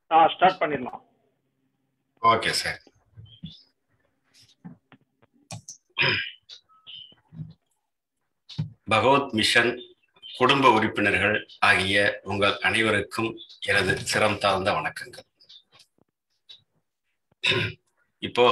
Start பண்ணிடலாம் okay sir பகவத் mission குடும்ப உறுப்பினர்கள் ஆகிய உங்கள் அனைவருக்கும் எனது சிரம் தாழ்ந்த வணக்கங்கள் இப்போ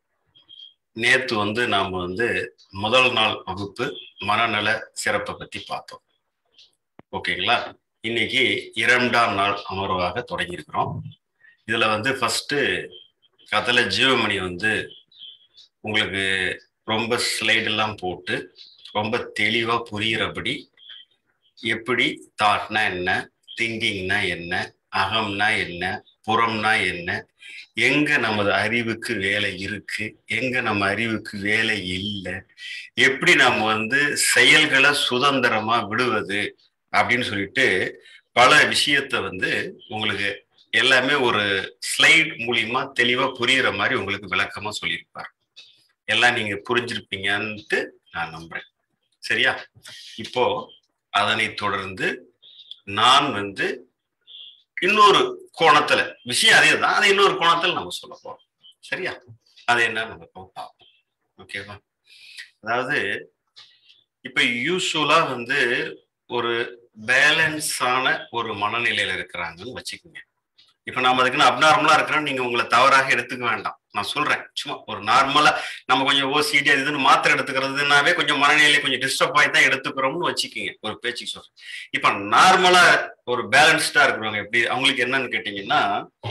நேத்து வந்து நாம் வந்து முதல் நாள் வகுப்பு மனநல சிறப்பை பத்தி பார்த்தோம் ஓகேங்களா இன்னைக்கு இரண்டாம் நாள் அமர்வாக தொடங்கியிருக்கிறோம் இதுல வந்து ஃபர்ஸ்ட் கதல ஜீவமணி வந்து உங்களுக்கு ரொம்ப ஸ்லைடெல்லாம் போட்டு ரொம்ப தெளிவா புரிகிறபடி எப்படி தாட்னா என்ன திங்கிங்னா என்ன அகம்னா என்ன புறம்னா என்ன எங்க நமது அறிவுக்கு வேலை இருக்கு எங்க நம்ம அறிவுக்கு வேலை இல்லை எப்படி நம்ம வந்து செயல்களை சுதந்திரமா விடுவது அப்படின்னு சொல்லிட்டு பல விஷயத்த வந்து உங்களுக்கு எல்லாமே ஒரு ஸ்லைட் மூலியமா தெளிவா புரியுற மாதிரி உங்களுக்கு விளக்கமா சொல்லியிருப்பார் எல்லாம் நீங்க புரிஞ்சிருப்பீங்கன்ட்டு நான் நம்புறேன் சரியா இப்போ அதனை தொடர்ந்து நான் வந்து இன்னொரு கோணத்துல விஷயம் அதே தான் அது இன்னொரு கோணத்துல நம்ம சொல்ல போறோம் சரியா அது என்ன நம்ம பார்ப்போம் ஓகேவா அதாவது இப்ப யூஸ்வலா வந்து ஒரு பேலன்ஸான ஒரு மனநிலையில இருக்கிறாங்கன்னு வச்சுக்கோங்க இப்ப நாம அதுக்குன்னு அப்நார்மலா இருக்கிறோம் நீங்க உங்களை தவறாக எடுத்துக்க வேண்டாம் நான் சொல்றேன் சும்மா ஒரு நார்மலா நம்ம கொஞ்சம் ஓசிடி அது இதுன்னு மாத்திரை எடுத்துக்கிறதுனாவே கொஞ்சம் மனநிலை கொஞ்சம் டிஸ்டர்ப் ஆகி தான் எடுத்துக்கிறோம்னு வச்சுக்கோங்க ஒரு பேச்சுக்கு சொல்றேன் இப்ப நார்மலா ஒரு பேலன்ஸ்டா இருக்கிறவங்க எப்படி அவங்களுக்கு என்னன்னு கேட்டீங்கன்னா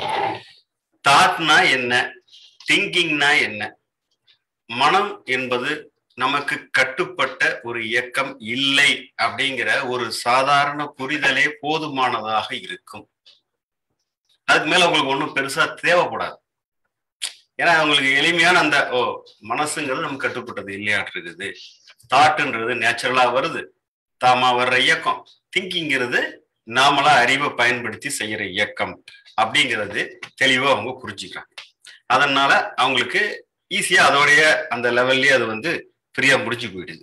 தாட்னா என்ன திங்கிங்னா என்ன மனம் என்பது நமக்கு கட்டுப்பட்ட ஒரு இயக்கம் இல்லை அப்படிங்கிற ஒரு சாதாரண புரிதலே போதுமானதாக இருக்கும் அதுக்கு மேல உங்களுக்கு ஒன்றும் பெருசா தேவைப்படாது ஏன்னா அவங்களுக்கு எளிமையான அந்த ஓ மனசுங்கிறது நமக்கு கட்டுப்பட்டது இல்லையாட்டு இருக்குது தாட்டுன்றது நேச்சுரலா வருது தாமா வர்ற இயக்கம் திங்கிங்கிறது நாமளா அறிவை பயன்படுத்தி செய்யற இயக்கம் அப்படிங்கிறது தெளிவா அவங்க புரிஞ்சுக்கிறாங்க அதனால அவங்களுக்கு ஈஸியா அதோடைய அந்த லெவல்லயே அது வந்து ஃப்ரீயா முடிஞ்சு போயிடுது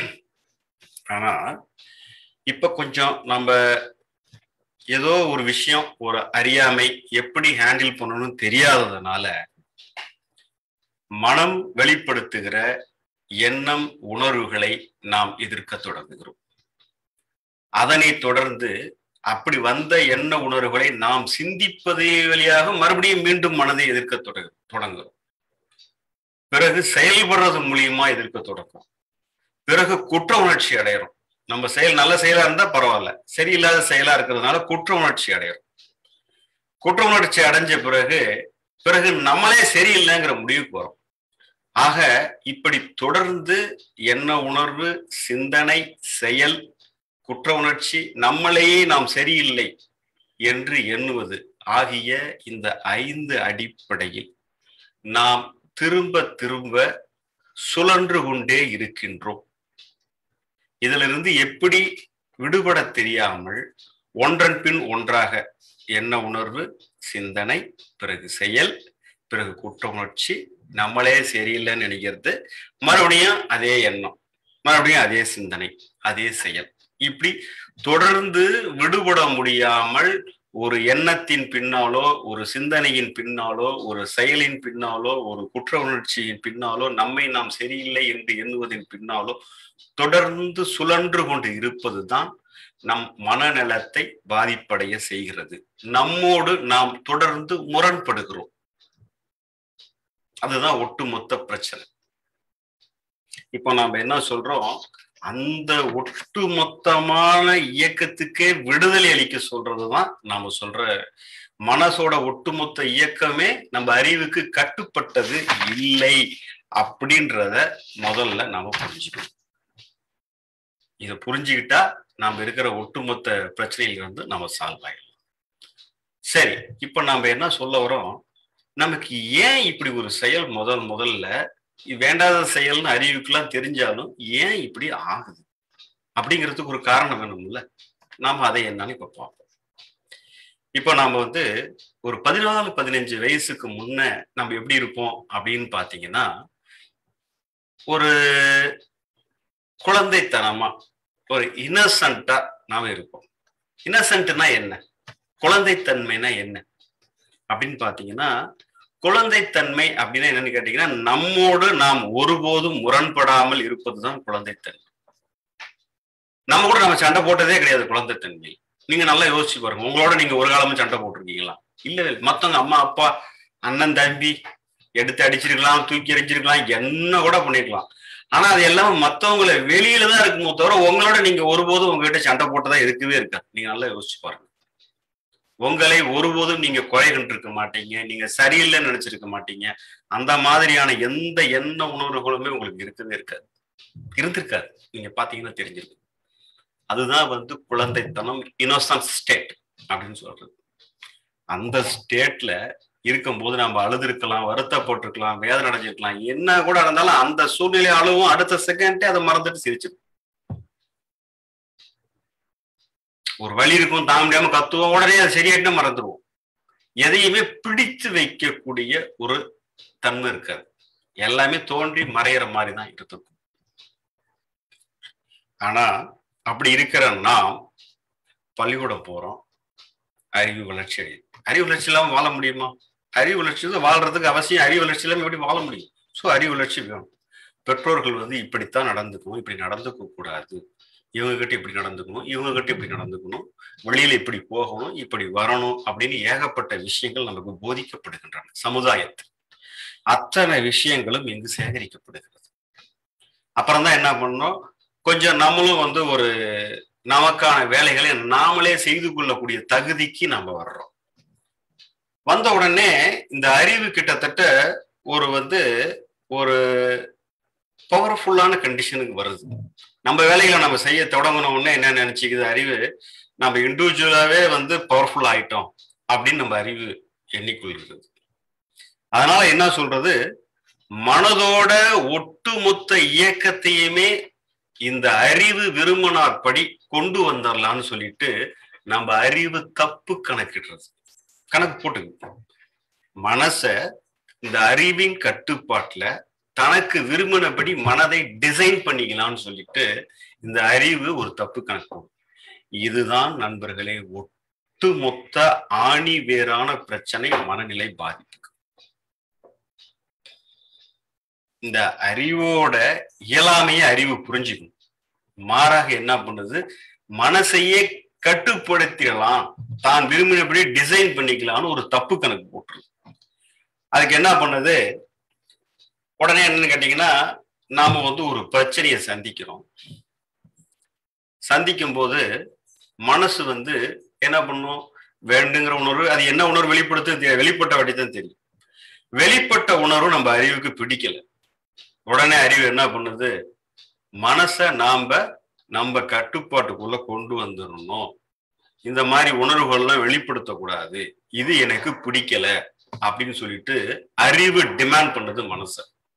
ஆனா இப்ப கொஞ்சம் நம்ம ஏதோ ஒரு விஷயம் ஒரு அறியாமை எப்படி ஹேண்டில் பண்ணணும்னு தெரியாததுனால மனம் வெளிப்படுத்துகிற எண்ணம் உணர்வுகளை நாம் எதிர்க்க தொடங்குகிறோம் அதனை தொடர்ந்து அப்படி வந்த எண்ண உணர்வுகளை நாம் சிந்திப்பது வழியாக மறுபடியும் மீண்டும் மனதை எதிர்க்க தொடங்கு தொடங்குகிறோம் பிறகு செயல்படுறது மூலியமா எதிர்க்க தொடங்கும் பிறகு குற்ற உணர்ச்சி அடையிறோம் நம்ம செயல் நல்ல செயலா இருந்தா பரவாயில்ல சரியில்லாத செயலா இருக்கிறதுனால குற்ற உணர்ச்சி அடையிறோம் குற்ற உணர்ச்சி அடைஞ்ச பிறகு பிறகு நம்மளே சரியில்லைங்கிற முடிவுக்கு வரும் ஆக இப்படி தொடர்ந்து என்ன உணர்வு சிந்தனை செயல் குற்ற உணர்ச்சி நம்மளையே நாம் சரியில்லை என்று எண்ணுவது ஆகிய இந்த ஐந்து அடிப்படையில் நாம் திரும்ப திரும்ப சுழன்று கொண்டே இருக்கின்றோம் இதிலிருந்து எப்படி விடுபட தெரியாமல் ஒன்றன் பின் ஒன்றாக என்ன உணர்வு சிந்தனை பிறகு செயல் பிறகு குற்ற உணர்ச்சி நம்மளே சரியில்லைன்னு நினைக்கிறது மறுபடியும் அதே எண்ணம் மறுபடியும் அதே சிந்தனை அதே செயல் இப்படி தொடர்ந்து விடுபட முடியாமல் ஒரு எண்ணத்தின் பின்னாலோ ஒரு சிந்தனையின் பின்னாலோ ஒரு செயலின் பின்னாலோ ஒரு குற்ற உணர்ச்சியின் பின்னாலோ நம்மை நாம் சரியில்லை என்று எண்ணுவதன் பின்னாலோ தொடர்ந்து சுழன்று கொண்டு இருப்பதுதான் நம் மனநலத்தை பாதிப்படைய செய்கிறது நம்மோடு நாம் தொடர்ந்து முரண்படுகிறோம் அதுதான் ஒட்டுமொத்த பிரச்சனை இப்போ நாம என்ன சொல்றோம் அந்த ஒட்டுமொத்தமான இயக்கத்துக்கே விடுதலை அளிக்க சொல்றதுதான் நாம சொல்ற மனசோட ஒட்டுமொத்த இயக்கமே நம்ம அறிவுக்கு கட்டுப்பட்டது இல்லை அப்படின்றத முதல்ல நாம புரிஞ்சுக்கணும் இதை புரிஞ்சுக்கிட்டா நாம இருக்கிற ஒட்டுமொத்த பிரச்சனைகள் வந்து நம்ம சால்வ் ஆயிடலாம் சரி இப்ப நாம என்ன சொல்ல வரோம் நமக்கு ஏன் இப்படி ஒரு செயல் முதல் முதல்ல வேண்டாத செயல்னு அறிவுக்கெல்லாம் தெரிஞ்சாலும் ஏன் இப்படி ஆகுது அப்படிங்கிறதுக்கு ஒரு காரணம் வேணும்ல நாம அதை என்னன்னு இப்ப பார்ப்போம் இப்போ நாம வந்து ஒரு பதினாலு பதினஞ்சு வயசுக்கு முன்ன நம்ம எப்படி இருப்போம் அப்படின்னு பாத்தீங்கன்னா ஒரு குழந்தைத்தனமா ஒரு இன்னசென்ட்டா நாம இருப்போம் இன்னசென்ட்னா என்ன குழந்தைத்தன்மைனா என்ன அப்படின்னு பாத்தீங்கன்னா குழந்தைத்தன்மை அப்படின்னா என்னன்னு கேட்டீங்கன்னா நம்மோடு நாம் ஒருபோதும் முரண்படாமல் இருப்பதுதான் குழந்தைத்தன்மை நம்ம கூட நம்ம சண்டை போட்டதே கிடையாது குழந்தைத்தன்மை நீங்க நல்லா யோசிச்சு பாருங்க உங்களோட நீங்க ஒரு காலமும் சண்டை போட்டிருக்கீங்களா இல்ல இல்லை மத்தவங்க அம்மா அப்பா அண்ணன் தம்பி எடுத்து அடிச்சிருக்கலாம் தூக்கி எறிஞ்சிருக்கலாம் என்ன கூட பண்ணிருக்கலாம் ஆனா அது எல்லாம் மத்தவங்களை வெளியில தான் இருக்குமோ தவிர உங்களோட நீங்க ஒருபோதும் உங்ககிட்ட சண்டை போட்டதா இருக்கவே இருக்காது நீங்க நல்லா யோசிச்சு பாருங்க உங்களை ஒருபோதும் நீங்க குறை கண்டிருக்க மாட்டீங்க நீங்க சரியில்லைன்னு நினைச்சிருக்க மாட்டீங்க அந்த மாதிரியான எந்த எண்ண உணர்வுகளுமே உங்களுக்கு இருக்கவே இருக்காது இருந்திருக்காது நீங்க பாத்தீங்கன்னா தெரிஞ்சிருக்கு அதுதான் வந்து குழந்தைத்தனம் இன்னோசன்ட் ஸ்டேட் அப்படின்னு சொல்றது அந்த ஸ்டேட்ல இருக்கும்போது நம்ம அழுதுருக்கலாம் வருத்தப்பட்டிருக்கலாம் வேதனை அடைஞ்சிருக்கலாம் என்ன கூட இருந்தாலும் அந்த சூழ்நிலை அழுவும் அடுத்த செகண்டே அதை மறந்துட்டு சிரிச்சிடும் ஒரு வழி இருக்கும் தாங்க முடியாம கத்துவோம் உடனே அது சரியாயிட்டு மறந்துடுவோம் எதையுமே பிடித்து வைக்கக்கூடிய ஒரு தன்மை இருக்காது எல்லாமே தோன்றி மறையிற மாதிரி தான் இருக்கும் ஆனா அப்படி இருக்கிற நாம் பள்ளிக்கூடம் போறோம் அறிவு வளர்ச்சி அடையுது அறிவு வளர்ச்சி இல்லாம வாழ முடியுமா அறிவு வளர்ச்சி வாழ்றதுக்கு அவசியம் அறிவு வளர்ச்சி இல்லாம எப்படி வாழ முடியும் ஸோ அறிவு வளர்ச்சி வேணும் பெற்றோர்கள் வந்து இப்படித்தான் நடந்துக்கணும் இப்படி நடந்துக்க கூடாது இவங்க கிட்ட இப்படி நடந்துக்கணும் இவங்க கிட்ட இப்படி நடந்துக்கணும் வெளியில இப்படி போகணும் இப்படி வரணும் அப்படின்னு ஏகப்பட்ட விஷயங்கள் நமக்கு போதிக்கப்படுகின்றன சமுதாயத்தில் அத்தனை விஷயங்களும் இங்கு சேகரிக்கப்படுகிறது அப்புறம் தான் என்ன பண்ணோம் கொஞ்சம் நம்மளும் வந்து ஒரு நமக்கான வேலைகளை நாமளே செய்து கொள்ளக்கூடிய தகுதிக்கு நம்ம வர்றோம் வந்த உடனே இந்த அறிவு கிட்டத்தட்ட ஒரு வந்து ஒரு பவர்ஃபுல்லான கண்டிஷனுக்கு வருது நம்ம வேலைகளை நம்ம செய்ய தொடங்கின உடனே என்ன நினைச்சுக்குது அறிவு நம்ம இண்டிவிஜுவலாவே வந்து பவர்ஃபுல் ஆயிட்டோம் அப்படின்னு நம்ம அறிவு எண்ணிக்கொள்கிறது அதனால என்ன சொல்றது மனதோட ஒட்டுமொத்த இயக்கத்தையுமே இந்த அறிவு விரும்பினாற்படி கொண்டு வந்துடலாம்னு சொல்லிட்டு நம்ம அறிவு தப்பு கணக்கிடுறது கணக்கு போட்டு மனச இந்த அறிவின் கட்டுப்பாட்டுல தனக்கு விரும்பினபடி மனதை டிசைன் பண்ணிக்கலாம்னு சொல்லிட்டு இந்த அறிவு ஒரு தப்பு கணக்கு இதுதான் நண்பர்களே ஒட்டுமொத்த ஆணி வேறான பிரச்சனை மனநிலை பாதிப்பு இந்த அறிவோட இயலாமைய அறிவு புரிஞ்சுக்கணும் மாறாக என்ன பண்ணுது மனசையே கட்டுப்படுத்திடலாம் தான் விரும்பினபடி டிசைன் பண்ணிக்கலாம்னு ஒரு தப்பு கணக்கு போட்டுரு அதுக்கு என்ன பண்ணுது உடனே என்னன்னு கேட்டீங்கன்னா நாம வந்து ஒரு பிரச்சனையை சந்திக்கிறோம் சந்திக்கும் போது மனசு வந்து என்ன பண்ணும் வேண்டுங்கிற உணர்வு அது என்ன உணர்வு வெளிப்படுத்து வெளிப்பட்ட வாட்டி தான் தெரியும் வெளிப்பட்ட உணர்வு நம்ம அறிவுக்கு பிடிக்கல உடனே அறிவு என்ன பண்ணுது மனசை நாம நம்ம கட்டுப்பாட்டுக்குள்ள கொண்டு வந்துடணும் இந்த மாதிரி உணர்வுகள்லாம் வெளிப்படுத்தக்கூடாது இது எனக்கு பிடிக்கல அப்படின்னு சொல்லிட்டு அறிவு டிமாண்ட் பண்ணுது மனச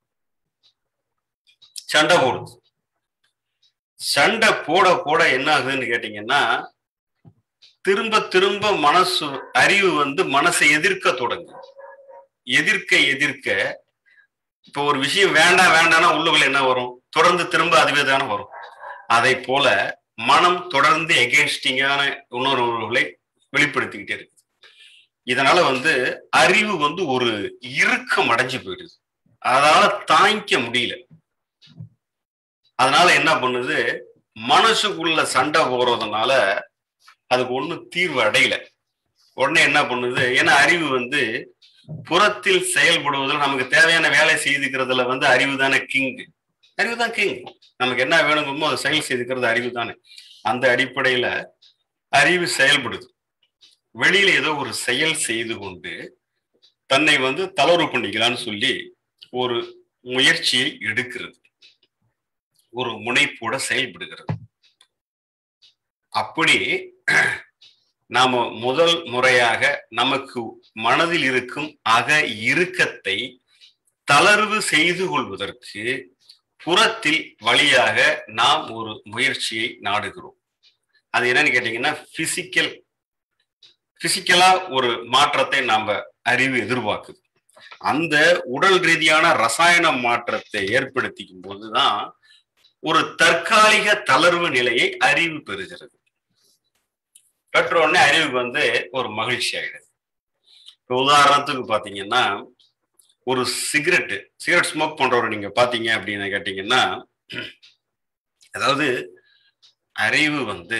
சண்டை போடுது சண்டை போட போட என்ன ஆகுதுன்னு கேட்டீங்கன்னா திரும்ப திரும்ப மனசு அறிவு வந்து மனசை எதிர்க்க தொடங்கு எதிர்க்க எதிர்க்க இப்போ ஒரு விஷயம் வேண்டாம் வேண்டாம்னா உள்ளுக்குள்ள என்ன வரும் தொடர்ந்து திரும்ப அதுவே தானே வரும் அதை போல மனம் தொடர்ந்து எகேன்ஸ்டிங்கான உணர்வுகளை வெளிப்படுத்திக்கிட்டே இருக்கு இதனால வந்து அறிவு வந்து ஒரு இறுக்கம் அடைஞ்சு போயிடுது அதனால தாங்கிக்க முடியல அதனால என்ன பண்ணுது மனசுக்குள்ள சண்டை போறதுனால அதுக்கு ஒன்றும் தீர்வு அடையல உடனே என்ன பண்ணுது ஏன்னா அறிவு வந்து புறத்தில் செயல்படுவதில் நமக்கு தேவையான வேலை செய்துக்கிறதுல வந்து அறிவு தானே கிங் அறிவு தான் கிங் நமக்கு என்ன வேணுமோ அதை செயல் செய்துக்கிறது அறிவு தானே அந்த அடிப்படையில அறிவு செயல்படுது வெளியில ஏதோ ஒரு செயல் செய்து கொண்டு தன்னை வந்து தளர்வு பண்ணிக்கலாம்னு சொல்லி ஒரு முயற்சியை எடுக்கிறது ஒரு முனைப்போட செயல்படுகிறது அப்படி நாம முதல் முறையாக நமக்கு மனதில் இருக்கும் அக இறுக்கத்தை தளர்வு செய்து கொள்வதற்கு புறத்தில் வழியாக நாம் ஒரு முயற்சியை நாடுகிறோம் அது என்னன்னு கேட்டீங்கன்னா பிசிக்கல் பிசிக்கலா ஒரு மாற்றத்தை நாம அறிவு எதிர்பார்க்குது அந்த உடல் ரீதியான ரசாயன மாற்றத்தை ஏற்படுத்திக்கும் போதுதான் ஒரு தற்காலிக தளர்வு நிலையை அறிவு பெறுகிறது பெற்ற உடனே அறிவுக்கு வந்து ஒரு மகிழ்ச்சி ஆயிடுது இப்போ உதாரணத்துக்கு பாத்தீங்கன்னா ஒரு சிகரெட்டு சிகரெட் ஸ்மோக் பண்றவரை நீங்க பாத்தீங்க அப்படின்னு கேட்டீங்கன்னா அதாவது அறிவு வந்து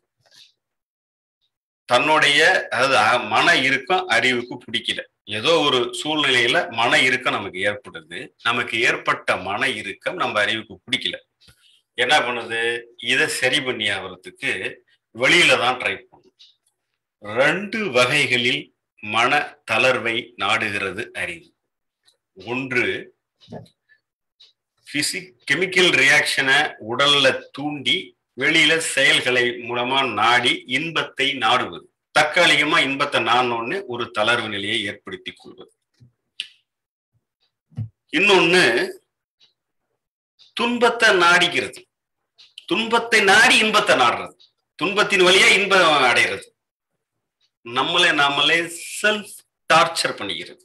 தன்னுடைய அதாவது அ- மன இறுக்கம் அறிவுக்கு பிடிக்கல ஏதோ ஒரு சூழ்நிலையில மன இறுக்கம் நமக்கு ஏற்படுது நமக்கு ஏற்பட்ட மன இறுக்கம் நம்ம அறிவுக்கு பிடிக்கல என்ன பண்ணுது இதை சரி பண்ணி ஆகிறதுக்கு வெளியில தான் ட்ரை பண்ணும் ரெண்டு வகைகளில் மன தளர்வை நாடுகிறது அறிவு ஒன்று பிசிக் கெமிக்கல் ரியாக்ஷனை உடல்ல தூண்டி வெளியில செயல்களை மூலமா நாடி இன்பத்தை நாடுவது தற்காலிகமா இன்பத்தை நாடணும்னு ஒரு தளர்வு நிலையை ஏற்படுத்திக் கொள்வது இன்னொன்னு துன்பத்தை நாடிக்கிறது துன்பத்தை நாடி இன்பத்தை நாடுறது துன்பத்தின் வழியா இன்பம் அடைகிறது நம்மளை நாமளே செல்ஃப் டார்ச்சர் பண்ணிக்கிறது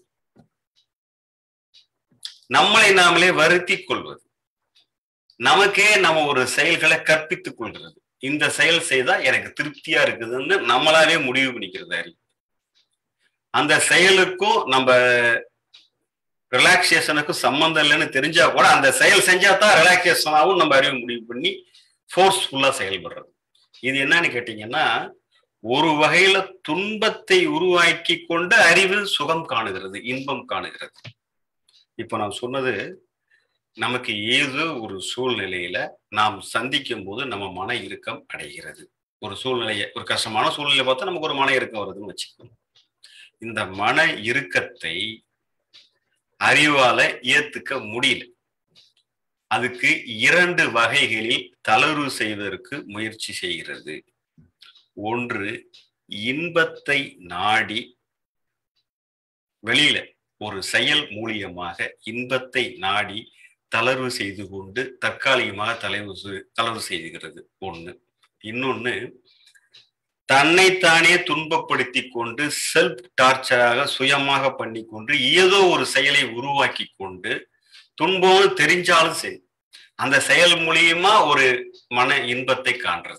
நம்மளை நாமளே வருத்திக் கொள்வது நமக்கே நம்ம ஒரு செயல்களை கற்பித்துக் கொள்கிறது இந்த செயல் செய்தா எனக்கு திருப்தியா இருக்குதுன்னு நம்மளாவே முடிவு பண்ணிக்கிறது அறிவு அந்த செயலுக்கும் நம்ம ரிலாக்ஸேஷனுக்கும் சம்மந்தம் இல்லைன்னு தெரிஞ்சா கூட அந்த செயல் செஞ்சா தான் ரிலாக்ஸேஷனாகவும் நம்ம அறிவு முடிவு பண்ணி ஃபோர்ஸ்ஃபுல்லா செயல்படுறது இது என்னன்னு கேட்டீங்கன்னா ஒரு வகையில துன்பத்தை உருவாக்கி கொண்டு அறிவு சுகம் காணுகிறது இன்பம் காணுகிறது இப்ப நான் சொன்னது நமக்கு ஏதோ ஒரு சூழ்நிலையில நாம் சந்திக்கும் போது நம்ம மன இறுக்கம் அடைகிறது ஒரு சூழ்நிலையை ஒரு கஷ்டமான சூழ்நிலை பார்த்தா நமக்கு ஒரு மன இறுக்கம் வருதுன்னு வச்சுக்கோங்க இந்த மன இறுக்கத்தை அறிவால ஏத்துக்க முடியல அதுக்கு இரண்டு வகைகளில் தளர்வு செய்வதற்கு முயற்சி செய்கிறது ஒன்று இன்பத்தை நாடி வெளியில ஒரு செயல் மூலியமாக இன்பத்தை நாடி தளர்வு செய்து கொண்டு தற்காலிகமாக தலைவு செ- தளர்வு செய்கிறது ஒண்ணு இன்னொன்னு தன்னைத்தானே துன்பப்படுத்தி கொண்டு செல்ஃப் டார்ச்சராக சுயமாக பண்ணி கொண்டு ஏதோ ஒரு செயலை உருவாக்கி கொண்டு துன்பம்னு தெரிஞ்சாலும் சரி அந்த செயல் மூலியமா ஒரு மன இன்பத்தை காண்றது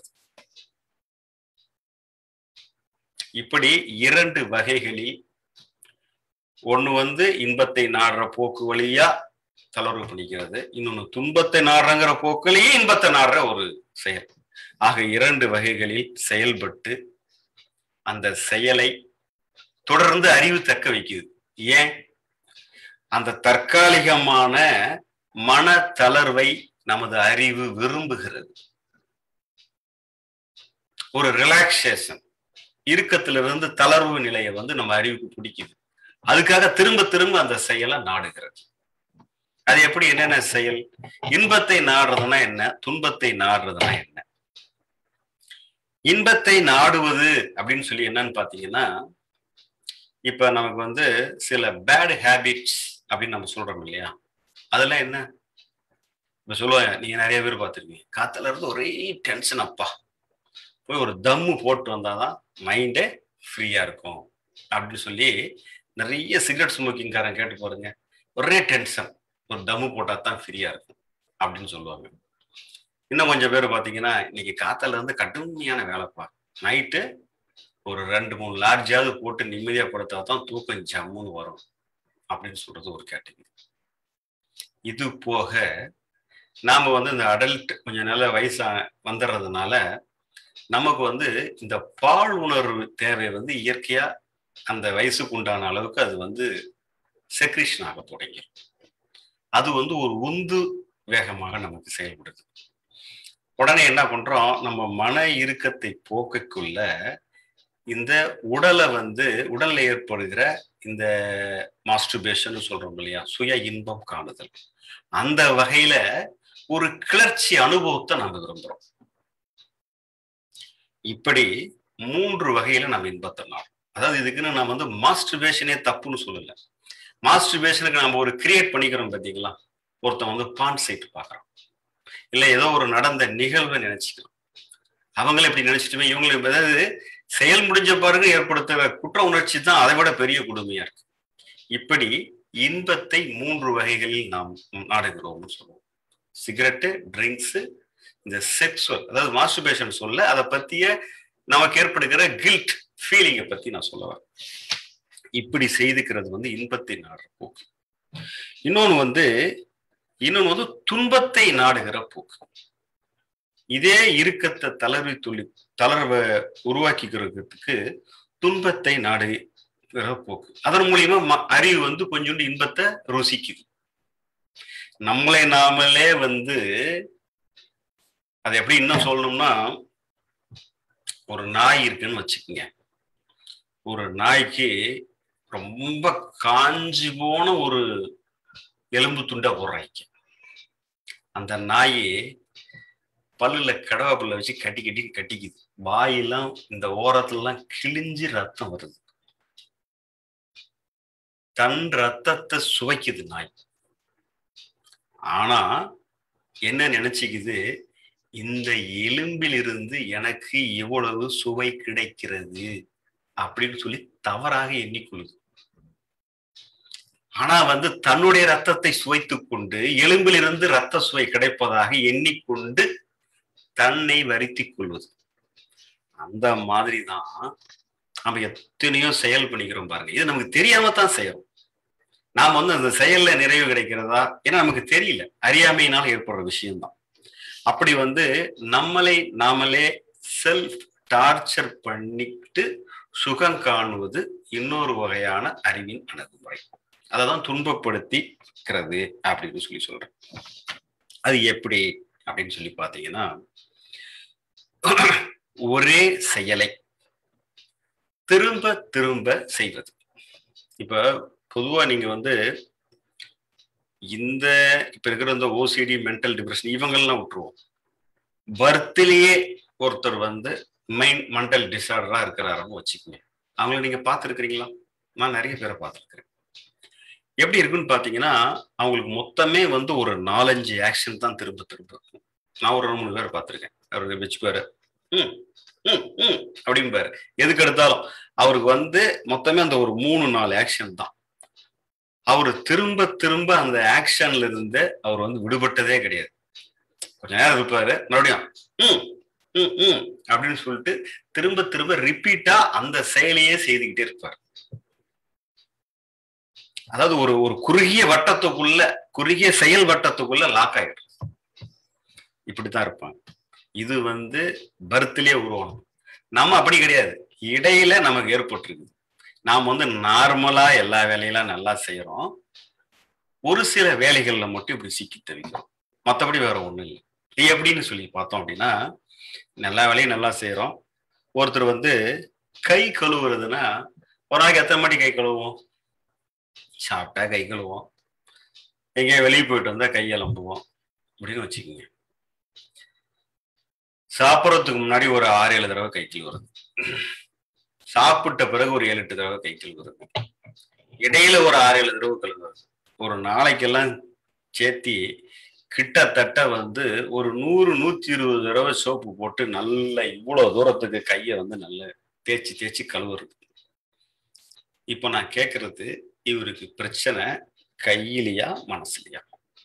இப்படி இரண்டு வகைகளில் ஒண்ணு வந்து இன்பத்தை நாடுற போக்கு வழியா தளர்வு பண்ணிக்கிறது இன்னொன்னு துன்பத்தை நாடுறங்கிற போக்கிலேயே இன்பத்தை நாடுற ஒரு செயல் ஆக இரண்டு வகைகளில் செயல்பட்டு அந்த செயலை தொடர்ந்து அறிவு தக்க வைக்குது ஏன் அந்த தற்காலிகமான மன தளர்வை நமது அறிவு விரும்புகிறது ஒரு ரிலாக்ஸேஷன் இறுக்கத்திலிருந்து தளர்வு நிலையை வந்து நம்ம அறிவுக்கு பிடிக்குது அதுக்காக திரும்ப திரும்ப அந்த செயலை நாடுகிறது அது எப்படி என்னென்ன செயல் இன்பத்தை நாடுறதுனா என்ன துன்பத்தை நாடுறதுனா என்ன இன்பத்தை நாடுவது அப்படின்னு சொல்லி என்னன்னு பாத்தீங்கன்னா இப்ப நமக்கு வந்து சில பேட் ஹேபிட்ஸ் அப்படின்னு நம்ம சொல்றோம் இல்லையா அதெல்லாம் என்ன இப்ப சொல்லுவாங்க நீங்க நிறைய பேர் பார்த்துருக்கீங்க காத்துல இருந்து ஒரே டென்ஷன் அப்பா போய் ஒரு தம்மு போட்டு வந்தாதான் மைண்டே ஃப்ரீயா இருக்கும் அப்படின்னு சொல்லி நிறைய சிகரெட் ஸ்மோக்கிங்காரன் கேட்டு பாருங்க ஒரே டென்ஷன் ஒரு தம்மு போட்டா தான் ஃப்ரீயா இருக்கும் அப்படின்னு சொல்லுவாங்க இன்னும் கொஞ்சம் பேர் பார்த்தீங்கன்னா இன்னைக்கு காத்தால இருந்து கடுமையான வேலைப்பா நைட்டு ஒரு ரெண்டு மூணு லார்ஜாவது போட்டு நிம்மதியா படுத்தா தான் தூக்கம் ஜம்முன்னு வரும் அப்படின்னு சொல்றது ஒரு கேட்டகரி இது போக நாம வந்து இந்த அடல்ட் கொஞ்சம் நல்ல வயசா வந்துடுறதுனால நமக்கு வந்து இந்த பால் உணர்வு தேவை வந்து இயற்கையா அந்த வயசுக்கு உண்டான அளவுக்கு அது வந்து செக்ரிஷன் ஆக தொடங்கிடும் அது வந்து ஒரு உந்து வேகமாக நமக்கு செயல்படுது உடனே என்ன பண்றோம் நம்ம மன இறுக்கத்தை போக்கக்குள்ள இந்த உடலை வந்து உடல்ல ஏற்படுகிற இந்த மாஸ்டுபேஷன் சொல்றோம் இல்லையா சுய இன்பம் காணுதல் அந்த வகையில ஒரு கிளர்ச்சி அனுபவத்தை நம்ம விரும்புறோம் இப்படி மூன்று வகையில நம்ம இன்பத்தை நாடும் அதாவது இதுக்குன்னு நம்ம வந்து மாஸ்டர்பேஷனே தப்புன்னு சொல்லல மாஸ்டர்பேஷனுக்கு நம்ம ஒரு கிரியேட் பண்ணிக்கிறோம் பார்த்தீங்களா ஒருத்தன் வந்து பான் சைட் பார்க்குறான் இல்லை ஏதோ ஒரு நடந்த நிகழ்வை நினைச்சுக்கிறோம் அவங்களே இப்படி நினைச்சிட்டுமே இவங்களும் அதாவது செயல் முடிஞ்ச பிறகு ஏற்படுத்துகிற குற்ற உணர்ச்சி தான் அதை விட பெரிய கொடுமையா இருக்கு இப்படி இன்பத்தை மூன்று வகைகளில் நாம் நாடுகிறோம்னு சொல்லுவோம் சிகரெட்டு ட்ரிங்க்ஸு இந்த செக்ஸுவல் அதாவது மாஸ்டர்பேஷன் சொல்ல அதை பத்திய நமக்கு ஏற்படுகிற கில்ட் ஃபீலிங்கை பத்தி நான் சொல்ல வரேன் இப்படி செய்துக்கிறது வந்து இன்பத்தை நாடுற போக்கு இன்னொன்னு வந்து இன்னொன்னு வந்து துன்பத்தை நாடுகிற போக்கு இதே இறுக்கத்தை தளர்வி துள்ளி தளர்வை உருவாக்கிக்கிறதுக்கு துன்பத்தை நாடுகிற போக்கு அதன் மூலியமா அறிவு வந்து கொஞ்சோண்டு இன்பத்தை ருசிக்குது நம்மளை நாமளே வந்து அது எப்படி இன்னும் சொல்லணும்னா ஒரு நாய் இருக்குன்னு வச்சுக்கோங்க ஒரு நாய்க்கு ரொம்ப காஞ்சி போன ஒரு எலும்பு துண்டை போடுறாங்க அந்த நாய் பல்லுல கடவா பல்ல வச்சு கட்டி கட்டி கட்டிக்குது வாயெல்லாம் இந்த ஓரத்துலலாம் கிழிஞ்சு ரத்தம் வருது தன் ரத்தத்தை சுவைக்குது நாய் ஆனா என்ன நினைச்சுக்குது இந்த எலும்பிலிருந்து எனக்கு எவ்வளவு சுவை கிடைக்கிறது அப்படின்னு சொல்லி தவறாக எண்ணிக்கொள்ளுது ஆனா வந்து தன்னுடைய ரத்தத்தை சுவைத்து கொண்டு எலும்பிலிருந்து ரத்த சுவை கிடைப்பதாக எண்ணிக்கொண்டு தன்னை வருத்தி கொள்வது அந்த மாதிரி தான் நம்ம எத்தனையோ செயல் பண்ணிக்கிறோம் பாருங்க இது நமக்கு தெரியாம தான் செய்யறோம் நாம் வந்து அந்த செயல்ல நிறைவு கிடைக்கிறதா ஏன்னா நமக்கு தெரியல அறியாமையினால் ஏற்படுற விஷயம்தான் அப்படி வந்து நம்மளை நாமளே செல்ஃப் டார்ச்சர் பண்ணிட்டு சுகம் காணுவது இன்னொரு வகையான அறிவின் அணுகுமுறை அதை தான் துன்பப்படுத்திக்கிறது அப்படின்னு சொல்லி சொல்றேன் அது எப்படி அப்படின்னு சொல்லி பார்த்தீங்கன்னா ஒரே செயலை திரும்ப திரும்ப செய்வது இப்ப பொதுவா நீங்க வந்து இந்த இப்ப இருக்கிற இந்த ஓசிடி மென்டல் டிப்ரெஷன் இவங்கெல்லாம் விட்டுருவோம் பர்த்லயே ஒருத்தர் வந்து மைண்ட் மென்டல் டிசார்டரா இருக்கிறாருன்னு வச்சுக்கோங்க அவங்கள நீங்க பார்த்துருக்கிறீங்களா நான் நிறைய பேரை பார்த்துருக்கிறேன் எப்படி இருக்குன்னு பார்த்தீங்கன்னா அவங்களுக்கு மொத்தமே வந்து ஒரு நாலஞ்சு ஆக்ஷன் தான் திரும்ப திரும்ப இருக்கும் நான் ஒரு ரெண்டு மூணு பேரை பார்த்துருக்கேன் அவருக்கு வச்சுப்பாரு ம் ம் ம் அப்படிம்பாரு எதுக்கு எடுத்தாலும் அவருக்கு வந்து மொத்தமே அந்த ஒரு மூணு நாலு ஆக்ஷன் தான் அவர் திரும்ப திரும்ப அந்த ஆக்ஷன்ல இருந்து அவர் வந்து விடுபட்டதே கிடையாது கொஞ்ச நேரம் இருப்பாரு மறுபடியும் ம் ம் ம் அப்படின்னு சொல்லிட்டு திரும்ப திரும்ப ரிப்பீட்டா அந்த செயலையே செய்துக்கிட்டே இருப்பார் அதாவது ஒரு ஒரு குறுகிய வட்டத்துக்குள்ள குறுகிய செயல் வட்டத்துக்குள்ள லாக் ஆயிடும் இப்படித்தான் இருப்பாங்க இது வந்து பர்த்லயே உருவானது நம்ம அப்படி கிடையாது இடையில நமக்கு ஏற்பட்டிருக்கு நாம் வந்து நார்மலா எல்லா வேலையெல்லாம் நல்லா செய்யறோம் ஒரு சில வேலைகள்ல மட்டும் இப்படி சிக்கி தவிக்கிறோம் மற்றபடி வேற ஒண்ணும் இல்லை இது எப்படின்னு சொல்லி பார்த்தோம் அப்படின்னா எல்லா வேலையும் நல்லா செய்யறோம் ஒருத்தர் வந்து கை கழுவுறதுன்னா ஒரு நாளைக்கு எத்தனை மணி கை கழுவுவோம் சாப்பிட்டா கை கழுவோம் எங்கேயோ வெளியே போயிட்டு வந்தா கை அலம்புவோம் அப்படின்னு வச்சுக்கோங்க சாப்பிட்றதுக்கு முன்னாடி ஒரு ஆறு ஏழு தடவை கை கழுவுறது சாப்பிட்ட பிறகு ஒரு ஏழு எட்டு தடவை கை கழுவுறது இடையில ஒரு ஆறு ஏழு தடவை கழுவுறது ஒரு நாளைக்கெல்லாம் சேர்த்தி கிட்டத்தட்ட வந்து ஒரு நூறு நூத்தி இருபது தடவை சோப்பு போட்டு நல்ல இவ்வளவு தூரத்துக்கு கையை வந்து நல்ல தேய்ச்சி தேய்ச்சி கழுவுறது இப்ப நான் கேட்கறது இவருக்கு பிரச்சனை கையிலையா மனசுலையா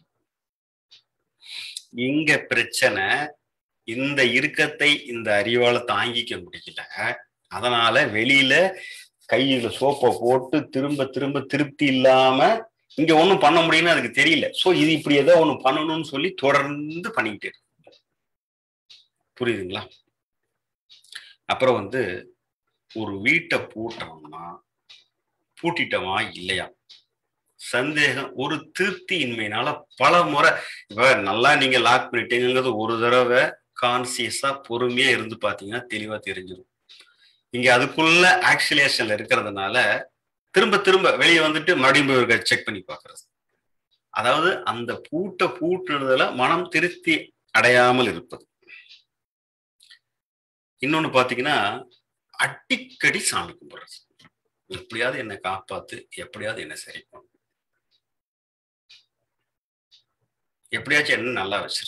இங்க பிரச்சனை இந்த இறுக்கத்தை இந்த அறிவால தாங்கிக்க முடியல அதனால வெளியில கையில சோப்பை போட்டு திரும்ப திரும்ப திருப்தி இல்லாம இங்க ஒண்ணும் பண்ண முடியும்னு அதுக்கு தெரியல சோ இது இப்படி ஏதோ ஒண்ணு பண்ணணும்னு சொல்லி தொடர்ந்து பண்ணிக்கிட்டே இருக்கு புரியுதுங்களா அப்புறம் வந்து ஒரு வீட்டை பூட்டணும்னா பூட்டிட்டோமா இல்லையா சந்தேகம் ஒரு திருப்தியின்மையினால பல முறை இப்ப நல்லா நீங்க லாக் பண்ணிட்டீங்கிறது ஒரு தடவை கான்சியஸா பொறுமையா இருந்து பாத்தீங்கன்னா தெளிவா தெரிஞ்சிடும் இங்க அதுக்குள்ள ஆக்சிலேஷன்ல இருக்கிறதுனால திரும்ப திரும்ப வெளியே வந்துட்டு மறுபடியும் போய் செக் பண்ணி பாக்குறது அதாவது அந்த பூட்டை பூட்டுறதுல மனம் திருப்தி அடையாமல் இருப்பது இன்னொன்னு பாத்தீங்கன்னா அடிக்கடி சாமி கும்பிடுறது எப்படியாவது என்னை காப்பாத்து எப்படியாவது என்ன சரி பண்ணு எப்படியாச்சும் என்ன நல்லா வச்சிரு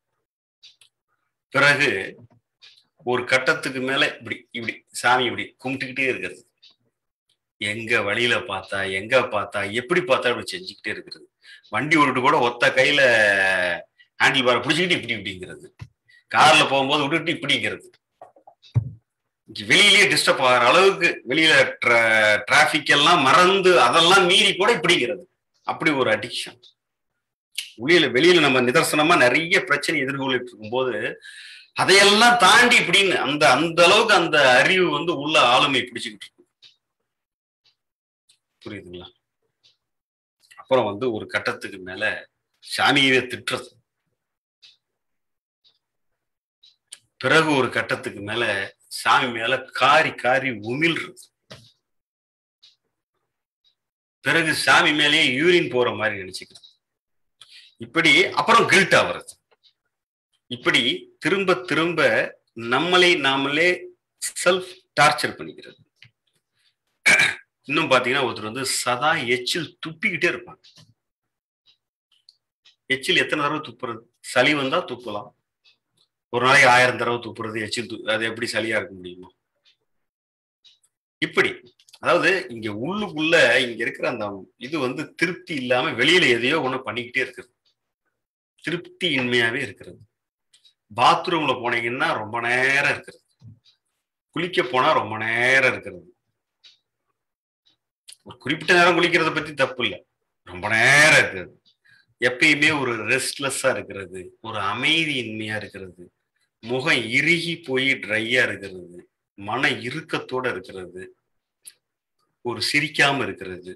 பிறகு ஒரு கட்டத்துக்கு மேல இப்படி இப்படி சாமி இப்படி கும்பிட்டுக்கிட்டே இருக்கிறது எங்க வழியில பார்த்தா எங்க பார்த்தா எப்படி பார்த்தா இப்படி செஞ்சுக்கிட்டே இருக்கிறது வண்டி ஓட்டு கூட ஒத்த கையில ஹேண்டில் பாரை பிடிச்சிக்கிட்டு இப்படி இப்படிங்கிறது கார்ல போகும்போது விட்டுட்டு இப்படிங்கிறது வெளியிலேயே டிஸ்டர்ப் ஆகிற அளவுக்கு வெளியில டிராபிக் எல்லாம் மறந்து அதெல்லாம் மீறி கூட இப்படிங்கிறது அப்படி ஒரு அடிக்ஷன் வெளியில வெளியில நம்ம நிதர்சனமா நிறைய பிரச்சனை எதிர்கொள்ளிட்டு இருக்கும்போது அதையெல்லாம் தாண்டி இப்படின்னு அந்த அந்த அளவுக்கு அந்த அறிவு வந்து உள்ள ஆளுமை பிடிச்சுக்கிட்டு இருக்கு புரியுதுங்களா அப்புறம் வந்து ஒரு கட்டத்துக்கு மேல சாமியவே திட்டுறது பிறகு ஒரு கட்டத்துக்கு மேல சாமி மேல காரி காரி உமிழ்றது பிறகு சாமி மேலேயே யூரின் போற மாதிரி நினைச்சுக்கிறது இப்படி அப்புறம் கில்ட் ஆகுறது இப்படி திரும்ப திரும்ப நம்மளை நாமளே செல்ஃப் டார்ச்சர் பண்ணிக்கிறது இன்னும் பாத்தீங்கன்னா ஒருத்தர் வந்து சதா எச்சில் துப்பிக்கிட்டே இருப்பாங்க எச்சில் எத்தனை தடவை துப்புறது சளி வந்தா துப்பலாம் ஒரு நாளைக்கு ஆயிரம் தடவை துப்புறது எச்சில் து அது எப்படி சளியா இருக்க முடியுமா இப்படி அதாவது இங்க உள்ளுக்குள்ள இங்க இருக்கிற அந்த இது வந்து திருப்தி இல்லாம வெளியில எதையோ ஒண்ணு பண்ணிக்கிட்டே இருக்குது திருப்தி இன்மையாவே இருக்கிறது பாத்ரூம்ல போனீங்கன்னா ரொம்ப நேரம் இருக்கிறது குளிக்க போனா ரொம்ப நேரம் இருக்கிறது ஒரு குறிப்பிட்ட நேரம் குளிக்கிறத பத்தி தப்பு இல்லை ரொம்ப நேரம் இருக்கிறது எப்பயுமே ஒரு ரெஸ்ட்லெஸ்ஸா இருக்கிறது ஒரு அமைதியின்மையா இருக்கிறது முகம் இறுகி போய் ட்ரையா இருக்கிறது மன இறுக்கத்தோட இருக்கிறது ஒரு சிரிக்காம இருக்கிறது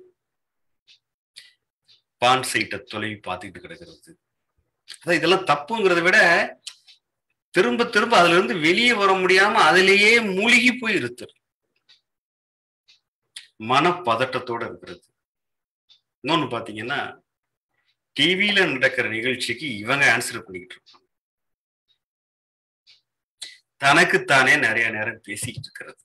பான் சைட்டை தொலைவி பார்த்துக்கிட்டு கிடக்கிறது அதான் இதெல்லாம் தப்புங்கிறத விட திரும்ப திரும்ப அதுல இருந்து வெளியே வர முடியாம அதிலேயே மூழ்கி போய் இருத்தல் மனப்பதட்டத்தோட இருக்கிறது இன்னொன்னு பாத்தீங்கன்னா டிவியில நடக்கிற நிகழ்ச்சிக்கு இவங்க ஆன்சர் பண்ணிக்கிட்டு இருப்பாங்க தனக்குத்தானே நிறைய நேரம் பேசிக்கிட்டு இருக்கிறது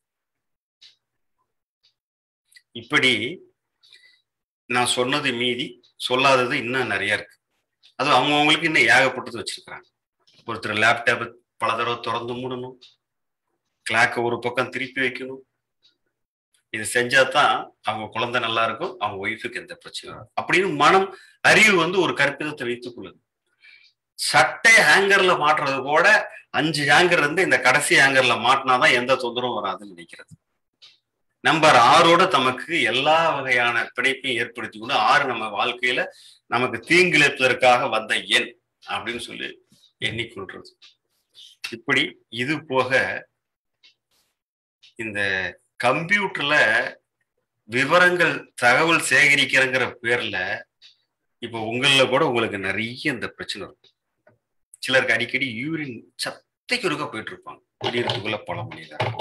இப்படி நான் சொன்னது மீதி சொல்லாதது இன்னும் நிறைய இருக்கு அது அவங்கவுங்களுக்கு இன்னும் ஏகப்பட்டது வச்சிருக்கிறாங்க ஒருத்தர் லேப்டாப் பல தடவை திறந்து மூடணும் கிளாக்க ஒரு பக்கம் திருப்பி வைக்கணும் இது செஞ்சா தான் அவங்க குழந்தை நல்லா இருக்கும் அவங்க ஒய்ஃபுக்கு எந்த பிரச்சனையும் அப்படின்னு மனம் அறிவு வந்து ஒரு கற்பிதத்தை வைத்துக் கொள்ளுது சட்டை ஹேங்கர்ல மாட்டுறது கூட அஞ்சு ஹேங்கர் இருந்து இந்த கடைசி ஹேங்கர்ல மாட்டினாதான் எந்த தொந்தரவும் வராதுன்னு நினைக்கிறது நம்பர் ஆறோட தமக்கு எல்லா வகையான பிணைப்பையும் ஏற்படுத்தி கொண்டு ஆறு நம்ம வாழ்க்கையில நமக்கு தீங்கிழைப்பதற்காக வந்த எண் அப்படின்னு சொல்லி எண்ணிக்கொள்றது இப்படி இது போக இந்த கம்ப்யூட்டர்ல விவரங்கள் தகவல் சேகரிக்கிறங்கிற பேர்ல இப்ப உங்கள கூட உங்களுக்கு நிறைய இந்த பிரச்சனை இருக்கும் சிலருக்கு அடிக்கடி யூரின் சத்தைக்கு ஒருக்க போயிட்டு இருப்பாங்க வெளியிடத்துக்குள்ள பல மணி நேரம்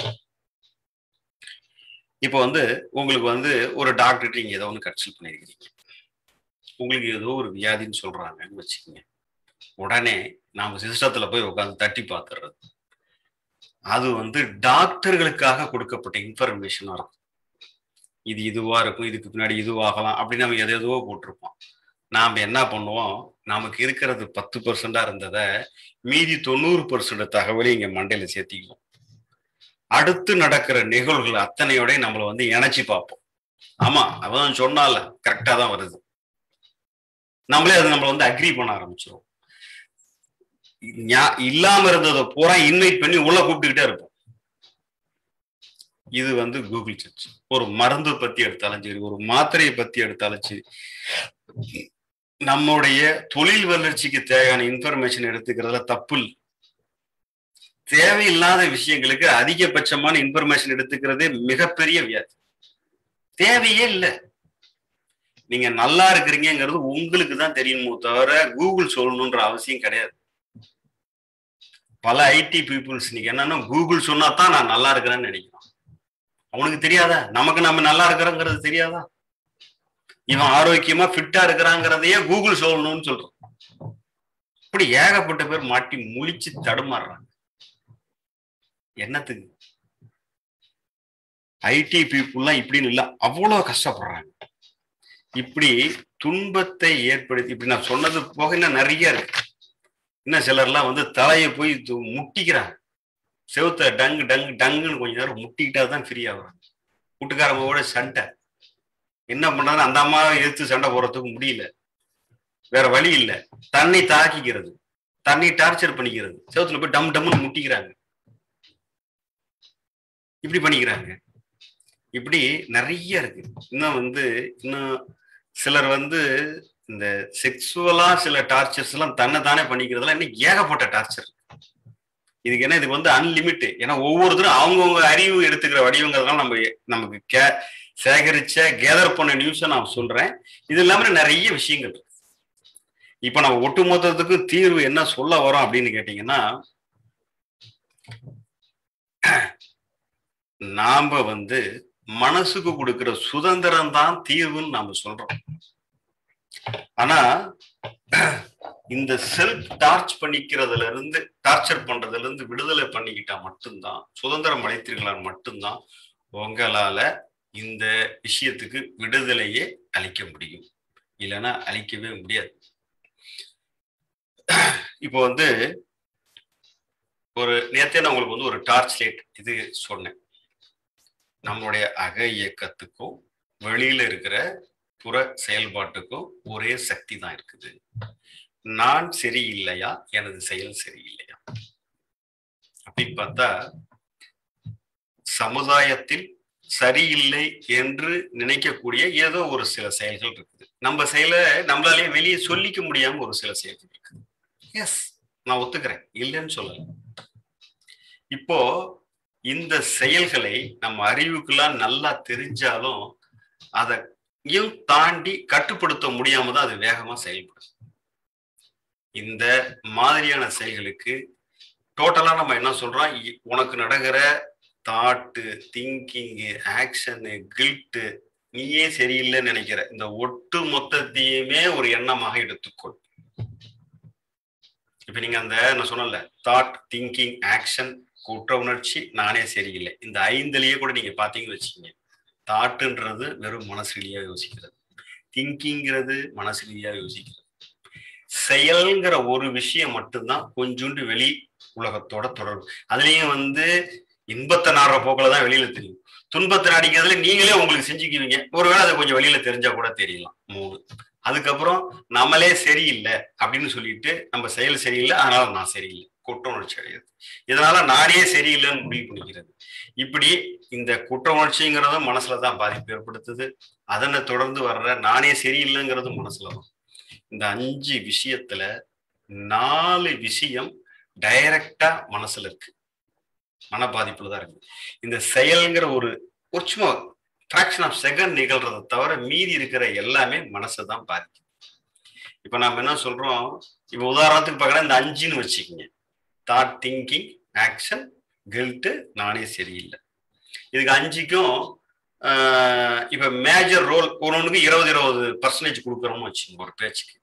இப்போ வந்து உங்களுக்கு வந்து ஒரு டாக்டர்கிட்ட நீங்க ஏதோ ஒன்று கன்சல்ட் பண்ணியிருக்கிறீங்க உங்களுக்கு ஏதோ ஒரு வியாதின்னு சொல்றாங்கன்னு வச்சுக்கோங்க உடனே நாம சிஸ்டத்துல போய் உட்காந்து தட்டி பார்த்துடுறது அது வந்து டாக்டர்களுக்காக கொடுக்கப்பட்ட இன்ஃபர்மேஷனா இருக்கும் இது இதுவா இருக்கும் இதுக்கு பின்னாடி இதுவாகலாம் அப்படின்னு நம்ம எதோ போட்டிருப்போம் நாம் என்ன பண்ணுவோம் நமக்கு இருக்கிறது பத்து பர்சன்டா இருந்ததை மீதி தொண்ணூறு பர்சன்ட் தகவலை இங்க மண்டையில சேர்த்திக்குவோம் அடுத்து நடக்கிற நிகழ்வுகள் அத்தனையோட நம்மளை வந்து இணைச்சி பார்ப்போம் ஆமா அவன் சொன்னால கரெக்டா தான் வருது நம்மளே அது நம்மளை வந்து அக்ரி பண்ண ஆரம்பிச்சிரும் இல்லாம இருந்ததை பூரா இன்வைட் பண்ணி உள்ள கூப்பிட்டுக்கிட்டே இருப்போம் இது வந்து கூகுள் சர்ச் ஒரு மருந்து பத்தி எடுத்தாலும் சரி ஒரு மாத்திரையை பத்தி எடுத்தாலும் சரி நம்முடைய தொழில் வளர்ச்சிக்கு தேவையான இன்ஃபர்மேஷன் எடுத்துக்கிறதுல தப்பு இல்லை தேவையில்லாத விஷயங்களுக்கு அதிகபட்சமான இன்ஃபர்மேஷன் எடுத்துக்கிறதே மிகப்பெரிய வியாதி தேவையே இல்லை நீங்க நல்லா இருக்கிறீங்கிறது உங்களுக்கு தான் தெரியணுமோ தவிர கூகுள் சொல்லணுன்ற அவசியம் கிடையாது பல ஐடி பீப்புள்ஸ் நீங்க என்னன்னா கூகுள் சொன்னா தான் நான் நல்லா இருக்கிறேன்னு நினைக்கிறோம் அவனுக்கு தெரியாதா நமக்கு நம்ம நல்லா இருக்கிறோங்கிறது தெரியாதா இவன் ஆரோக்கியமா ஃபிட்டா இருக்கிறாங்கிறதையே கூகுள் சொல்லணும்னு சொல்றான் இப்படி ஏகப்பட்ட பேர் மாட்டி முழிச்சு தடுமாறுறாங்க என்னத்துக்கு ஐடி பீப்புள்லாம் இப்படின்னு இல்லை அவ்வளோ கஷ்டப்படுறாங்க இப்படி துன்பத்தை ஏற்படுத்தி இப்படி நான் சொன்னது போக இன்னும் நிறைய இருக்கு இன்னும் சிலர்லாம் வந்து தலையை போய் முட்டிக்கிறாங்க செவுத்த டங்கு டங்கு டங்குன்னு கொஞ்ச நேரம் முட்டிக்கிட்டா தான் ஃப்ரீ ஆகுறாங்க வீட்டுக்காரங்களோட சண்டை என்ன பண்ணாரு அந்த அம்மாவை எதிர்த்து சண்டை போடுறதுக்கு முடியல வேற வழி இல்லை தண்ணி தாக்கிக்கிறது தண்ணி டார்ச்சர் பண்ணிக்கிறது செவத்துல போய் டம் டம்னு முட்டிக்கிறாங்க இப்படி பண்ணிக்கிறாங்க இப்படி நிறைய இருக்கு இன்னும் வந்து இன்னும் சிலர் வந்து இந்த செக்ஸுவலா சில டார்ச்சர்ஸ் எல்லாம் தன்னை தானே பண்ணிக்கிறதுலாம் இன்னும் ஏகப்பட்ட டார்ச்சர் இதுக்கு என்ன இதுக்கு வந்து அன்லிமிட் ஏன்னா ஒவ்வொருத்தரும் அவங்கவுங்க அறிவு எடுத்துக்கிற வடிவங்கிறதுனால நம்ம நமக்கு கே சேகரிச்ச கேதர் பண்ண நியூஸை நான் சொல்றேன் இது இல்லாம நிறைய விஷயங்கள் இருக்கு இப்ப நம்ம ஒட்டுமொத்தத்துக்கு தீர்வு என்ன சொல்ல வரோம் அப்படின்னு கேட்டீங்கன்னா நாம வந்து மனசுக்கு கொடுக்கிற சுதந்திரம் தான் தீர்வுன்னு நாம சொல்றோம் ஆனா இந்த செல்ஃப் டார்ச் பண்ணிக்கிறதுல இருந்து டார்ச்சர் பண்றதுல இருந்து விடுதலை பண்ணிக்கிட்டா மட்டும்தான் சுதந்திரம் அளித்தீர்களால் மட்டும்தான் உங்களால இந்த விஷயத்துக்கு விடுதலையே அளிக்க முடியும் இல்லைன்னா அளிக்கவே முடியாது இப்போ வந்து ஒரு நேத்தே நான் உங்களுக்கு வந்து ஒரு டார்ச் லைட் இது சொன்னேன் நம்மளுடைய அக இயக்கத்துக்கும் வெளியில இருக்கிற புற செயல்பாட்டுக்கும் ஒரே சக்தி தான் இருக்குது நான் சரியில்லையா எனது செயல் சரியில்லையா அப்படின்னு பார்த்தா சமுதாயத்தில் சரியில்லை என்று நினைக்கக்கூடிய ஏதோ ஒரு சில செயல்கள் இருக்குது நம்ம செயலை நம்மளாலே வெளியே சொல்லிக்க முடியாம ஒரு சில செயல்கள் இருக்குது எஸ் நான் ஒத்துக்கிறேன் இல்லைன்னு சொல்லல இப்போ இந்த செயல்களை நம்ம அறிவுக்கெல்லாம் நல்லா தெரிஞ்சாலும் அதையும் தாண்டி கட்டுப்படுத்த முடியாம தான் அது வேகமா செயல்படும் இந்த மாதிரியான செயல்களுக்கு டோட்டலா நம்ம என்ன சொல்றோம் உனக்கு நடக்கிற தாட்டு திங்கிங்கு ஆக்ஷனு கில்ட்டு நீயே சரியில்லைன்னு நினைக்கிற இந்த ஒட்டு மொத்தத்தையுமே ஒரு எண்ணமாக எடுத்துக்கொள் இப்ப நீங்க அந்த நான் சொன்னல தாட் திங்கிங் ஆக்ஷன் குற்ற உணர்ச்சி நானே சரியில்லை இந்த ஐந்துலயே கூட நீங்க பாத்தீங்கன்னு வச்சுக்கீங்க தாட்டுன்றது வெறும் மனசு ரீதியா யோசிக்கிறது திங்கிங்கிறது மனசு ரீதியா யோசிக்கிறது செயல்ங்கிற ஒரு விஷயம் மட்டும்தான் கொஞ்சோண்டு வெளி உலகத்தோட தொடர்பு அதுலயும் வந்து இன்பத்தை நாடுற போக்கில தான் வெளியில தெரியும் துன்பத்தை நாடிக்கிறதுல நீங்களே உங்களுக்கு செஞ்சுக்குவீங்க ஒருவேளை அது கொஞ்சம் வெளியில தெரிஞ்சா கூட தெரியலாம் மூணு அதுக்கப்புறம் நம்மளே சரியில்லை அப்படின்னு சொல்லிட்டு நம்ம செயல் சரியில்லை அதனால நான் சரியில்லை குற்ற உணர்ச்சி அடைகிறது இதனால நானே சரியில்லைன்னு முடிவு பண்ணிக்கிறது இப்படி இந்த குற்ற உணர்ச்சிங்கிறதும் மனசுலதான் பாதிப்பு ஏற்படுத்துது அதனை தொடர்ந்து வர்ற நானே சரியில்லைங்கிறதும் மனசுலதான் இந்த அஞ்சு விஷயத்துல நாலு விஷயம் டைரக்டா மனசுல இருக்கு மன பாதிப்புல தான் இருக்கு இந்த செயல்ங்கிற ஒரு ஒரு சும்மா ஃபிராக்ஷன் ஆஃப் செகண்ட் நிகழ்றதை தவிர மீதி இருக்கிற எல்லாமே மனசை தான் பாதிக்கும் இப்ப நம்ம என்ன சொல்றோம் இப்ப உதாரணத்துக்கு பார்க்கலாம் இந்த அஞ்சுன்னு வச்சுக்கோங்க தாட் திங்கிங் ஆக்ஷன் கில்ட்டு நானே சரியில்லை இதுக்கு அஞ்சுக்கும் இப்ப மேஜர் ரோல் ஒரு ஒன்றுக்கு இருபது இருபது பர்சன்டேஜ் கொடுக்குறோம்னு வச்சுக்கோங்க ஒரு பேச்சுக்கு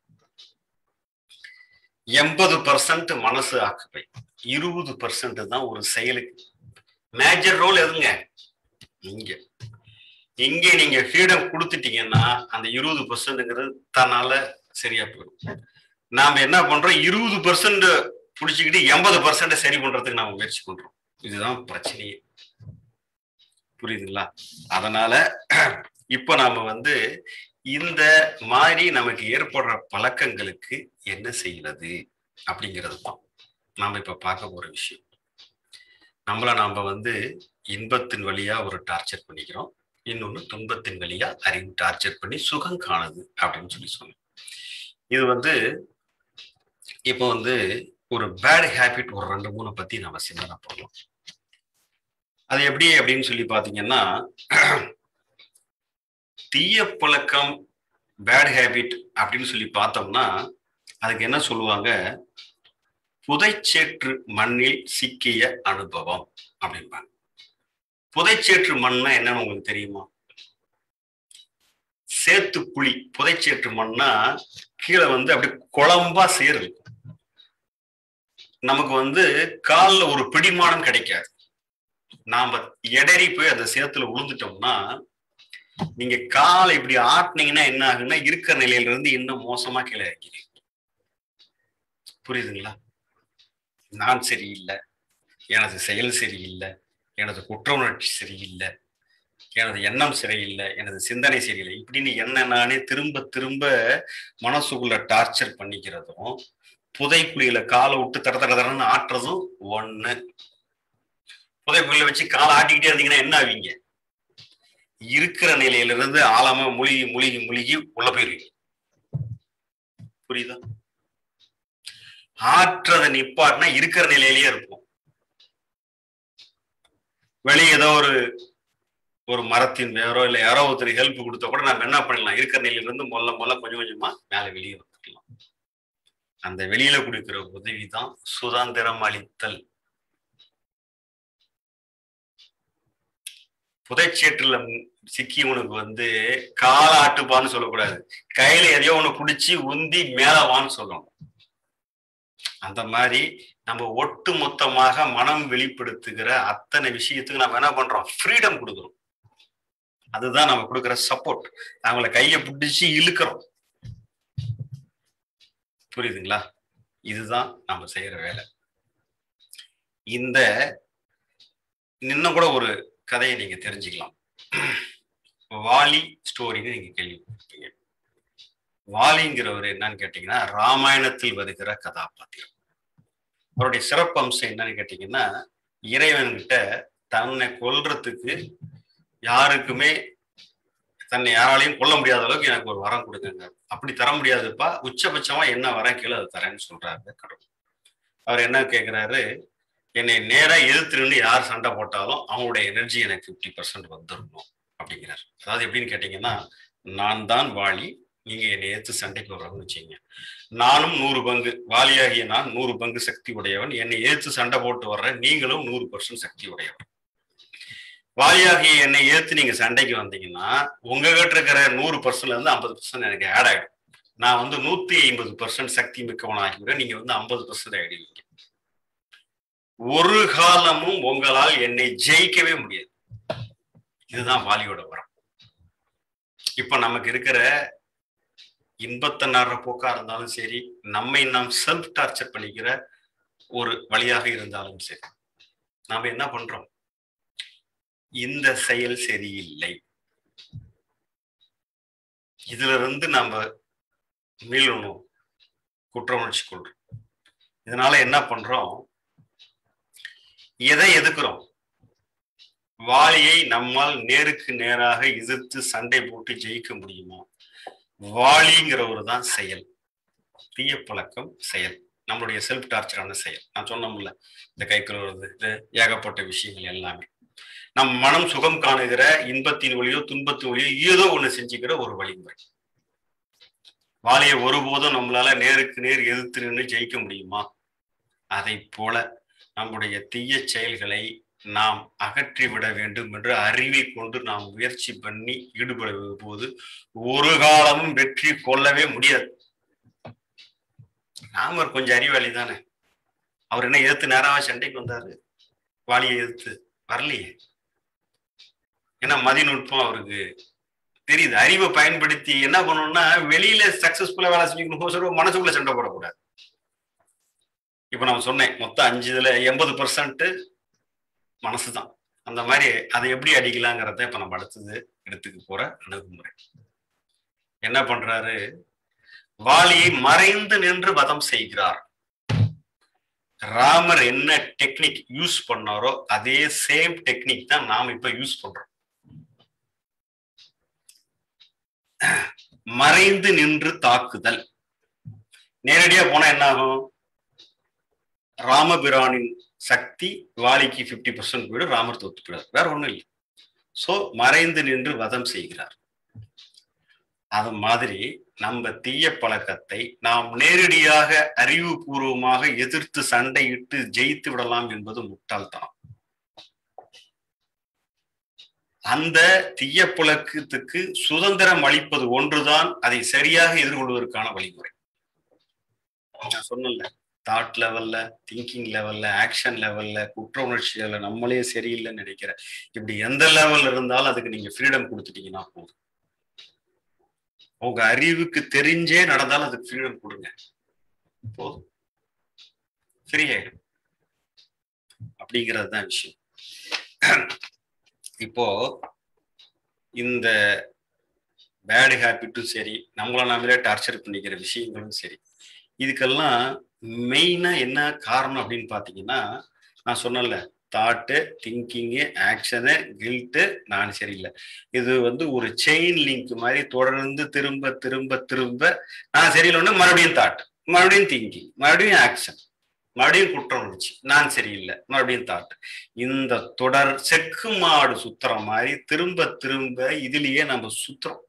எண்பது பர்சன்ட் மனசு ஆக்குப்பை இருபது பர்சன்ட் தான் ஒரு செயலுக்கு மேஜர் ரோல் எதுங்க இங்க இங்க நீங்க ஃப்ரீடம் கொடுத்துட்டீங்கன்னா அந்த இருபது பர்சன்ட்ங்கிறது தன்னால சரியா போயிடும் நாம என்ன பண்றோம் இருபது பர்சன்ட் பிடிச்சிக்கிட்டு எண்பது பர்சன்ட் சரி பண்றதுக்கு நாம முயற்சி பண்றோம் இதுதான் பிரச்சனையே புரியுதுங்களா அதனால இப்ப நாம வந்து இந்த மாதிரி நமக்கு ஏற்படுற பழக்கங்களுக்கு என்ன செய்யறது அப்படிங்கிறது தான் நாம இப்ப பார்க்க போற விஷயம் நம்மள நாம வந்து இன்பத்தின் வழியா ஒரு டார்ச்சர் பண்ணிக்கிறோம் இன்னொன்னு துன்பத்தின் வழியா அறிவு டார்ச்சர் பண்ணி சுகம் காணுது அப்படின்னு சொல்லி சொன்னேன் இது வந்து இப்போ வந்து ஒரு பேட் ஹேபிட் ஒரு ரெண்டு மூணு பத்தி நம்ம சிந்தனை பண்ணலாம் அது எப்படி அப்படின்னு சொல்லி பாத்தீங்கன்னா தீய பழக்கம் பேட் ஹேபிட் அப்படின்னு சொல்லி பார்த்தோம்னா அதுக்கு என்ன சொல்லுவாங்க புதைச்சேற்று மண்ணில் சிக்கிய அனுபவம் அப்படிம்பாங்க புதைச்சேற்று மண்ணா என்னன்னு உங்களுக்கு தெரியுமா சேத்து குழி புதைச்சேற்று மண்ணா கீழே வந்து அப்படி குழம்பா சேரு நமக்கு வந்து காலில் ஒரு பிடிமானம் கிடைக்காது நாம எடறி போய் அந்த சேத்துல விழுந்துட்டோம்னா நீங்க காலை இப்படி ஆட்டினீங்கன்னா என்ன ஆகுன்னா இருக்கிற நிலையில இருந்து இன்னும் மோசமா கீழே இறக்கிறீங்க புரியுதுங்களா நான் சரியில்லை எனது செயல் சரியில்லை எனது குற்ற உணர்ச்சி சரியில்லை எனது எண்ணம் சரியில்லை எனது சிந்தனை சரியில்லை இப்படின்னு என்ன நானே திரும்ப திரும்ப மனசுக்குள்ள டார்ச்சர் பண்ணிக்கிறதும் புதைக்குழியில காலை விட்டு தட தட தடன்னு ஆட்டுறதும் ஒண்ணு புதைப்புள்ள வச்சு காலை ஆட்டிக்கிட்டே இருந்தீங்கன்னா என்ன ஆவீங்க இருக்கிற நிலையிலிருந்து ஆழமா முழுகி முழுகி முழுகி உள்ள போயிருவீங்க புரியுதா ஆற்றதை நிப்பாட்டினா இருக்கிற நிலையிலேயே இருப்போம் வெளியே ஏதோ ஒரு ஒரு மரத்தின் வேறோ இல்லை யாரோ ஒருத்தர் ஹெல்ப் கொடுத்தா கூட நம்ம என்ன பண்ணலாம் இருக்கிற நிலையிலிருந்து முதல்ல முதல்ல கொஞ்சம் கொஞ்சமா மேல வெளியே வந்துடலாம் அந்த வெளியில கொடுக்கிற உதவி தான் சுதந்திரம் அளித்தல் புதைச்சேற்றுல சிக்கியவனுக்கு வந்து கால ஆட்டுப்பான்னு சொல்லக்கூடாது கையில எதையோ ஒண்ணு பிடிச்சி உந்தி மேலவான்னு சொல்லணும் அந்த மாதிரி நம்ம ஒட்டு மொத்தமாக மனம் வெளிப்படுத்துகிற அத்தனை விஷயத்துக்கு நம்ம என்ன பண்றோம் ஃப்ரீடம் கொடுக்குறோம் அதுதான் நம்ம கொடுக்குற சப்போர்ட் அவங்கள கையை பிடிச்சி இழுக்கிறோம் புரியுதுங்களா இதுதான் நம்ம செய்யற வேலை இந்த இன்னும் கூட ஒரு கதையை நீங்க தெரிஞ்சுக்கலாம் வாலி ஸ்டோரின்னு நீங்க கேள்விப்பட்டிருப்பீங்க வாலிங்கிறவர் என்னன்னு கேட்டீங்கன்னா ராமாயணத்தில் வருகிற கதாபாத்திரம் அவருடைய சிறப்பம்சம் என்னன்னு கேட்டீங்கன்னா இறைவன்கிட்ட தன்னை கொல்றதுக்கு யாருக்குமே தன்னை யாராலையும் கொல்ல முடியாத அளவுக்கு எனக்கு ஒரு வரம் கொடுங்க அப்படி தர முடியாதுப்பா உச்சபட்சமா என்ன வரம் கீழே அதை தரேன்னு சொல்றாரு கடவுள் அவர் என்ன கேட்கிறாரு என்னை நேரா எதிர்த்துருந்து யார் சண்டை போட்டாலும் அவங்களுடைய எனர்ஜி எனக்கு ஃபிஃப்டி பர்சன்ட் வந்துடணும் அப்படிங்கிறார் அதாவது எப்படின்னு கேட்டீங்கன்னா நான் தான் வாலி நீங்க என்னை ஏத்து சண்டைக்கு வர்றவங்க வச்சுங்க நானும் நூறு பங்கு வாலியாகிய நான் நூறு பங்கு சக்தி உடையவன் என்னை ஏத்து சண்டை போட்டு வர்ற நீங்களும் நூறு பர்சன்ட் சக்தி உடையவன் வாலியாகிய என்னை ஏத்து நீங்க சண்டைக்கு வந்தீங்கன்னா உங்ககிட்ட இருக்கிற நூறு பர்சன்ட்ல இருந்து ஐம்பது பர்சன்ட் எனக்கு ஆட் ஆயிடும் நான் வந்து நூத்தி ஐம்பது பர்சன்ட் சக்தி மிக்கவன் ஆகிவிட நீங்க வந்து ஐம்பது பர்சன்ட் ஆயிடுவீங்க ஒரு காலமும் உங்களால் என்னை ஜெயிக்கவே முடியாது இதுதான் வாலியோட வரம் இப்ப நமக்கு இருக்கிற இன்பத்தை நாடுற போக்கா இருந்தாலும் சரி நம்மை நாம் செல்ஃப் டார்ச்சர் பண்ணிக்கிற ஒரு வழியாக இருந்தாலும் சரி நாம என்ன பண்றோம் இந்த செயல் சரியில்லை இதுல இருந்து நாம மீளணும் குற்ற உணர்ச்சி கொள்றோம் இதனால என்ன பண்றோம் எதை எதுக்குறோம் வாலியை நம்மால் நேருக்கு நேராக எதிர்த்து சண்டை போட்டு ஜெயிக்க முடியுமா வாலிங்கிறவர் தான் செயல் தீய பழக்கம் செயல் நம்மளுடைய செல்ஃப் டார்ச்சரான செயல் நான் சொன்னோம்ல இந்த கை கழுவுறது இது ஏகப்பட்ட விஷயங்கள் எல்லாமே நம் மனம் சுகம் காணுகிற இன்பத்தின் வழியோ துன்பத்தின் வழியோ ஏதோ ஒண்ணு செஞ்சுக்கிற ஒரு வழிமுறை வாலியை ஒருபோதும் நம்மளால நேருக்கு நேர் எதிர்த்து நின்று ஜெயிக்க முடியுமா அதை போல நம்முடைய தீய செயல்களை நாம் அகற்றி விட வேண்டும் என்று அறிவை கொண்டு நாம் முயற்சி பண்ணி ஈடுபட போது ஒரு காலமும் வெற்றி கொள்ளவே முடியாது ராமர் கொஞ்சம் அறிவாளி தானே அவர் என்ன எதிர்த்து நேராக சண்டைக்கு வந்தாரு வாலியை எதிர்த்து வரலையே ஏன்னா மதிநுட்பம் அவருக்கு தெரியுது அறிவை பயன்படுத்தி என்ன பண்ணணும்னா வெளியில சக்சஸ்ஃபுல்லா வேலை செஞ்சுக்கணும் மனசுக்குள்ள சண்டை போடக்கூடாது இப்ப நான் சொன்னேன் மொத்தம் அஞ்சு இதுல எண்பது பர்சன்ட் மனசுதான் அந்த மாதிரி அதை எப்படி அடிக்கலாங்கிறத இப்ப நம்ம அடுத்தது எடுத்துக்க போற அணுகுமுறை என்ன பண்றாரு வாலியை மறைந்து நின்று வதம் செய்கிறார் ராமர் என்ன டெக்னிக் யூஸ் பண்ணாரோ அதே சேம் டெக்னிக் தான் நாம் இப்ப யூஸ் பண்றோம் மறைந்து நின்று தாக்குதல் நேரடியா போனா என்ன ஆகும் ராமபிரானின் சக்தி வாலிக்கு பிப்டி பர்சன்ட் போயிடும் ராமர் தோத்து போயிடார் வேற ஒண்ணும் இல்லை சோ மறைந்து நின்று வதம் செய்கிறார் அது மாதிரி நம்ம தீய பழக்கத்தை நாம் நேரடியாக அறிவுபூர்வமாக எதிர்த்து சண்டையிட்டு ஜெயித்து விடலாம் என்பது முட்டாள்தனம் அந்த தீய புழக்கத்துக்கு சுதந்திரம் அளிப்பது ஒன்றுதான் அதை சரியாக எதிர்கொள்வதற்கான வழிமுறை நான் சொன்னல தாட் லெவல்ல திங்கிங் லெவல்ல ஆக்ஷன் லெவல்ல குற்ற உணர்ச்சியில நம்மளே சரியில்லைன்னு நினைக்கிற இப்படி எந்த லெவல்ல இருந்தாலும் அதுக்கு நீங்க ஃப்ரீடம் கொடுத்துட்டீங்கன்னா போதும் உங்க அறிவுக்கு தெரிஞ்சே நடந்தாலும் அதுக்கு ஃப்ரீடம் கொடுங்க போதும் ஃப்ரீ ஆயிடும் அப்படிங்கிறது தான் விஷயம் இப்போ இந்த பேடு ஹேபிட்டும் சரி நம்மள நாமளே டார்ச்சர் பண்ணிக்கிற விஷயங்களும் சரி இதுக்கெல்லாம் மெயினா என்ன காரணம் அப்படின்னு பாத்தீங்கன்னா நான் சொன்னல தாட்டு திங்கிங்கு ஆக்ஷனு கில்ட்டு நான் சரியில்லை இது வந்து ஒரு செயின் லிங்க் மாதிரி தொடர்ந்து திரும்ப திரும்ப திரும்ப நான் சரியில்லைன்னா மறுபடியும் தாட் மறுபடியும் திங்கிங் மறுபடியும் ஆக்ஷன் மறுபடியும் குற்றம் உணர்ச்சி நான் சரியில்லை மறுபடியும் தாட் இந்த தொடர் செக்கு மாடு சுத்துற மாதிரி திரும்ப திரும்ப இதுலயே நம்ம சுத்துறோம்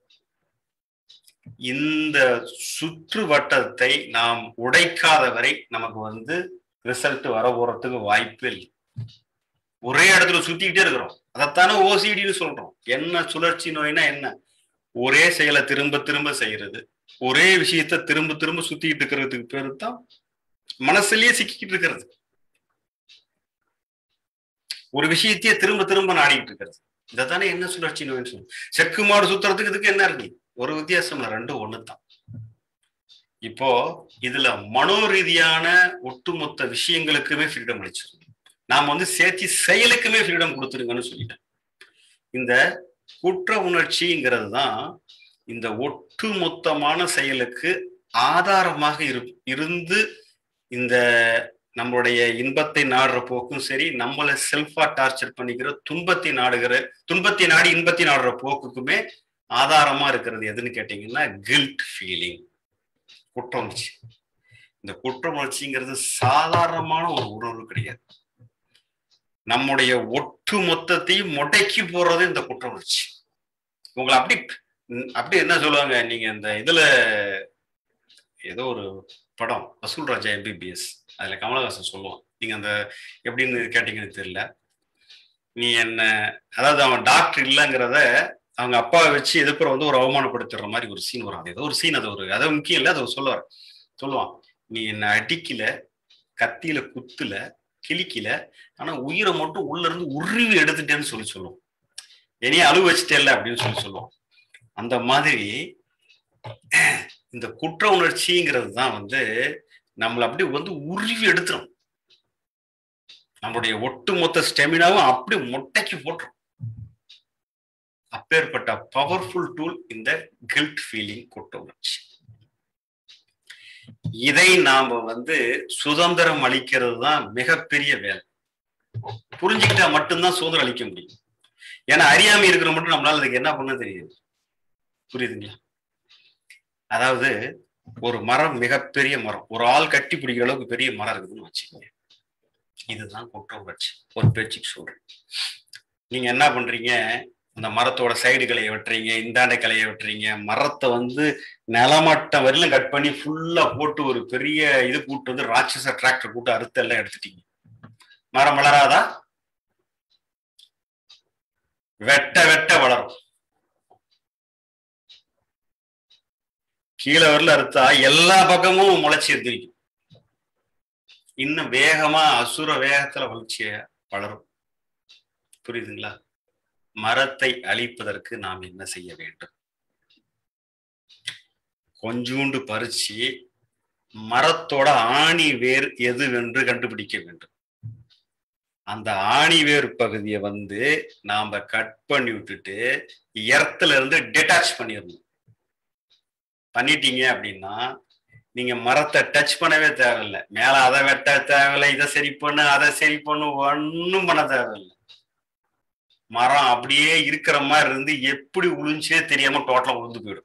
இந்த சுற்று வட்டத்தை நாம் உடைக்காத வரை நமக்கு வந்து ரிசல்ட் வர போறதுக்கு வாய்ப்பு இல்லை ஒரே இடத்துல சுத்திக்கிட்டே இருக்கிறோம் அதைத்தானே ஓசிடின்னு சொல்றோம் என்ன சுழற்சி நோய்னா என்ன ஒரே செயலை திரும்ப திரும்ப செய்யறது ஒரே விஷயத்த திரும்ப திரும்ப சுத்திக்கிட்டு இருக்கிறதுக்கு பேரு தான் மனசுலயே சிக்கிக்கிட்டு இருக்கிறது ஒரு விஷயத்தையே திரும்ப திரும்ப நாடிக்கிட்டு இருக்கிறது இதைத்தானே என்ன சுழற்சி நோய்னு சொல்லுவோம் செக்கு மாடு சுத்துறதுக்கு இதுக்கு என்ன இருக்கு ஒரு வித்தியாசம் ரெண்டும் ஒண்ணுதான் இப்போ இதுல மனோ ரீதியான ஒட்டுமொத்த விஷயங்களுக்குமே ஃப்ரீடம் அளிச்சிருக்கோம் நாம வந்து சேர்த்தி செயலுக்குமே ஃப்ரீடம் கொடுத்துருங்கன்னு சொல்லிட்டேன் இந்த குற்ற உணர்ச்சிங்கிறது தான் இந்த ஒட்டுமொத்தமான செயலுக்கு ஆதாரமாக இரு இருந்து இந்த நம்மளுடைய இன்பத்தை நாடுற போக்கும் சரி நம்மளை செல்ஃபா டார்ச்சர் பண்ணிக்கிற துன்பத்தை நாடுகிற துன்பத்தை நாடி இன்பத்தை நாடுற போக்குக்குமே ஆதாரமா இருக்கிறது எதுன்னு கேட்டீங்கன்னா கில்ட் ஃபீலிங் குற்ற உணர்ச்சி இந்த குற்ற உணர்ச்சிங்கிறது சாதாரணமான ஒரு உணர்வு கிடையாது நம்முடைய ஒட்டு மொத்தத்தையும் முடக்கி போறது இந்த குற்ற உணர்ச்சி உங்களை அப்படி அப்படி என்ன சொல்லுவாங்க நீங்க இந்த இதுல ஏதோ ஒரு படம் வசூல் ராஜா எம்பிபிஎஸ் அதுல கமலஹாசன் சொல்லுவான் நீங்க அந்த எப்படின்னு கேட்டீங்கன்னு தெரியல நீ என்ன அதாவது அவன் டாக்டர் இல்லைங்கிறத அவங்க அப்பாவை வச்சு எதிர்ப்புற வந்து ஒரு அவமானப்படுத்துற மாதிரி ஒரு சீன் வரும் அது ஏதோ ஒரு சீன் அது ஒரு அதாவது முக்கியம் இல்லை அதை சொல்லுவார் சொல்லுவான் நீ என்ன அடிக்கல கத்தியில குத்துல கிளிக்கல ஆனா உயிரை மட்டும் உள்ள இருந்து உருவி எடுத்துட்டேன்னு சொல்லி சொல்லுவோம் என்னையே அழுவ வச்சுட்டேல்ல அப்படின்னு சொல்லி சொல்லுவோம் அந்த மாதிரி இந்த குற்ற உணர்ச்சிங்கிறது தான் வந்து நம்மளை அப்படி வந்து உருவி எடுத்துரும் நம்மளுடைய ஒட்டுமொத்த ஸ்டெமினாவும் அப்படி மொட்டைக்கு போட்டுரும் அப்பேற்பட்ட பவர்ஃபுல் டூல் இந்த கில்ட் ஃபீலிங் குற்ற உணர்ச்சி இதை நாம வந்து சுதந்திரம் அளிக்கிறது தான் மிகப்பெரிய வேலை புரிஞ்சுக்கிட்டா மட்டும்தான் சுதந்திரம் அளிக்க முடியும் ஏன்னா அறியாமை இருக்கிற மட்டும் நம்மளால அதுக்கு என்ன பண்ண தெரியாது புரியுதுங்களா அதாவது ஒரு மரம் மிகப்பெரிய மரம் ஒரு ஆள் கட்டி பிடிக்கிற அளவுக்கு பெரிய மரம் இருக்குதுன்னு வச்சுக்கோங்க இதுதான் குற்ற உணர்ச்சி ஒரு பேச்சுக்கு சொல்றேன் நீங்க என்ன பண்றீங்க இந்த மரத்தோட சைடு கிளையை வெட்டுறீங்க இந்தாண்ட கிளையை வெட்டுறீங்க மரத்தை வந்து நிலமட்டம் வரையிலும் கட் பண்ணி ஃபுல்லா போட்டு ஒரு பெரிய இது கூட்டு வந்து ராட்சச டிராக்டர் கூட்டு அறுத்து எல்லாம் எடுத்துட்டீங்க மரம் வளராதா வெட்ட வெட்ட வளரும் கீழே வரல அறுத்தா எல்லா பக்கமும் முளைச்சி எந்திரிக்கும் இன்னும் வேகமா அசுர வேகத்துல வளர்ச்சிய வளரும் புரியுதுங்களா மரத்தை அழிப்பதற்கு நாம் என்ன செய்ய வேண்டும் கொஞ்சூண்டு பறிச்சு மரத்தோட ஆணி வேர் எதுவென்று கண்டுபிடிக்க வேண்டும் அந்த ஆணி வேர் பகுதியை வந்து நாம கட் பண்ணி விட்டுட்டு எர்த்துல இருந்து டிட்டாச் பண்ணிடணும் பண்ணிட்டீங்க அப்படின்னா நீங்க மரத்தை டச் பண்ணவே தேவையில்லை மேல அதை வெட்ட தேவையில்லை இதை சரி பண்ணு அதை சரி பண்ணு ஒன்னும் பண்ண தேவையில்லை மரம் அப்படியே இருக்கிற மாதிரி இருந்து எப்படி உளுஞ்சே தெரியாம டோட்டலா உளுந்து போயிடும்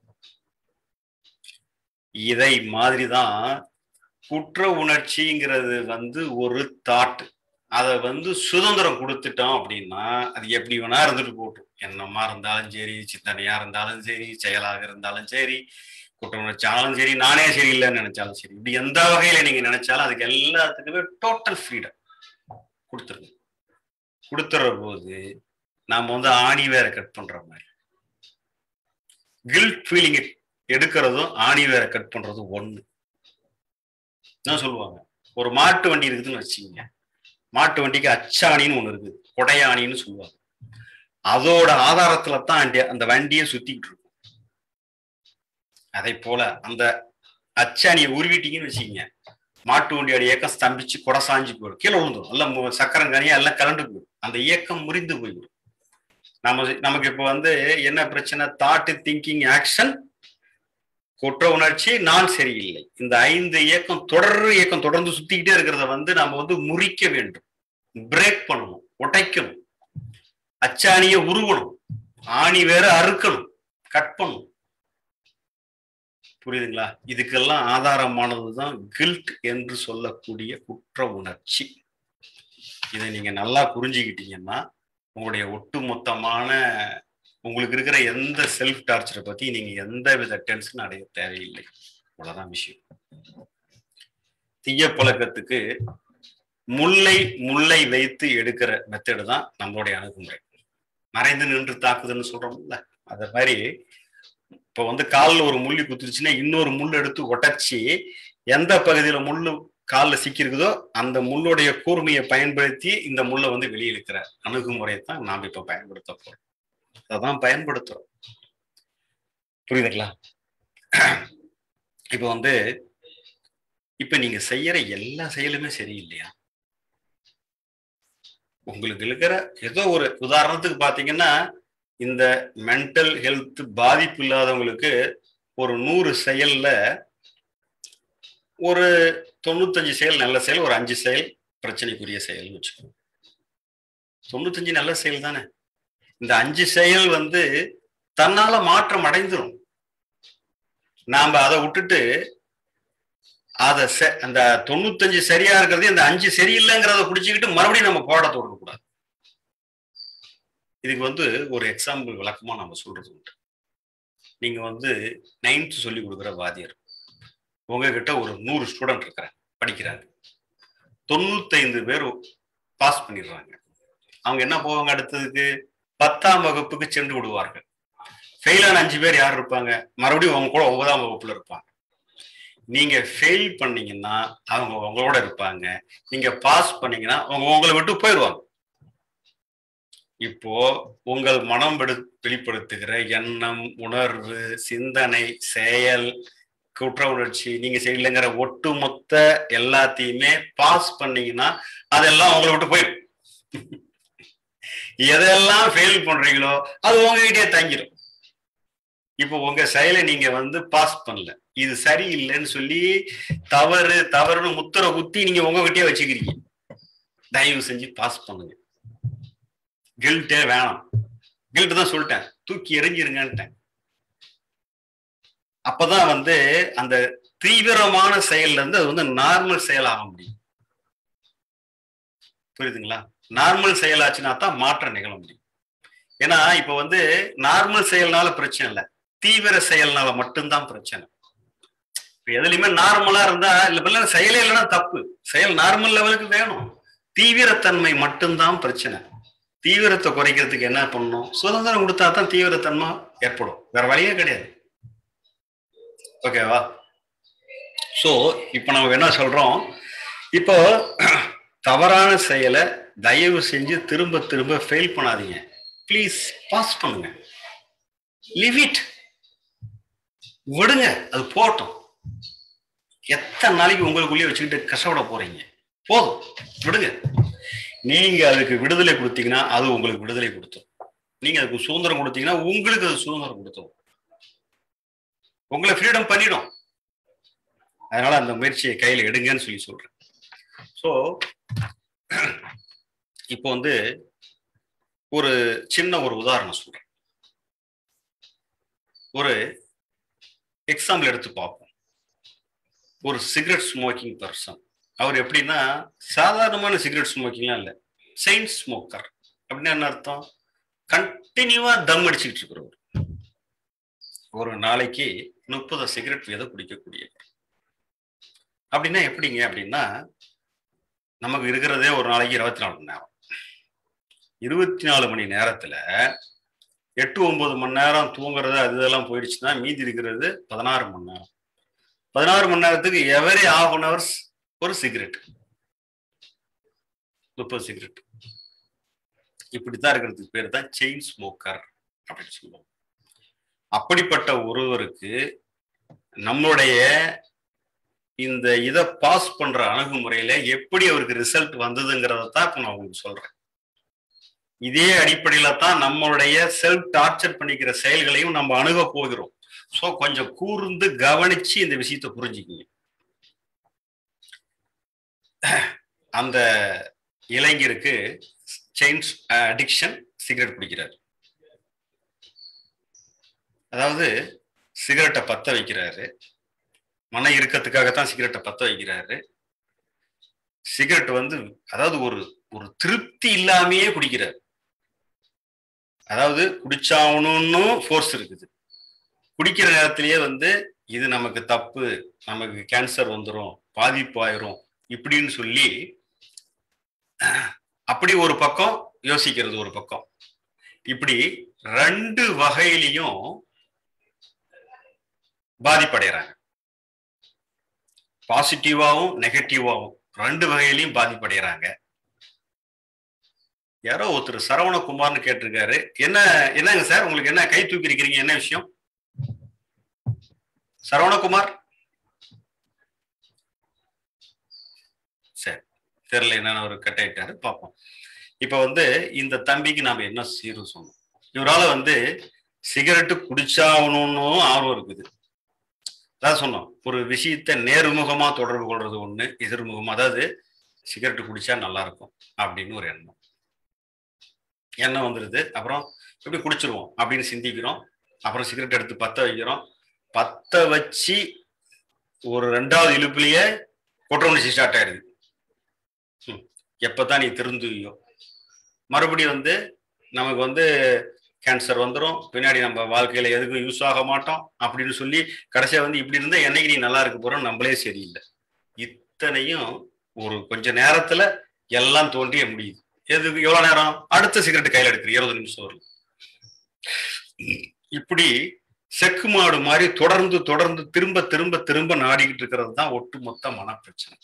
இதை மாதிரிதான் குற்ற உணர்ச்சிங்கிறது வந்து ஒரு தாட் அதை வந்து சுதந்திரம் கொடுத்துட்டோம் அப்படின்னா அது எப்படி வேணா இருந்துட்டு போட்டும் எண்ணமா இருந்தாலும் சரி சிந்தனையா இருந்தாலும் சரி செயலாக இருந்தாலும் சரி குற்ற உணர்ச்சியாலும் சரி நானே சரியில்லைன்னு நினைச்சாலும் சரி இப்படி எந்த வகையில நீங்க நினைச்சாலும் அதுக்கு எல்லாத்துக்குமே டோட்டல் ஃப்ரீடம் கொடுத்துருங்க கொடுத்துற போது நாம வந்து ஆணி வேற கட் பண்ற மாதிரி கில்ட் ஃபீலிங் எடுக்கிறதும் ஆணி வேற கட் பண்றதும் ஒண்ணு என்ன சொல்லுவாங்க ஒரு மாட்டு வண்டி இருக்குதுன்னு வச்சுக்கோங்க மாட்டு வண்டிக்கு அச்சாணின்னு ஒண்ணு இருக்குது கொடையாணின்னு சொல்லுவாங்க அதோட ஆதாரத்துல தான் அந்த வண்டியை சுத்திக்கிட்டு இருக்கும் அதை போல அந்த அச்சாணியை உருவிட்டீங்கன்னு வச்சுக்கோங்க மாட்டு வண்டியோட இயக்கம் ஸ்தம்பிச்சு கொடை சாஞ்சு போயிடும் கீழே விழுந்துடும் எல்லாம் சக்கரம் கனியா எல்லாம் கலண்டு போயிடும் அந்த இயக்கம் முறிந்து போய்விடும் நம்ம நமக்கு இப்போ வந்து என்ன பிரச்சனை தாட்டு திங்கிங் ஆக்ஷன் குற்ற உணர்ச்சி நான் சரியில்லை இந்த ஐந்து இயக்கம் தொடர் இயக்கம் தொடர்ந்து சுத்திக்கிட்டே இருக்கிறத வந்து நம்ம வந்து முறிக்க வேண்டும் பிரேக் பண்ணணும் உடைக்கணும் அச்சாணியை உருவணும் ஆணி வேற அறுக்கணும் கட் பண்ணணும் புரியுதுங்களா இதுக்கெல்லாம் ஆதாரமானதுதான் கில்ட் என்று சொல்லக்கூடிய குற்ற உணர்ச்சி இதை நீங்க நல்லா புரிஞ்சுக்கிட்டீங்கன்னா உங்களுடைய ஒட்டுமொத்தமான உங்களுக்கு இருக்கிற எந்த செல்ஃப் டார்ச்சரை பத்தி நீங்க எந்த வித டென்ஷன் அடைய தேவையில்லை அவ்வளவுதான் விஷயம் தீய பழக்கத்துக்கு முல்லை முல்லை வைத்து எடுக்கிற மெத்தடு தான் நம்மளுடைய அணுகுமுறை மறைந்து நின்று தாக்குதுன்னு சொல்றோம்ல அத மாதிரி இப்ப வந்து காலில் ஒரு முள்ளி குத்துருச்சுன்னா இன்னொரு முள் எடுத்து உடைச்சி எந்த பகுதியில முள்ளு காலில் சிக்கிருக்குதோ அந்த முள்ளுடைய கூர்மையை பயன்படுத்தி இந்த முள்ளை வந்து வெளியே இழுக்கிற அணுகுமுறையை தான் நாம் இப்ப பயன்படுத்த போறோம் அதான் பயன்படுத்துறோம் புரியுதுங்களா இப்ப வந்து இப்ப நீங்க செய்யற எல்லா செயலுமே சரியில்லையா உங்களுக்கு இருக்கிற ஏதோ ஒரு உதாரணத்துக்கு பாத்தீங்கன்னா இந்த மென்டல் ஹெல்த் பாதிப்பு இல்லாதவங்களுக்கு ஒரு நூறு செயல்ல ஒரு தொண்ணூத்தஞ்சு செயல் நல்ல செயல் ஒரு அஞ்சு செயல் பிரச்சனைக்குரிய செயல்னு வச்சுக்கோங்க தொண்ணூத்தஞ்சு நல்ல செயல் தானே இந்த அஞ்சு செயல் வந்து தன்னால மாற்றம் அடைந்துரும் நாம அதை விட்டுட்டு அத அந்த தொண்ணூத்தஞ்சு சரியா இருக்கிறது இந்த அஞ்சு சரியில்லைங்கிறத பிடிச்சிக்கிட்டு மறுபடியும் நம்ம போட தொடரக்கூடாது இதுக்கு வந்து ஒரு எக்ஸாம்பிள் விளக்கமா நம்ம சொல்றது உண்டு நீங்க வந்து நைன்த் சொல்லி கொடுக்குற வாத்தியர் உங்ககிட்ட ஒரு நூறு ஸ்டூடெண்ட் இருக்கிறாங்க படிக்கிறாங்க தொண்ணூத்தைந்து பேர் பாஸ் பண்ணிடுறாங்க அவங்க என்ன போவாங்க அடுத்ததுக்கு பத்தாம் வகுப்புக்கு சென்று விடுவார்கள் ஃபெயிலான அஞ்சு பேர் யார் இருப்பாங்க மறுபடியும் அவங்க கூட ஒன்பதாம் வகுப்புல இருப்பாங்க நீங்க ஃபெயில் பண்ணீங்கன்னா அவங்க உங்களோட இருப்பாங்க நீங்க பாஸ் பண்ணீங்கன்னா அவங்க உங்களை விட்டு போயிடுவாங்க இப்போ உங்கள் மனம் வெளிப்படுத்துகிற எண்ணம் உணர்வு சிந்தனை செயல் குற்ற உணர்ச்சி நீங்க செய்யலைங்கிற ஒட்டுமொத்த எல்லாத்தையுமே பாஸ் பண்ணீங்கன்னா அதெல்லாம் உங்களை விட்டு போயிடும் எதெல்லாம் ஃபெயில் பண்றீங்களோ அது உங்ககிட்டயே தங்கிடும் இப்போ உங்க செயலை நீங்க வந்து பாஸ் பண்ணல இது சரியில்லைன்னு சொல்லி தவறு தவறுன்னு முத்திர குத்தி நீங்க உங்ககிட்டயே வச்சுக்கிறீங்க தயவு செஞ்சு பாஸ் பண்ணுங்க கில்ட்டே வேணாம் கில்ட் தான் சொல்லிட்டேன் தூக்கி எறிஞ்சிருங்கன்ட்டேன் அப்பதான் வந்து அந்த தீவிரமான செயல்ல இருந்து அது வந்து நார்மல் செயலாக முடியும் புரியுதுங்களா நார்மல் செயலாச்சுன்னா தான் மாற்றம் நிகழ முடியும் ஏன்னா இப்ப வந்து நார்மல் செயல்னால பிரச்சனை இல்லை தீவிர செயல்னால மட்டும்தான் பிரச்சனை எதுலையுமே நார்மலா இருந்தா இல்ல செயலே இல்லைன்னா தப்பு செயல் நார்மல் லெவலுக்கு வேணும் தீவிரத்தன்மை மட்டும்தான் பிரச்சனை தீவிரத்தை குறைக்கிறதுக்கு என்ன பண்ணணும் சுதந்திரம் கொடுத்தா தான் தீவிரத்தன்மை ஏற்படும் வேற வழியே கிடையாது ஓகேவா ஸோ இப்போ நம்ம என்ன சொல்றோம் இப்போ தவறான செயலை தயவு செஞ்சு திரும்ப திரும்ப ஃபெயில் பண்ணாதீங்க ப்ளீஸ் பாஸ் பண்ணுங்க லிவ் இட் விடுங்க அது போட்டோம் எத்தனை நாளைக்கு உங்களுக்குள்ளேயே வச்சுக்கிட்டு கஷ்டப்பட போறீங்க போதும் விடுங்க நீங்க அதுக்கு விடுதலை கொடுத்தீங்கன்னா அது உங்களுக்கு விடுதலை கொடுத்துரும் நீங்க அதுக்கு சுதந்திரம் கொடுத்தீங்கன்னா உங்களுக்கு அது சுதந்திரம் கொடுத்துரும் உங்களை ஃப்ரீடம் பண்ணிடும் அதனால அந்த முயற்சியை கையில எடுங்கன்னு சொல்லி சொல்றேன் ஸோ இப்போ வந்து ஒரு சின்ன ஒரு உதாரணம் சொல்றேன் ஒரு எக்ஸாம்பிள் எடுத்து பார்ப்போம் ஒரு சிகரெட் ஸ்மோக்கிங் பர்சன் அவர் எப்படின்னா சாதாரணமான சிகரெட் ஸ்மோக்கிங்லாம் இல்லை செயின் ஸ்மோக்கர் அப்படின்னு என்ன அர்த்தம் கண்டினியூவா தம் அடிச்சுக்கிட்டு இருக்கிறவர் ஒரு நாளைக்கு முப்பது சிகரெட் வீதம் குடிக்கக்கூடியவர் அப்படின்னா எப்படிங்க அப்படின்னா நமக்கு இருக்கிறதே ஒரு நாளைக்கு இருபத்தி நாலு மணி நேரம் இருபத்தி நாலு மணி நேரத்துல எட்டு ஒன்பது மணி நேரம் தூங்குறது அது இதெல்லாம் போயிடுச்சுன்னா மீதி இருக்கிறது பதினாறு மணி நேரம் பதினாறு மணி நேரத்துக்கு எவரி ஹாஃப் அன் ஹவர்ஸ் ஒரு சிகரெட் முப்பது சிகரெட் இப்படித்தான் இருக்கிறதுக்கு பேர் தான் செயின் ஸ்மோக்கர் அப்படின்னு சொல்லுவோம் அப்படிப்பட்ட ஒருவருக்கு நம்மளுடைய இந்த இதை பாஸ் பண்ற அணுகுமுறையில எப்படி அவருக்கு ரிசல்ட் வந்ததுங்கிறத தான் இப்போ நான் உங்களுக்கு சொல்றேன் இதே அடிப்படையில தான் நம்மளுடைய செல்ஃப் டார்ச்சர் பண்ணிக்கிற செயல்களையும் நம்ம அணுக போகிறோம் ஸோ கொஞ்சம் கூர்ந்து கவனிச்சு இந்த விஷயத்தை புரிஞ்சுக்கிங்க அந்த இளைஞருக்கு செயின்ஸ் அடிக்ஷன் சிகரெட் குடிக்கிறார் அதாவது சிகரெட்டை பத்த வைக்கிறாரு மன இறுக்கத்துக்காகத்தான் சிகரெட்டை பத்த வைக்கிறாரு சிகரெட் வந்து அதாவது ஒரு ஒரு திருப்தி இல்லாமையே குடிக்கிறார் அதாவது குடிச்சாகணும்னு ஃபோர்ஸ் இருக்குது குடிக்கிற நேரத்திலேயே வந்து இது நமக்கு தப்பு நமக்கு கேன்சர் வந்துடும் பாதிப்பாயிரும் இப்படின்னு சொல்லி அப்படி ஒரு பக்கம் யோசிக்கிறது ஒரு பக்கம் இப்படி ரெண்டு வகையிலையும் பாதிப்படைகிறாங்க பாசிட்டிவாவும் நெகட்டிவாவும் ரெண்டு வகையிலையும் பாதிப்படைகிறாங்க யாரோ ஒருத்தர் சரவணகுமார்னு கேட்டிருக்காரு என்ன என்னங்க சார் உங்களுக்கு என்ன கை தூக்கி இருக்கிறீங்க என்ன விஷயம் சரவணகுமார் சரி தெரியல என்னன்னு ஒரு கட்டாயிட்டாரு பார்ப்போம் இப்ப வந்து இந்த தம்பிக்கு நாம என்ன சீர்வு சொன்னோம் இவரால வந்து சிகரெட்டு குடிச்சாகணும்னு ஆர்வம் இருக்குது அதான் சொன்னோம் ஒரு விஷயத்த நேர்முகமா தொடர்பு கொள்றது ஒண்ணு எதிர்முகமா அதாவது சிகரெட்டு குடிச்சா நல்லா இருக்கும் அப்படின்னு ஒரு எண்ணம் எண்ணம் வந்துடுது அப்புறம் எப்படி குடிச்சிருவோம் அப்படின்னு சிந்திக்கிறோம் அப்புறம் சிகரெட் எடுத்து பத்த வைக்கிறோம் பத்த வச்சு ஒரு ரெண்டாவது இழுப்புலயே குற்றவுணர்ச்சி ஸ்டார்ட் ஆயிடுது எப்பதான் நீ திருந்துவியோ மறுபடியும் வந்து நமக்கு வந்து கேன்சர் வந்துடும் பின்னாடி நம்ம வாழ்க்கையில எதுக்கும் யூஸ் ஆக மாட்டோம் அப்படின்னு சொல்லி கடைசியா வந்து இப்படி இருந்தா என்னைக்கு நீ நல்லா இருக்க போறோம் நம்மளே சரியில்லை இத்தனையும் ஒரு கொஞ்ச நேரத்துல எல்லாம் தோன்றிய முடியுது எதுக்கு எவ்வளவு நேரம் அடுத்த சிகரெட் கையில எடுக்கிற இருபது நிமிஷம் வரும் இப்படி செக்கு மாடு மாதிரி தொடர்ந்து தொடர்ந்து திரும்ப திரும்ப திரும்ப நாடிக்கிட்டு இருக்கிறது தான் ஒட்டுமொத்த மனப்பிரச்சனை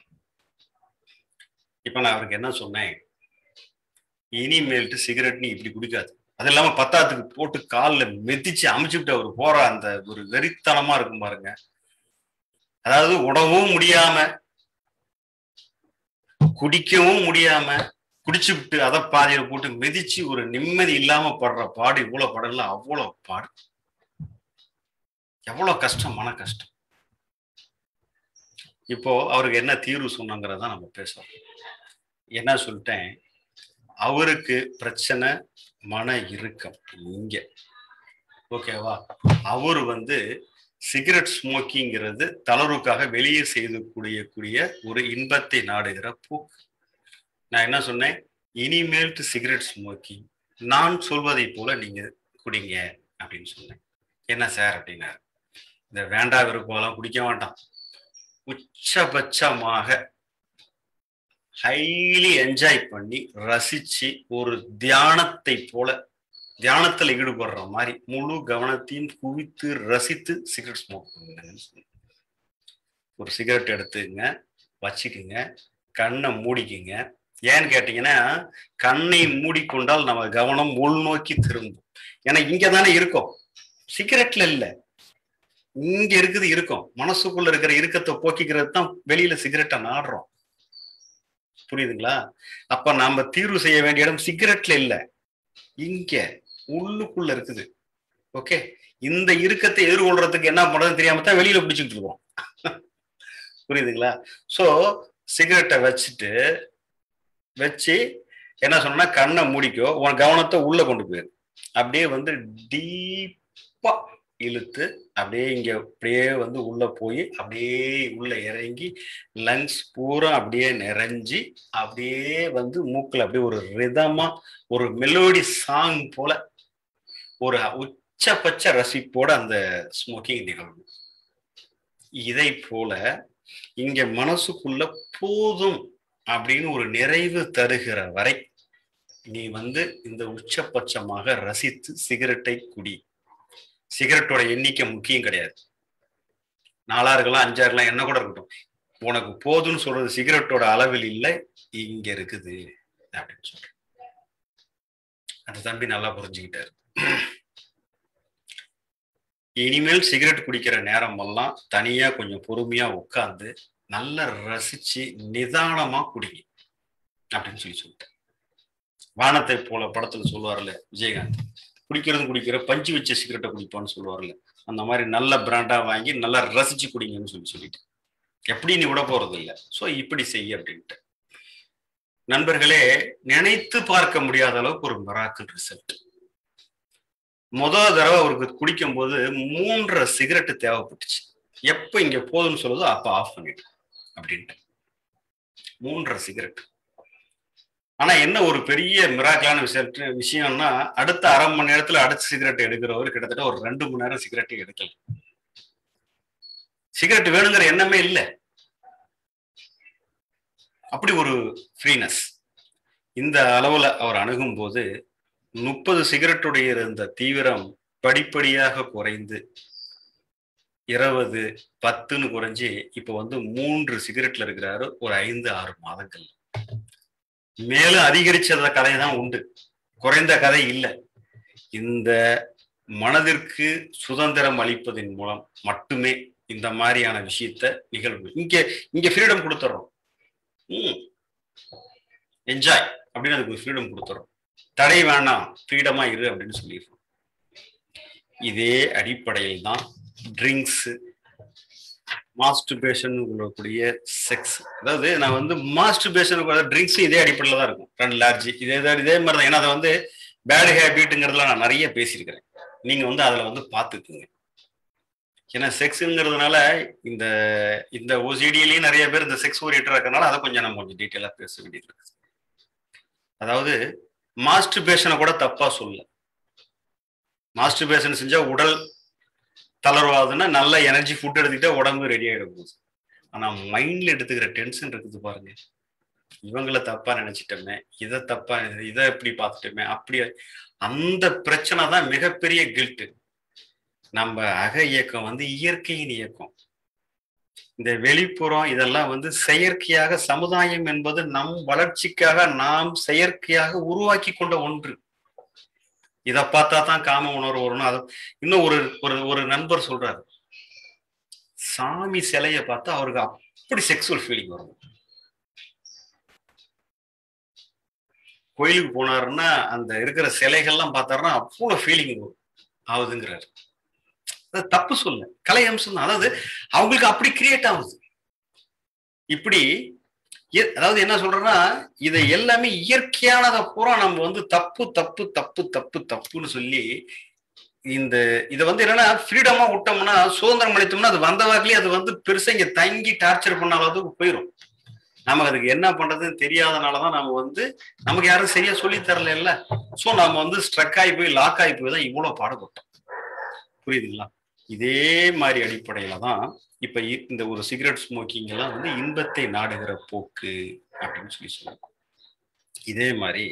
இப்ப நான் அவருக்கு என்ன சொன்னேன் இனிமேல்ட்டு சிகரெட் நீ இப்படி குடிக்காது அது இல்லாம பத்தாத்துக்கு போட்டு காலில் மெதிச்சு அமுச்சுட்டு அவர் போற அந்த ஒரு வெறித்தனமா இருக்கும் பாருங்க அதாவது உடவும் முடியாம குடிக்கவும் முடியாம குடிச்சு விட்டு அதை பாதியில போட்டு மிதிச்சு ஒரு நிம்மதி இல்லாம படுற பாடு இவ்வளவு படல அவ்வளவு பாடு எவ்வளவு கஷ்டம் மன கஷ்டம் இப்போ அவருக்கு என்ன தீர்வு சொன்னாங்கிறத நம்ம பேசுறோம் என்ன சொல்லிட்டேன் அவருக்கு பிரச்சனை மன இறுக்கம் இங்க ஓகேவா அவர் வந்து சிகரெட் ஸ்மோக்கிங்கிறது தளர்வுக்காக வெளியே செய்து கூடிய கூடிய ஒரு இன்பத்தை நாடுகிற போக்கு நான் என்ன சொன்னேன் இனிமேல்ட்டு சிகரெட் ஸ்மோக்கிங் நான் சொல்வதை போல நீங்க குடிங்க அப்படின்னு சொன்னேன் என்ன சார் அப்படின்னாரு இந்த வேண்டா விருப்பம்லாம் குடிக்க மாட்டான் உச்சபட்சமாக ஹைலி என்ஜாய் பண்ணி ரசிச்சு ஒரு தியானத்தை போல தியானத்துல ஈடுபடுற மாதிரி முழு கவனத்தையும் குவித்து ரசித்து சிகரெட் ஸ்மோக் பண்ணுங்க ஒரு சிகரெட் எடுத்துங்க வச்சுக்குங்க கண்ணை மூடிக்குங்க ஏன்னு கேட்டீங்கன்னா கண்ணை மூடிக்கொண்டால் நம்ம கவனம் உள்நோக்கி திரும்பும் ஏன்னா இங்க தானே இருக்கும் சிகரெட்ல இல்ல இங்க இருக்குது இருக்கும் மனசுக்குள்ள இருக்கிற இறுக்கத்தை போக்கிக்கிறது தான் வெளியில சிகரெட்டை நாடுறோம் புரியுதுங்களா அப்ப நாம தீர்வு செய்ய வேண்டிய இடம் சிகரெட்ல இல்ல இங்க உள்ளுக்குள்ள இருக்குது ஓகே இந்த இறுக்கத்தை எதிர்கொள்றதுக்கு என்ன பண்றதுன்னு தெரியாம தான் வெளியில பிடிச்சிட்டு இருக்கோம் புரியுதுங்களா சோ சிகரெட்டை வச்சுட்டு வச்சு என்ன சொன்னா கண்ணை மூடிக்கோ உன் கவனத்தை உள்ள கொண்டு போயிரு அப்படியே வந்து டீப்பா இழுத்து அப்படியே இங்க அப்படியே வந்து உள்ள போய் அப்படியே உள்ள இறங்கி லங்ஸ் பூரா அப்படியே நிறைஞ்சி அப்படியே வந்து மூக்குல அப்படியே ஒரு ரிதமா ஒரு மெலோடி சாங் போல ஒரு உச்சபட்ச ரசிப்போட அந்த ஸ்மோக்கிங் நிகழ்வு இதை போல இங்க மனசுக்குள்ள போதும் அப்படின்னு ஒரு நிறைவு தருகிற வரை நீ வந்து இந்த உச்சபட்சமாக ரசித்து சிகரெட்டை குடி சிகரெட்டோட எண்ணிக்கை முக்கியம் கிடையாது நாலா இருக்கலாம் அஞ்சா இருக்கலாம் என்ன கூட இருக்கட்டும் உனக்கு போதும்னு சொல்றது சிகரெட்டோட அளவில் இல்லை இங்க இருக்குது அப்படின்னு சொல்றேன் அந்த தம்பி நல்லா புரிஞ்சுக்கிட்டாரு இனிமேல் சிகரெட் குடிக்கிற நேரம் எல்லாம் தனியா கொஞ்சம் பொறுமையா உட்காந்து நல்லா ரசிச்சு நிதானமா குடிங்க அப்படின்னு சொல்லி சொல்லிட்டேன் வானத்தை போல படத்துல சொல்லுவார்ல விஜயகாந்த் குடிக்கிறதும் குடிக்கிற பஞ்சு வச்ச சிகரெட்டை குடிப்பான்னு சொல்லுவார்ல அந்த மாதிரி நல்ல பிராண்டா வாங்கி நல்லா ரசிச்சு குடிங்கன்னு சொல்லி சொல்லிட்டு எப்படி நீ விட போறது இல்லை ஸோ இப்படி செய்ய அப்படின்ட்டு நண்பர்களே நினைத்து பார்க்க முடியாத அளவுக்கு ஒரு மிராக்கிள் ரிசல்ட் முதல் தடவை அவருக்கு குடிக்கும் போது மூன்றரை சிகரெட் தேவைப்பட்டுச்சு எப்ப இங்க போதும்னு சொல்லுதோ அப்ப ஆஃப் பண்ணிட்டு அப்படின்ட்டு மூன்றரை சிகரெட் ஆனா என்ன ஒரு பெரிய மிராக்கலான விஷயம் விஷயம்னா அடுத்த அரை மணி நேரத்துல அடுத்த சிகரெட் எடுக்கிறவர் கிட்டத்தட்ட ஒரு ரெண்டு மணி நேரம் சிகரெட்டை எடுக்கல சிகரெட் வேணுங்கிற எண்ணமே இல்லை அப்படி ஒரு ஃப்ரீனஸ் இந்த அளவுல அவர் அணுகும் போது முப்பது சிகரெட்டுடைய இருந்த தீவிரம் படிப்படியாக குறைந்து இருபது பத்துன்னு குறைஞ்சி இப்ப வந்து மூன்று சிகரெட்ல இருக்கிறாரு ஒரு ஐந்து ஆறு மாதங்கள் மேலும் அதிகரிச்சத கதை தான் உண்டு குறைந்த கதை இல்லை இந்த மனதிற்கு சுதந்திரம் அளிப்பதன் மூலம் மட்டுமே இந்த மாதிரியான விஷயத்த நிகழ்வு இங்க இங்க ஃப்ரீடம் கொடுத்துறோம் ம் என்ஜாய் அப்படின்னு அதுக்கு ஃப்ரீடம் கொடுத்துறோம் தடை வேணாம் ஃப்ரீடமா இரு அப்படின்னு சொல்லிடுறோம் இதே அடிப்படையில் தான் ட்ரிங்க்ஸ் மாஸ்டுபேஷன் சொல்லக்கூடிய செக்ஸ் அதாவது நான் வந்து மாஸ்டுபேஷன் ட்ரிங்க்ஸ் இதே அடிப்படையில் தான் இருக்கும் ரெண்டு லார்ஜ் இதே இதே மாதிரி தான் ஏன்னா அதை வந்து பேட் ஹேபிட்டுங்கிறதுல நான் நிறைய பேசியிருக்கிறேன் நீங்க வந்து அதில் வந்து பார்த்துக்குங்க ஏன்னா செக்ஸுங்கிறதுனால இந்த இந்த ஓசிடியிலையும் நிறைய பேர் இந்த செக்ஸ் ஓரியேட்டர் இருக்கிறனால அதை கொஞ்சம் நம்ம கொஞ்சம் டீட்டெயிலாக பேச வேண்டியது இருக்கு அதாவது மாஸ்டுபேஷனை கூட தப்பா சொல்ல மாஸ்டுபேஷன் செஞ்சா உடல் தளர்வாதுன்னா நல்ல எனர்ஜி ஃபுட் எடுத்துக்கிட்டா உடம்பு ரெடி ஆகிட போகுது ஆனா மைண்ட்ல எடுத்துக்கிற டென்ஷன் இருக்குது பாருங்க இவங்கள தப்பா நினைச்சிட்டோமே இதை தப்பா இதை எப்படி பார்த்துட்டோமே அப்படி அந்த பிரச்சனை தான் மிகப்பெரிய கில்ட்டு நம்ம அக இயக்கம் வந்து இயற்கையின் இயக்கம் இந்த வெளிப்புறம் இதெல்லாம் வந்து செயற்கையாக சமுதாயம் என்பது நம் வளர்ச்சிக்காக நாம் செயற்கையாக உருவாக்கி கொண்ட ஒன்று இதை பார்த்தா தான் காம உணர்வு வரணும் அது இன்னும் ஒரு ஒரு ஒரு நண்பர் சொல்றாரு சாமி சிலைய பார்த்தா அவருக்கு அப்படி செக்ஸுவல் ஃபீலிங் வரும் கோயிலுக்கு போனாருன்னா அந்த இருக்கிற சிலைகள்லாம் பார்த்தாருன்னா அவ்வளோ ஃபீலிங் வரும் ஆகுதுங்கிறாரு அது தப்பு சொல்ல கலை அம்சம் தான் அதாவது அவங்களுக்கு அப்படி கிரியேட் ஆகுது இப்படி அதாவது என்ன சொல்றேன்னா இதை எல்லாமே இயற்கையானதை பூரா நம்ம வந்து தப்பு தப்பு தப்பு தப்பு தப்புன்னு சொல்லி இந்த இதை வந்து என்னன்னா ஃப்ரீடமா விட்டோம்னா சுதந்திரம் அளித்தோம்னா அது வந்த வாக்கிலேயே அது வந்து பெருசா இங்க தங்கி டார்ச்சர் பண்ண அளவுக்கு போயிடும் நமக்கு அதுக்கு என்ன பண்றதுன்னு தெரியாதனாலதான் நம்ம வந்து நமக்கு யாரும் சரியா சொல்லி தரல இல்ல சோ நம்ம வந்து ஸ்ட்ரக் ஆகி போய் லாக் ஆகி போய் தான் இவ்வளவு பாடுபட்டோம் புரியுதுங்களா இதே மாதிரி அடிப்படையில தான் இப்ப இந்த ஒரு சிகரெட் ஸ்மோக்கிங் எல்லாம் வந்து இன்பத்தை நாடுகிற போக்கு அப்படின்னு சொல்லி சொல்லுவோம் இதே மாதிரி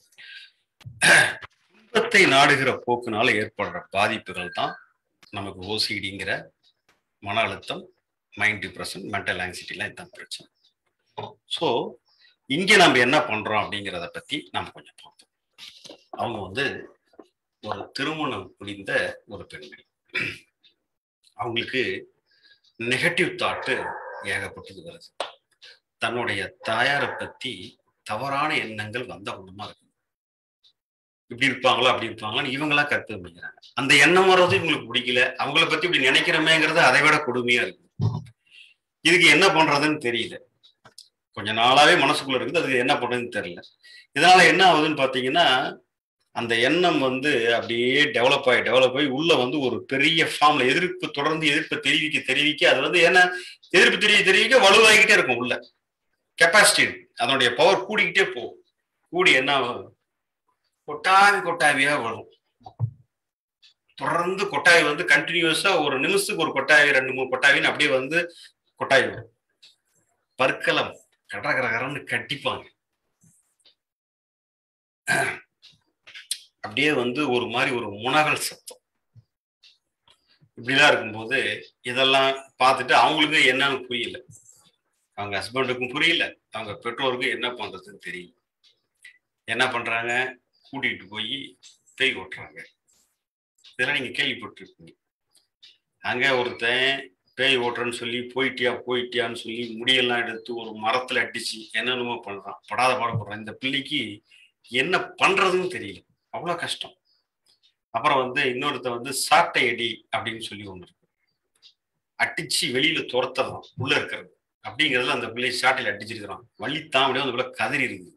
இன்பத்தை நாடுகிற போக்குனால ஏற்படுற பாதிப்புகள் தான் நமக்கு ஓசிடிங்கிற மன அழுத்தம் மைண்ட் டிப்ரெஷன் மென்டல் ஆங்ஸைட்டிலாம் இதுதான் பிரச்சனை ஸோ இங்க நம்ம என்ன பண்றோம் அப்படிங்கிறத பத்தி நம்ம கொஞ்சம் பார்ப்போம் அவங்க வந்து ஒரு திருமணம் முடிந்த ஒரு பெண்மணி அவங்களுக்கு நெகட்டிவ் தாட்டு ஏகப்பட்டது வருது தன்னுடைய தாயாரை பத்தி தவறான எண்ணங்கள் வந்த ஒண்ணுமா இருக்கு இப்படி இருப்பாங்களோ அப்படி இருப்பாங்களான்னு இவங்களா கற்பனை பண்ணிக்கிறாங்க அந்த எண்ணம் வர்றது இவங்களுக்கு பிடிக்கல அவங்கள பத்தி இப்படி நினைக்கிறோமேங்கிறது அதை விட கொடுமையா இருக்கு இதுக்கு என்ன பண்றதுன்னு தெரியல கொஞ்ச நாளாவே மனசுக்குள்ள இருக்குது அதுக்கு என்ன பண்றதுன்னு தெரியல இதனால என்ன ஆகுதுன்னு பாத்தீங்கன்னா அந்த எண்ணம் வந்து அப்படியே டெவலப் ஆகி டெவலப் ஆகி உள்ள வந்து ஒரு பெரிய ஃபார்ம்ல எதிர்ப்பு தொடர்ந்து எதிர்ப்பு தெரிவிக்க தெரிவிக்க அது வந்து என்ன எதிர்ப்பு தெரிவிக்க தெரிவிக்க வலுவாகிக்கிட்டே இருக்கும் உள்ள கெப்பாசிட்டி அதனுடைய பவர் கூடிக்கிட்டே போகும் கூடி என்ன ஆகும் கொட்டாவி கொட்டாவியா வரும் தொடர்ந்து கொட்டாவி வந்து கண்டினியூஸா ஒரு நிமிஷத்துக்கு ஒரு கொட்டாவி ரெண்டு மூணு கொட்டாவின்னு அப்படியே வந்து கொட்டாவி வரும் பற்களம் கட கரன்னு கட்டிப்பாங்க அப்படியே வந்து ஒரு மாதிரி ஒரு முனகல் சத்தம் இப்படிலாம் இருக்கும்போது இதெல்லாம் பார்த்துட்டு அவங்களுக்கு என்னன்னு புரியல அவங்க ஹஸ்பண்டுக்கும் புரியல அவங்க பெற்றோருக்கும் என்ன பண்றதுன்னு தெரியல என்ன பண்றாங்க கூட்டிகிட்டு போய் பேய் ஓட்டுறாங்க இதெல்லாம் நீங்க கேள்விப்பட்டிருக்கீங்க அங்க ஒருத்தன் பேய் ஓட்டுறன்னு சொல்லி போயிட்டியா போயிட்டியான்னு சொல்லி முடியெல்லாம் எடுத்து ஒரு மரத்துல அடிச்சு என்னென்னமோ பண்றான் படாத பாடப்படுறான் இந்த பிள்ளைக்கு என்ன பண்றதுன்னு தெரியல அவ்வளோ கஷ்டம் அப்புறம் வந்து இன்னொருத்த வந்து சாட்டை அடி அப்படின்னு சொல்லி ஒன்று இருக்கு அடிச்சு வெளியில துரத்துறதான் உள்ள இருக்கிறது அப்படிங்கிறதுல அந்த பிள்ளை சாட்டையில் அடிச்சிருக்கிறான் வள்ளி தான் அப்படியே அந்த பிள்ளை கதறி இருக்குது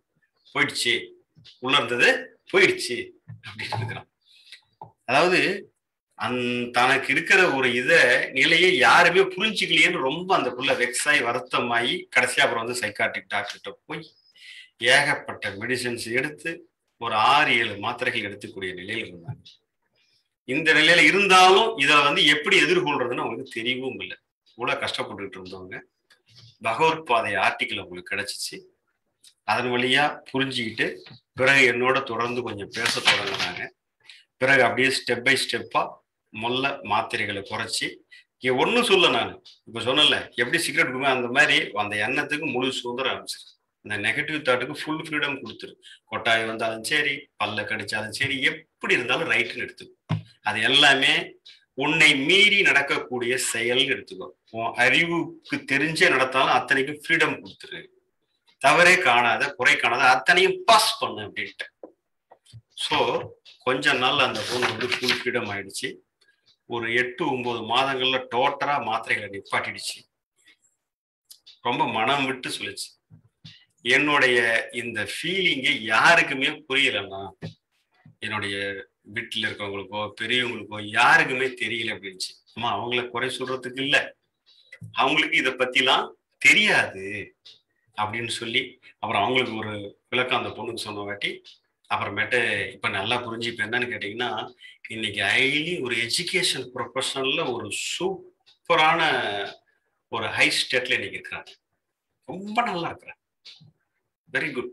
போயிடுச்சு உள்ள இருந்தது போயிடுச்சு அப்படின்னு இருக்கிறான் அதாவது அந் தனக்கு இருக்கிற ஒரு இத நிலையை யாருமே புரிஞ்சுக்கலையேன்னு ரொம்ப அந்த புள்ள வெக்ஸாகி வருத்தமாயி கடைசியா அப்புறம் வந்து சைக்காட்ரிக் டாக்டர்கிட்ட போய் ஏகப்பட்ட மெடிசன்ஸ் எடுத்து ஒரு ஆறு ஏழு மாத்திரைகள் எடுத்துக்கூடிய நிலையில் இருந்தாங்க இந்த நிலையில இருந்தாலும் இதை வந்து எப்படி எதிர்கொள்றதுன்னு அவங்களுக்கு தெரியவும் இல்லை இவ்வளவு கஷ்டப்பட்டுக்கிட்டு இருந்தவங்க பகவத் பாதை ஆர்டிக்கல் அவங்களுக்கு கிடைச்சிச்சு அதன் வழியா புரிஞ்சுக்கிட்டு பிறகு என்னோட தொடர்ந்து கொஞ்சம் பேச தொடங்கினாங்க பிறகு அப்படியே ஸ்டெப் பை ஸ்டெப்பா மொல்ல மாத்திரைகளை குறைச்சி இங்க ஒன்றும் சொல்ல நான் இப்போ சொன்னல எப்படி சிகரெட் கொடுப்பேன் அந்த மாதிரி அந்த எண்ணத்துக்கு முழு சுதந்திரம் ஆரம்பிச்சிரு இந்த நெகட்டிவ் தாட்டுக்கு ஃபுல் ஃப்ரீடம் கொடுத்துரு கொட்டாய் வந்தாலும் சரி பல்ல கடிச்சாலும் சரி எப்படி இருந்தாலும் ரைட்டுன்னு எடுத்துக்கும் அது எல்லாமே உன்னை மீறி நடக்கக்கூடிய செயல் எடுத்துக்கோ உன் அறிவுக்கு தெரிஞ்சே நடத்தாலும் அத்தனைக்கும் ஃப்ரீடம் கொடுத்துரு தவறே காணாத குறை காணாத அத்தனையும் பாஸ் பண்ணு அப்படின்ட்டு ஸோ கொஞ்ச நாள் அந்த பொண்ணு வந்து ஃபுல் ஃப்ரீடம் ஆயிடுச்சு ஒரு எட்டு ஒன்பது மாதங்கள்ல டோட்டலா மாத்திரைகளை நிப்பாட்டிடுச்சு ரொம்ப மனம் விட்டு சொல்லிச்சு என்னுடைய இந்த ஃபீலிங்கை யாருக்குமே புரியலன்னா என்னுடைய வீட்டில் இருக்கவங்களுக்கோ பெரியவங்களுக்கோ யாருக்குமே தெரியல அப்படின்ச்சு அம்மா அவங்கள குறை சொல்றதுக்கு இல்லை அவங்களுக்கு இதை பத்திலாம் தெரியாது அப்படின்னு சொல்லி அப்புறம் அவங்களுக்கு ஒரு விளக்கம் அந்த பொண்ணுக்கு சொன்ன வாட்டி அப்புறமேட்டு இப்ப நல்லா புரிஞ்சு இப்ப என்னன்னு கேட்டீங்கன்னா இன்னைக்கு ஹைலி ஒரு எஜுகேஷன் ப்ரொஃபஷனல்ல ஒரு சூப்பரான ஒரு ஹை ஸ்டேட்ல இன்னைக்கு இருக்கிறாங்க ரொம்ப நல்லா இருக்கிறாங்க வெரி குட்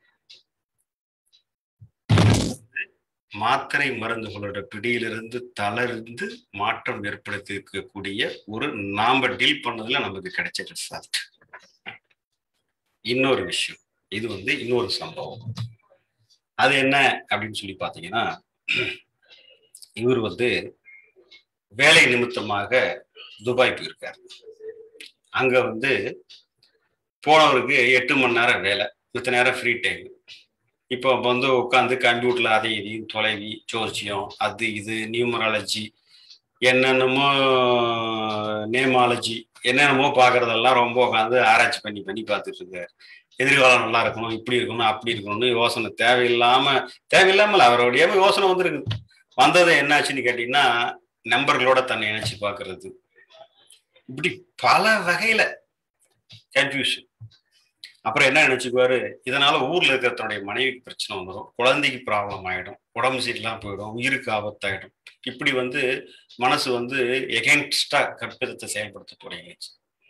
மாத்திரை மருந்துகளோட பிடியிலிருந்து தளர்ந்து மாற்றம் ஏற்படுத்தி இருக்கக்கூடிய ஒரு நாம டீல் பண்ணதுல நமக்கு கிடைச்ச ரிசல்ட் இன்னொரு விஷயம் இது வந்து இன்னொரு சம்பவம் அது என்ன அப்படின்னு சொல்லி பாத்தீங்கன்னா இவர் வந்து வேலை நிமித்தமாக துபாய் போயிருக்காரு அங்க வந்து போனவருக்கு எட்டு மணி நேரம் வேலை மித்த நேரம் ஃப்ரீ டைம் இப்போ வந்து உட்காந்து கம்ப்யூட்டர்ல அதை இதையும் தொலைவி ஜோசியம் அது இது நியூமராலஜி என்னென்னமோ நேமாலஜி என்னென்னமோ பார்க்கறதெல்லாம் ரொம்ப உட்காந்து ஆராய்ச்சி பண்ணி பண்ணி பார்த்துட்டு இருக்காரு எதிர்காலம் நல்லா இருக்கணும் இப்படி இருக்கணும் அப்படி இருக்கணும்னு யோசனை தேவையில்லாம தேவையில்லாமல் அவருடைய யோசனை வந்துருக்குது வந்தது என்னாச்சுன்னு கேட்டீங்கன்னா நம்பர்களோட தன்னை இணைச்சு பார்க்கறது இப்படி பல வகையில கன்ஃபியூஷன் அப்புறம் என்ன நினைச்சுக்குவாரு இதனால ஊர்ல இருக்கிற தன்னுடைய மனைவிக்கு பிரச்சனை வந்துடும் குழந்தைக்கு ப்ராப்ளம் ஆயிடும் உடம்பு சீரெல்லாம் போயிடும் உயிருக்கு ஆபத்தாயிடும் இப்படி வந்து மனசு வந்து எகென்ஸ்டா கற்பிதத்தை செயல்படுத்த தொடங்கிடுச்சு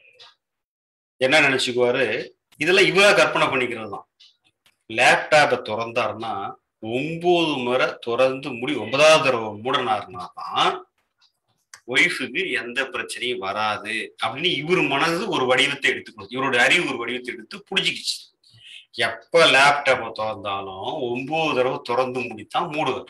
என்ன நினைச்சுக்குவாரு இதெல்லாம் இவ கற்பனை பண்ணிக்கிறது தான் லேப்டாப்பை திறந்தாருன்னா ஒன்பது முறை திறந்து முடி ஒன்பதாவது தடவை மூடனாருனா தான் ஒய்ஃபுக்கு எந்த பிரச்சனையும் வராது அப்படின்னு இவர் மனது ஒரு வடிவத்தை எடுத்துக்கணும் இவரோட அறிவு ஒரு வடிவத்தை எடுத்து புடிச்சுக்கிச்சு எப்ப லேப்டாப்பை திறந்தாலும் ஒன்பது தடவை திறந்து முடித்தான் மூடுவார்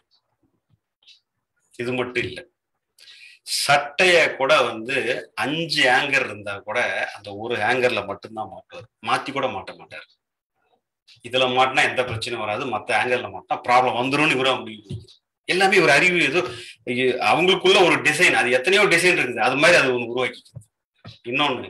இது மட்டும் இல்லை சட்டைய கூட வந்து அஞ்சு ஆங்கர் இருந்தா கூட அந்த ஒரு ஹேங்கர்ல மட்டும்தான் மாட்டுவார் மாத்தி கூட மாட்ட மாட்டார் இதுல மாட்டினா எந்த பிரச்சனையும் வராது மற்ற ஆங்கர்ல மாட்டினா ப்ராப்ளம் வந்துரும்னு இவரும் முடிவு எல்லாமே ஒரு அறிவு ஏதோ அவங்களுக்குள்ள ஒரு டிசைன் அது எத்தனையோ டிசைன் இருக்குது அது மாதிரி அது ஒன்று உருவாக்கி இன்னொன்னு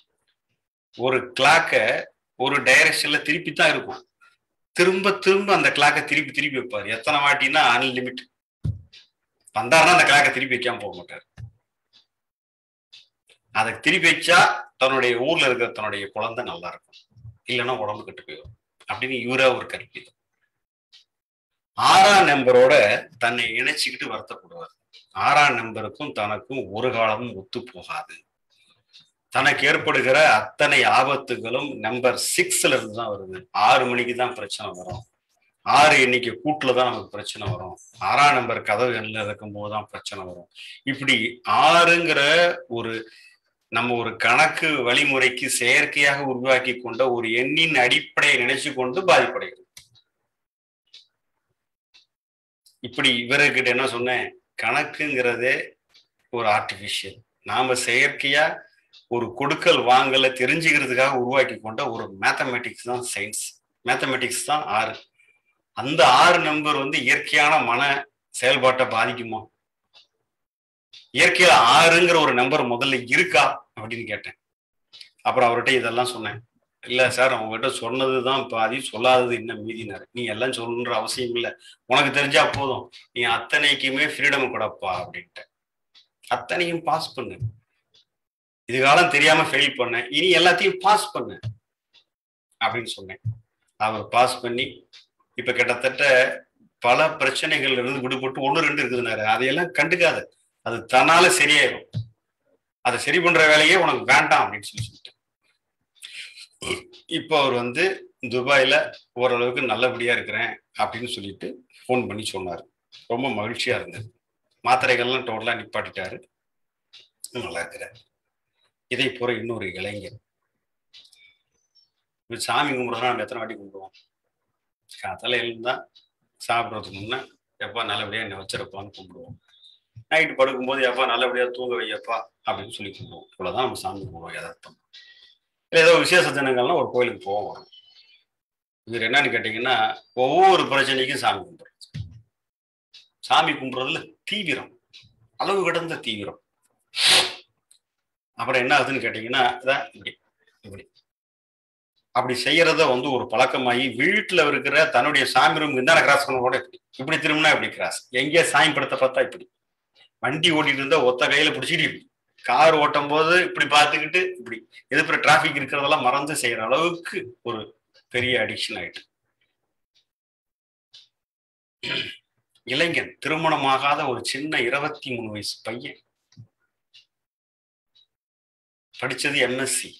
ஒரு கிளாக்க ஒரு டைரக்ஷன்ல திருப்பி தான் இருக்கும் திரும்ப திரும்ப அந்த கிளாக்கை திருப்பி திருப்பி வைப்பார் எத்தனை வாட்டினா அன்லிமிட் வந்தாருன்னா அந்த கிளாக்கை திருப்பி வைக்காம போக மாட்டார் அதை திருப்பி வச்சா தன்னுடைய ஊர்ல இருக்கிற தன்னுடைய குழந்தை நல்லா இருக்கும் இல்லைன்னா உடம்பு கட்டு போயிடும் அப்படின்னு இவரா ஒரு கற்பிதம் ஆறாம் நம்பரோட தன்னை இணைச்சுக்கிட்டு வருத்தப்படுவார் ஆறாம் நம்பருக்கும் தனக்கும் ஒரு காலமும் ஒத்து போகாது தனக்கு ஏற்படுகிற அத்தனை ஆபத்துகளும் நம்பர் சிக்ஸ்ல இருந்து தான் வருது ஆறு மணிக்கு தான் பிரச்சனை வரும் ஆறு எண்ணிக்கை கூட்டுல தான் நமக்கு பிரச்சனை வரும் ஆறாம் நம்பர் கதவு எண்ணில் இருக்கும் போதுதான் பிரச்சனை வரும் இப்படி ஆறுங்கிற ஒரு நம்ம ஒரு கணக்கு வழிமுறைக்கு செயற்கையாக உருவாக்கி கொண்ட ஒரு எண்ணின் அடிப்படையை நினைச்சு கொண்டு பாதிப்படைகிறது இப்படி இவர்கிட்ட என்ன சொன்னேன் கணக்குங்கிறதே ஒரு ஆர்டிபிஷியல் நாம செயற்கையா ஒரு கொடுக்கல் வாங்கல தெரிஞ்சுக்கிறதுக்காக உருவாக்கி கொண்ட ஒரு மேத்தமெட்டிக்ஸ் தான் சயின்ஸ் மேத்தமெட்டிக்ஸ் தான் ஆறு அந்த ஆறு நம்பர் வந்து இயற்கையான மன செயல்பாட்டை பாதிக்குமா இயற்கையில ஆறுங்கிற ஒரு நம்பர் முதல்ல இருக்கா அப்படின்னு கேட்டேன் அப்புறம் அவர்கிட்ட இதெல்லாம் சொன்னேன் இல்ல சார் உங்ககிட்ட சொன்னதுதான் பாதி சொல்லாதது இன்னும் மீதினாரு நீ எல்லாம் சொல்லணுன்ற அவசியம் இல்லை உனக்கு தெரிஞ்சா போதும் நீ அத்தனைக்குமே ஃப்ரீடம் கொடுப்பா அப்படின்ட்டு அத்தனையும் பாஸ் பண்ணு இது காலம் தெரியாம ஃபெயில் பண்ண இனி எல்லாத்தையும் பாஸ் பண்ணு அப்படின்னு சொன்னேன் அவர் பாஸ் பண்ணி இப்ப கிட்டத்தட்ட பல பிரச்சனைகள் இருந்து விடுபட்டு ஒண்ணு ரெண்டு இருக்குதுனாரு அதையெல்லாம் கண்டுக்காத அது தன்னால சரியாயிடும் அதை சரி பண்ற வேலையே உனக்கு வேண்டாம் அப்படின்னு சொல்லி சொல்லிட்டேன் இப்போ அவர் வந்து துபாயில ஓரளவுக்கு நல்லபடியா இருக்கிறேன் அப்படின்னு சொல்லிட்டு ஃபோன் பண்ணி சொன்னார் ரொம்ப மகிழ்ச்சியா இருந்தது மாத்திரைகள்லாம் டோட்டலா நிப்பாட்டிட்டாரு நல்லா இருக்கிறார் இதை போற இன்னொரு இளைஞர் இப்ப சாமி கும்பிடுறதுனா நம்ம எத்தனை வாட்டி கும்பிடுவோம் காத்தால எழுந்தா சாப்பிட்றதுக்கு முன்னே எப்பா நல்லபடியா என்னை வச்சிருப்பான்னு கும்பிடுவோம் நைட்டு படுக்கும்போது எப்பா நல்லபடியா தூங்க வையப்பா அப்படின்னு சொல்லி கும்பிடுவோம் இவ்வளவுதான் நம்ம சாமி கும்பிடுவோம் எதார்த்தம் இல்லை ஏதோ விசேஷ தினங்கள்னா ஒரு கோயிலுக்கு போவோம் வரும் இவர் என்னன்னு கேட்டீங்கன்னா ஒவ்வொரு பிரச்சனைக்கும் சாமி கும்பிடுறது சாமி கும்பிடுறதுல தீவிரம் அளவு கடந்த தீவிரம் அப்புறம் என்ன ஆகுதுன்னு கேட்டீங்கன்னா அதான் இப்படி இப்படி அப்படி செய்யறத வந்து ஒரு பழக்கமாகி வீட்டுல இருக்கிற தன்னுடைய சாமி ரூம் இருந்தா கிராஸ் பண்ண கூட இப்படி இப்படி திரும்பினா இப்படி கிராஸ் எங்கேயா சாமி படத்தை பார்த்தா இப்படி வண்டி ஓட்டிட்டு இருந்தா ஒத்த கையில பிடிச்சிட்டு இப்படி கார் ஓட்டும் போது இப்படி பார்த்துக்கிட்டு இப்படி எதிர்ப்புற டிராபிக் இருக்கிறதெல்லாம் மறந்து செய்யற அளவுக்கு ஒரு பெரிய அடிக்ஷன் ஆயிட்டு இளைஞன் திருமணமாகாத ஒரு சின்ன இருபத்தி மூணு வயசு பையன் படிச்சது எம்எஸ்சி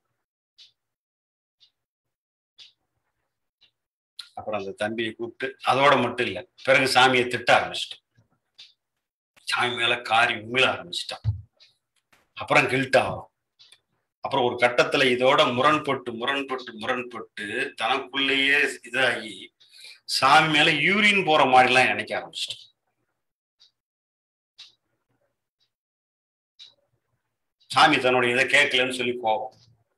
அப்புறம் அந்த தம்பியை கூப்பிட்டு அதோட மட்டும் இல்லை பிறகு சாமியை திட்ட ஆரம்பிச்சிட்டான் சாமி மேல காரி உமிழ ஆரம்பிச்சிட்டான் அப்புறம் கில்ட் ஆகும் அப்புறம் ஒரு கட்டத்துல இதோட முரண்பட்டு முரண்பட்டு முரண்பட்டு தனக்குள்ளேயே இதாகி சாமி மேல யூரின் போற மாதிரிலாம் நினைக்க ஆரம்பிச்சிட்டான் சாமி தன்னுடைய இதை கேட்கலன்னு சொல்லி கோபம்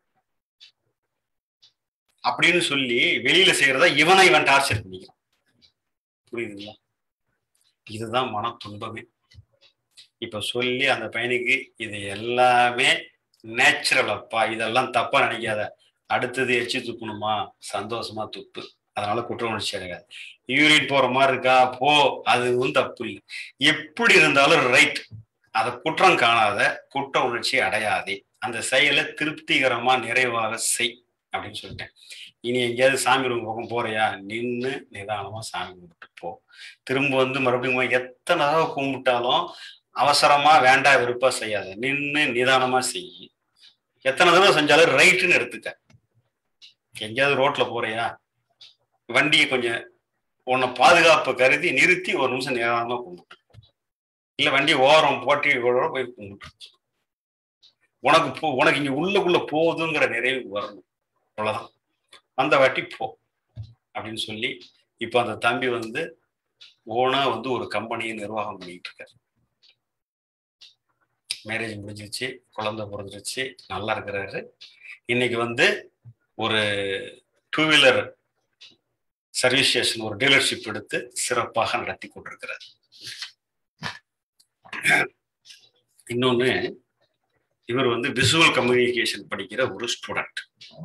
அப்படின்னு சொல்லி வெளியில செய்யறத இவனை இவன் டார்ச்சர் பண்ணிக்கிறான் புரியுதுங்களா இதுதான் மன துன்பமே இப்ப சொல்லி அந்த பையனுக்கு இது எல்லாமே நேச்சுரல் அப்பா இதெல்லாம் தப்பா நினைக்காத அடுத்தது எச்சு துப்பணுமா சந்தோஷமா துப்பு அதனால குற்ற உணர்ச்சி அடையாது யூரின் போற மாதிரி இருக்கா போ அதுவும் தப்பு இல்லை எப்படி இருந்தாலும் ரைட் அதை குற்றம் காணாத குற்ற உணர்ச்சி அடையாதே அந்த செயலை திருப்திகரமா நிறைவாக செய் அப்படின்னு சொல்லிட்டேன் இனி எங்கேயாவது சாமி ரூம் பக்கம் போறியா நின்று நிதானமா சாமி கும்பிட்டு போ திரும்ப வந்து மறுபடியும் எத்தனை தடவை கும்பிட்டாலும் அவசரமா வேண்டா விருப்பா செய்யாத நின்று நிதானமா செய் எத்தனை தடவை செஞ்சாலும் ரைட்டுன்னு எடுத்துக்க எங்கேயாவது ரோட்ல போறியா வண்டியை கொஞ்சம் உன்னை பாதுகாப்பு கருதி நிறுத்தி ஒரு நிமிஷம் நிதானமா கும்பிட்டு இல்ல வண்டி ஓரம் போட்டி போய் கும்பிட்டு உனக்கு போ உனக்கு இங்க உள்ளுக்குள்ள போகுதுங்கிற நிறைவு வரணும் அவ்வளவுதான் அந்த வாட்டி போ அப்படின்னு சொல்லி இப்போ அந்த தம்பி வந்து ஓனா வந்து ஒரு கம்பெனியை நிர்வாகம் பண்ணிட்டு இருக்காரு மேரேஜ் முடிஞ்சிச்சு குழந்தை பிறந்துருச்சு நல்லா இருக்கிறாரு இன்னைக்கு வந்து ஒரு டூ வீலர் சர்வீஸ் ஸ்டேஷன் ஒரு டீலர்ஷிப் எடுத்து சிறப்பாக நடத்தி கொண்டிருக்கிறார் இன்னொன்னு இவர் வந்து விசுவல் கம்யூனிகேஷன் படிக்கிற ஒரு ஸ்டூடெண்ட்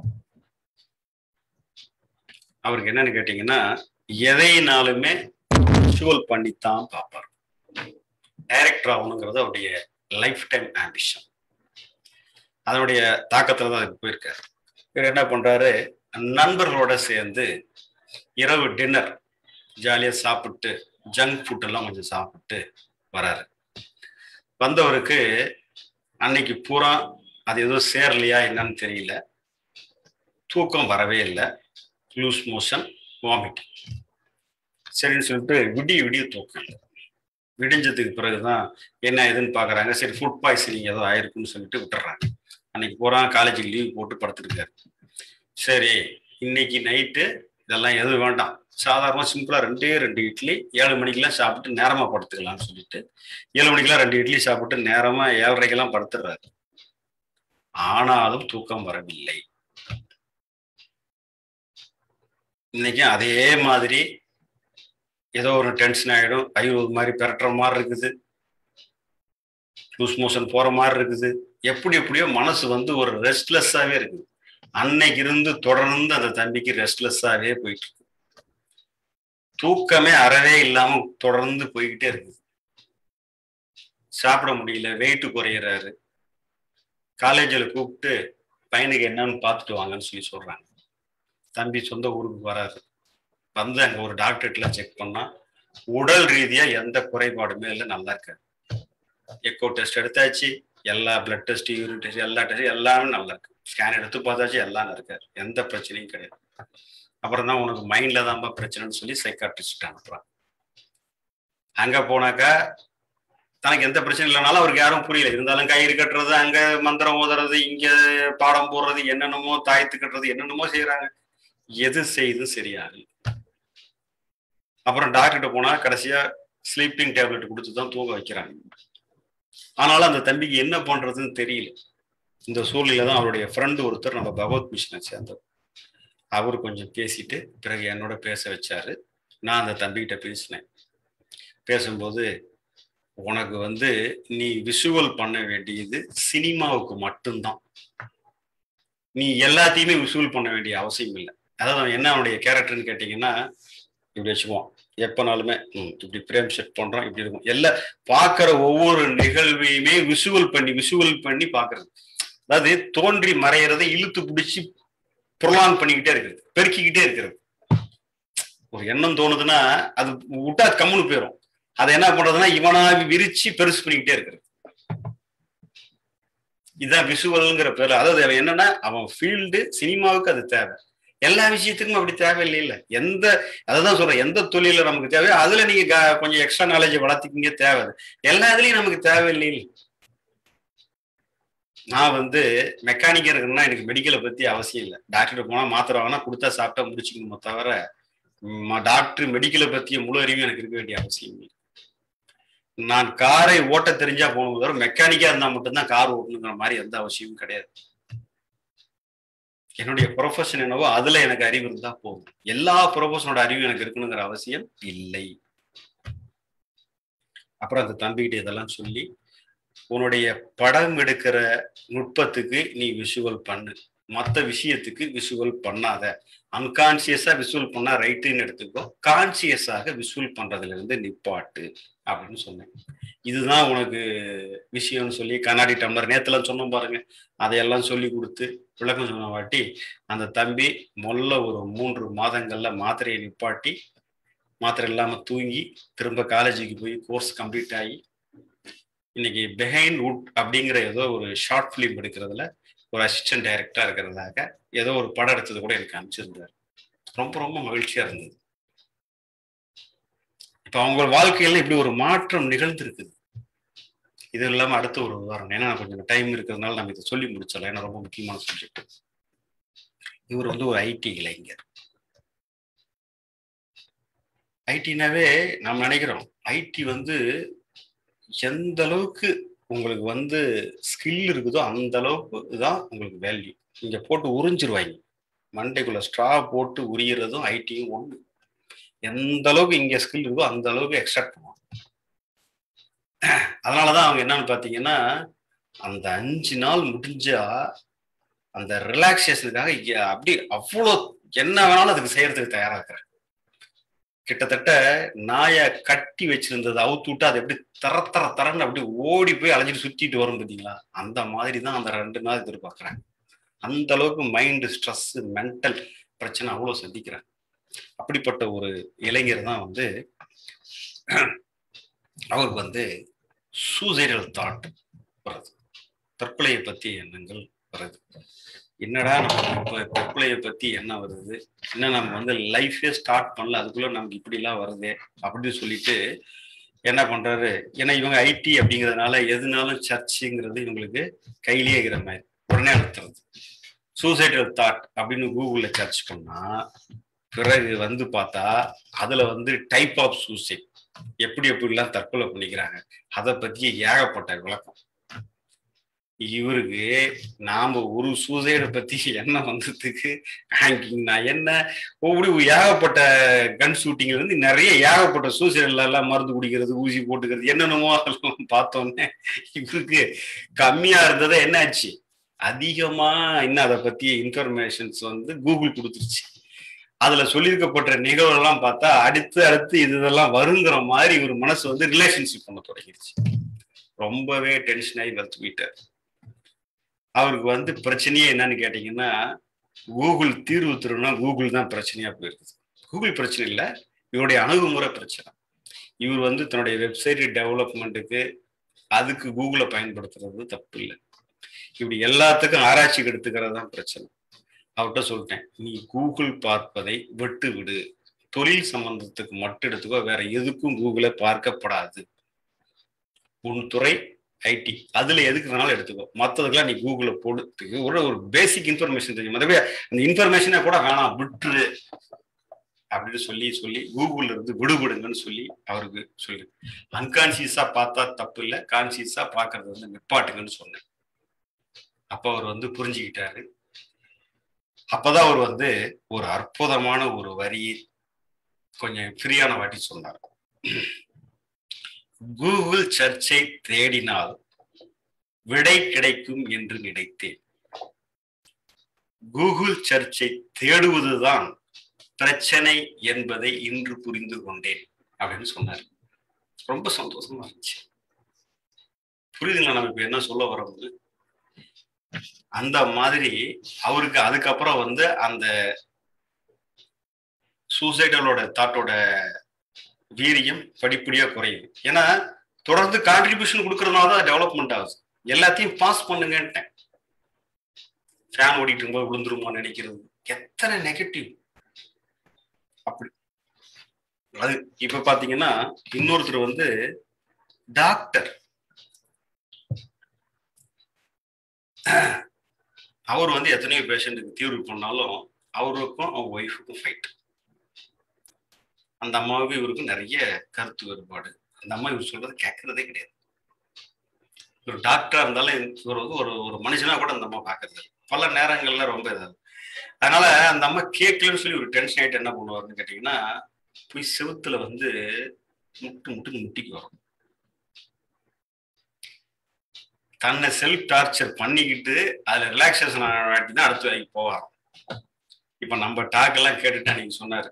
அவருக்கு என்னன்னு கேட்டீங்கன்னா எதைனாலுமே விஷுவல் பண்ணித்தான் பார்ப்பார் டைரக்டர் ஆகணுங்கிறது அவருடைய லைஃப் டைம் ஆம்பிஷன் அதனுடைய தாக்கத்துல தான் அதுக்கு போயிருக்காரு இவர் என்ன பண்றாரு நண்பர்களோட சேர்ந்து இரவு டின்னர் ஜாலியாக சாப்பிட்டு ஜங்க் ஃபுட் எல்லாம் கொஞ்சம் சாப்பிட்டு வராரு வந்தவருக்கு அன்னைக்கு பூரா அது எதுவும் சேரலையா என்னன்னு தெரியல தூக்கம் வரவே இல்லை லூஸ் மோஷன் வாமிட் சரின்னு சொல்லிட்டு விடிய விடிய தூக்கம் விடிஞ்சதுக்கு பிறகுதான் என்ன ஏதுன்னு பாக்குறாங்க சரி ஃபுட் பாய்சனிங் ஏதோ ஆயிருக்குன்னு சொல்லிட்டு விட்டுறாங்க அன்னைக்கு பூரா காலேஜுக்கு லீவ் போட்டு படுத்துருக்காரு சரி இன்னைக்கு நைட்டு இதெல்லாம் எதுவும் வேண்டாம் சாதாரணமாக சிம்பிளாக ரெண்டே ரெண்டு இட்லி ஏழு மணிக்கெல்லாம் சாப்பிட்டு நேரமாக படுத்துக்கலாம்னு சொல்லிட்டு ஏழு மணிக்கெல்லாம் ரெண்டு இட்லி சாப்பிட்டு நேரமாக ஏழரைக்கெல்லாம் படுத்துடுறாரு ஆனாலும் தூக்கம் வரவில்லை இன்னைக்கும் அதே மாதிரி ஏதோ ஒரு டென்ஷன் ஆகிடும் ஐயோ ஒரு மாதிரி பெரட்டுற மாதிரி இருக்குது லூஸ் மோஷன் போகிற மாதிரி இருக்குது எப்படி எப்படியோ மனசு வந்து ஒரு ரெஸ்ட்லெஸ்ஸாகவே இருக்குது அன்னைக்கு இருந்து தொடர்ந்து அந்த தம்பிக்கு ரெஸ்ட்லெஸ்ஸாவே போயிட்டு இருக்கு தூக்கமே அறவே இல்லாம தொடர்ந்து போய்கிட்டே இருக்குது சாப்பிட முடியல வெயிட் குறையிறாரு காலேஜில் கூப்பிட்டு பையனுக்கு என்னன்னு பார்த்துட்டு வாங்கன்னு சொல்லி சொல்றாங்க தம்பி சொந்த ஊருக்கு வராது வந்து அங்க ஒரு டாக்டர்கிட்ட செக் பண்ணா உடல் ரீதியா எந்த குறைபாடுமே இல்லை நல்லா இருக்காரு எக்கோ டெஸ்ட் எடுத்தாச்சு எல்லா பிளட் டெஸ்ட் யூரின் டெஸ்ட் எல்லா டெஸ்ட் எல்லாமே நல்லா இருக்கு ஸ்கேன் எடுத்து பார்த்தாச்சு எல்லாம் இருக்காரு எந்த பிரச்சனையும் கிடையாது அப்புறம் தான் உனக்கு மைண்ட்ல தான் பிரச்சனைன்னு சொல்லி சைக்காட்ரிஸ்ட் அனுப்புறான் அங்க போனாக்கா தனக்கு எந்த பிரச்சனை இல்லைனாலும் அவருக்கு யாரும் புரியல இருந்தாலும் கயிறு கட்டுறது அங்க மந்திரம் ஓதுறது இங்க பாடம் போடுறது என்னென்னமோ தாயத்து கட்டுறது என்னென்னமோ செய்யறாங்க எது செய்து சரியாது அப்புறம் டாக்டர்கிட்ட போனா கடைசியா ஸ்லீப்பிங் டேப்லெட் கொடுத்து தான் தூங்க வைக்கிறாங்க ஆனாலும் அந்த தம்பிக்கு என்ன பண்றதுன்னு தெரியல இந்த சூழ்நிலை தான் அவருடைய ஃப்ரெண்டு ஒருத்தர் நம்ம பகவத் மிஷனை சேர்ந்தவர் அவர் கொஞ்சம் பேசிட்டு பிறகு என்னோட பேச வச்சாரு நான் அந்த தம்பிகிட்ட பேசினேன் பேசும்போது உனக்கு வந்து நீ விஷுவல் பண்ண வேண்டியது சினிமாவுக்கு மட்டும்தான் நீ எல்லாத்தையுமே விஷுவல் பண்ண வேண்டிய அவசியம் இல்லை அதாவது என்ன அவனுடைய கேரக்டர்னு கேட்டீங்கன்னா இப்படி வச்சுக்குவோம் எப்பனாலுமே இப்படி பிரேம் செட் பண்றோம் இப்படி இருக்கும் எல்லாம் பார்க்குற ஒவ்வொரு நிகழ்வையுமே விஷுவல் பண்ணி விஷுவல் பண்ணி பார்க்கறது அதாவது தோன்றி மறையிறதை இழுத்து பிடிச்சி புரலாங் பண்ணிக்கிட்டே இருக்கிறது பெருக்கிக்கிட்டே இருக்கிறது ஒரு எண்ணம் தோணுதுன்னா அது விட்டா கம்முன்னு போயிடும் அதை என்ன பண்றதுன்னா இவனா விரிச்சு பெருசு பண்ணிக்கிட்டே இருக்கிறது இதுதான் விஷுவல்ங்கிற பேர் அதாவது என்னன்னா அவன் ஃபீல்டு சினிமாவுக்கு அது தேவை எல்லா விஷயத்துக்கும் அப்படி தேவையில்லை இல்ல எந்த அதான் சொல்றேன் எந்த தொழில நமக்கு தேவையோ அதுல நீங்க கொஞ்சம் எக்ஸ்ட்ரா நாலேஜ் வளர்த்திக்கிங்க தேவை எல்லா இதுலயும் நமக்கு தேவையில்லை நான் வந்து மெக்கானிக்கா இருக்கணும்னா எனக்கு மெடிக்கலை பத்தி அவசியம் இல்லை டாக்டர் போனா மாத்திரை வாங்கினா கொடுத்தா சாப்பிட்டா முடிச்சுக்கணுமோ தவிர டாக்டர் மெடிக்கலை பத்திய முழு அறிவும் எனக்கு இருக்க வேண்டிய அவசியம் இல்லை நான் காரை ஓட்ட தெரிஞ்சா போகணும் தவிர மெக்கானிக்கா இருந்தா மட்டும்தான் கார் ஓட்டணுங்கிற மாதிரி எந்த அவசியமும் கிடையாது என்னுடைய ப்ரொஃபஷன் என்னவோ அதுல எனக்கு அறிவு இருந்தா போதும் எல்லா ப்ரொஃபஷனோட அறிவும் எனக்கு இருக்கணுங்கிற அவசியம் இல்லை அப்புறம் அந்த தம்பிக்கிட்ட இதெல்லாம் சொல்லி உன்னுடைய படம் எடுக்கிற நுட்பத்துக்கு நீ விஷுவல் பண்ணு மற்ற விஷயத்துக்கு விஷுவல் பண்ணாத அன்கான்சியஸா விஷுவல் பண்ணா ரைட்டுன்னு எடுத்துக்கோ கான்சியஸாக விஷுவல் பண்றதுல இருந்து நிப்பாட்டு அப்படின்னு சொன்னேன் இதுதான் உனக்கு விஷயம்னு சொல்லி கண்ணாடி டம்ளர் நேத்துல சொன்னோம் பாருங்க அதையெல்லாம் சொல்லி கொடுத்து விளக்கம் சொன்ன வாட்டி அந்த தம்பி மொல்ல ஒரு மூன்று மாதங்கள்ல மாத்திரையை நிப்பாட்டி மாத்திரை இல்லாம தூங்கி திரும்ப காலேஜுக்கு போய் கோர்ஸ் கம்ப்ளீட் ஆகி இன்னைக்கு பெஹைண்ட் வுட் அப்படிங்கிற ஏதோ ஒரு ஷார்ட் ஃபிலிம் எடுக்கிறதுல ஒரு அசிஸ்டன்ட் டைரக்டரா இருக்கிறதாக ஏதோ ஒரு படம் எடுத்தது கூட எனக்கு அனுப்பிச்சிருந்தார் ரொம்ப ரொம்ப மகிழ்ச்சியா இருந்தது இப்ப அவங்க வாழ்க்கையில இப்படி ஒரு மாற்றம் நிகழ்ந்திருக்குது இது இல்லாம அடுத்த ஒரு உதாரணம் ஏன்னா கொஞ்சம் டைம் இருக்கிறதுனால நம்ம இதை சொல்லி முடிச்சிடலாம் ஏன்னா ரொம்ப முக்கியமான சப்ஜெக்ட் இவர் வந்து ஒரு ஐடி இளைஞர் ஐடினாவே நாம் நினைக்கிறோம் ஐடி வந்து எந்த அளவுக்கு உங்களுக்கு வந்து ஸ்கில் இருக்குதோ அந்த அளவுக்கு தான் உங்களுக்கு வேல்யூ இங்க போட்டு உறிஞ்சிருவாங்க மண்டைக்குள்ள ஸ்ட்ரா போட்டு உரியறதும் ஐடியும் ஒண்ணு எந்த அளவுக்கு இங்க ஸ்கில் இருக்கோ அந்த அளவுக்கு எக்ஸ்ட்ராக்ட் பண்ணுவாங்க அதனாலதான் அவங்க என்னன்னு பாத்தீங்கன்னா அந்த அஞ்சு நாள் முடிஞ்சா அந்த ரிலாக்ஸேஷனுக்காக அப்படி அவ்வளோ என்ன வேணாலும் அதுக்கு செய்யறதுக்கு தயாரா இருக்கிறேன் கிட்டத்தட்ட நாயை கட்டி வச்சிருந்தது அவுத்து விட்டு அது எப்படி தர தர தரன்னு அப்படி ஓடி போய் அலைஞ்சிட்டு சுத்திட்டு வரும் பார்த்தீங்களா அந்த மாதிரி தான் அந்த ரெண்டு நாள் எதிர்பார்க்குறேன் அந்த அளவுக்கு மைண்டு ஸ்ட்ரெஸ் மென்டல் பிரச்சனை அவ்வளோ சந்திக்கிறேன் அப்படிப்பட்ட ஒரு இளைஞர் தான் வந்து அவருக்கு வந்து சூசைடல் தாட் வருது தற்கொலையை பற்றி எண்ணங்கள் வருது என்னடா நம்ம இப்போ தற்கொலையை பத்தி என்ன வருது என்ன நம்ம வந்து லைஃபே ஸ்டார்ட் பண்ணல அதுக்குள்ள நமக்கு இப்படிலாம் வருதே அப்படின்னு சொல்லிட்டு என்ன பண்றாரு ஏன்னா இவங்க ஐடி அப்படிங்கிறதுனால எதுனாலும் சர்ச்சுங்கிறது இவங்களுக்கு கையிலேயே இருக்கிற மாதிரி உடனே அழுத்துறது சூசைடல் தாட் அப்படின்னு கூகுள்ல சர்ச் பண்ணா பிறகு வந்து பார்த்தா அதுல வந்து டைப் ஆஃப் சூசைட் எப்படி எப்படிலாம் தற்கொலை பண்ணிக்கிறாங்க அதை பத்தி ஏகப்பட்ட விளக்கம் இவருக்கு நாம ஒரு சூசைடை பத்தி என்ன வந்ததுக்கு ஹேங்கிங் நான் என்ன ஒவ்வொரு ஏகப்பட்ட கன் ஷூட்டிங்ல இருந்து நிறைய ஏகப்பட்ட சூசைட்ல எல்லாம் மருந்து குடிக்கிறது ஊசி போட்டுக்கிறது என்னென்னமோ அதெல்லாம் பார்த்தோன்னே இவருக்கு கம்மியா இருந்ததை என்னாச்சு அதிகமா இன்னும் அதை பத்தி இன்ஃபர்மேஷன்ஸ் வந்து கூகுள் கொடுத்துருச்சு அதுல சொல்லியிருக்கப்பட்ட நிகழ்வுகள்லாம் பார்த்தா அடுத்து அடுத்து இது இதெல்லாம் வருங்கிற மாதிரி ஒரு மனசு வந்து ரிலேஷன்ஷிப் பண்ண தொடங்கிடுச்சு ரொம்பவே டென்ஷன் ஆகி வச்சு போயிட்டார் அவருக்கு வந்து பிரச்சனையே என்னன்னு கேட்டீங்கன்னா கூகுள் தீர்வு தரும்னா கூகுள் தான் பிரச்சனையா போயிருக்குது கூகுள் பிரச்சனை இல்லை இவருடைய அணுகுமுறை பிரச்சனை இவர் வந்து தன்னுடைய வெப்சைட் டெவலப்மெண்ட்டுக்கு அதுக்கு கூகுளை பயன்படுத்துறது தப்பு இல்லை இப்படி எல்லாத்துக்கும் ஆராய்ச்சிக்கு எடுத்துக்கிறது தான் பிரச்சனை அவர்கிட்ட சொல்லிட்டேன் நீ கூகுள் பார்ப்பதை விட்டு விடு தொழில் சம்பந்தத்துக்கு மட்டும் எடுத்துக்கோ வேற எதுக்கும் கூகுளை பார்க்கப்படாது உன் துறை ஐடி அதுல எதுக்கு வேணாலும் எடுத்துக்கோ மற்றதுக்கெல்லாம் நீ கூகுளை போட்டு ஒரு ஒரு பேசிக் இன்ஃபர்மேஷன் தெரியும் மற்றபடி அந்த இன்ஃபர்மேஷனை கூட வேணாம் விட்டுரு அப்படின்னு சொல்லி சொல்லி கூகுள்ல இருந்து விடுபடுங்கன்னு சொல்லி அவருக்கு சொல்லி அன்கான்சியஸா பார்த்தா தப்பு இல்லை கான்சியஸா பாக்குறது வந்து நிப்பாட்டுங்கன்னு சொன்னேன் அப்ப அவர் வந்து புரிஞ்சுக்கிட்டாரு அப்பதான் அவர் வந்து ஒரு அற்புதமான ஒரு வரி கொஞ்சம் ஃப்ரீயான வாட்டி சொன்னார் கூகுள் சர்ச்சை தேடினால் விடை கிடைக்கும் என்று நினைத்தேன் கூகுள் சர்ச்சை தேடுவதுதான் பிரச்சனை என்பதை இன்று புரிந்து கொண்டேன் அப்படின்னு சொன்னார் ரொம்ப சந்தோஷமா இருந்துச்சு புரியுதுங்களா நம்ம இப்ப என்ன சொல்ல வரோம்னு அந்த மாதிரி அவருக்கு அதுக்கப்புறம் வந்து அந்த சூசைடலோட தாட்டோட வீரியம் படிப்படியா குறையுது ஏன்னா தொடர்ந்து கான்ட்ரிபியூஷன் கொடுக்கறதுனால தான் டெவலப்மெண்ட் ஆகுது எல்லாத்தையும் பாஸ் பண்ணுங்கன்ட்டேன் ஃபேன் ஓடிட்டு இருக்கும்போது விழுந்துருமோ நினைக்கிறது எத்தனை நெகட்டிவ் அப்படி அது இப்ப பாத்தீங்கன்னா இன்னொருத்தர் வந்து டாக்டர் அவர் வந்து எத்தனையோ பேஷண்ட்டுக்கு தீர்வு பண்ணாலும் அவருக்கும் அவங்க ஒய்ஃபுக்கும் ஃபைட் அந்த அம்மாவுக்கு இவருக்கும் நிறைய கருத்து வேறுபாடு அந்த அம்மா இவர் சொல்றது கேட்கறதே கிடையாது ஒரு டாக்டரா இருந்தாலும் இவர் வந்து ஒரு ஒரு மனுஷனா கூட அந்த அம்மா பாக்குறது பல நேரங்கள்ல ரொம்ப இதாவது அதனால அந்த அம்மா கேட்கலன்னு சொல்லி ஒரு டென்ஷன் ஆயிட்டு என்ன பண்ணுவாருன்னு கேட்டீங்கன்னா போய் செவுத்துல வந்து முட்டு முட்டு முட்டிக்கு வரும் தன்னை செல்ஃப் டார்ச்சர் பண்ணிக்கிட்டு அதுல ரிலாக்ஸேஷன் ஆட்டி தான் அடுத்த வேலைக்கு போவார் இப்ப நம்ம டாக் எல்லாம் கேட்டுட்டா நீங்க சொன்னாரு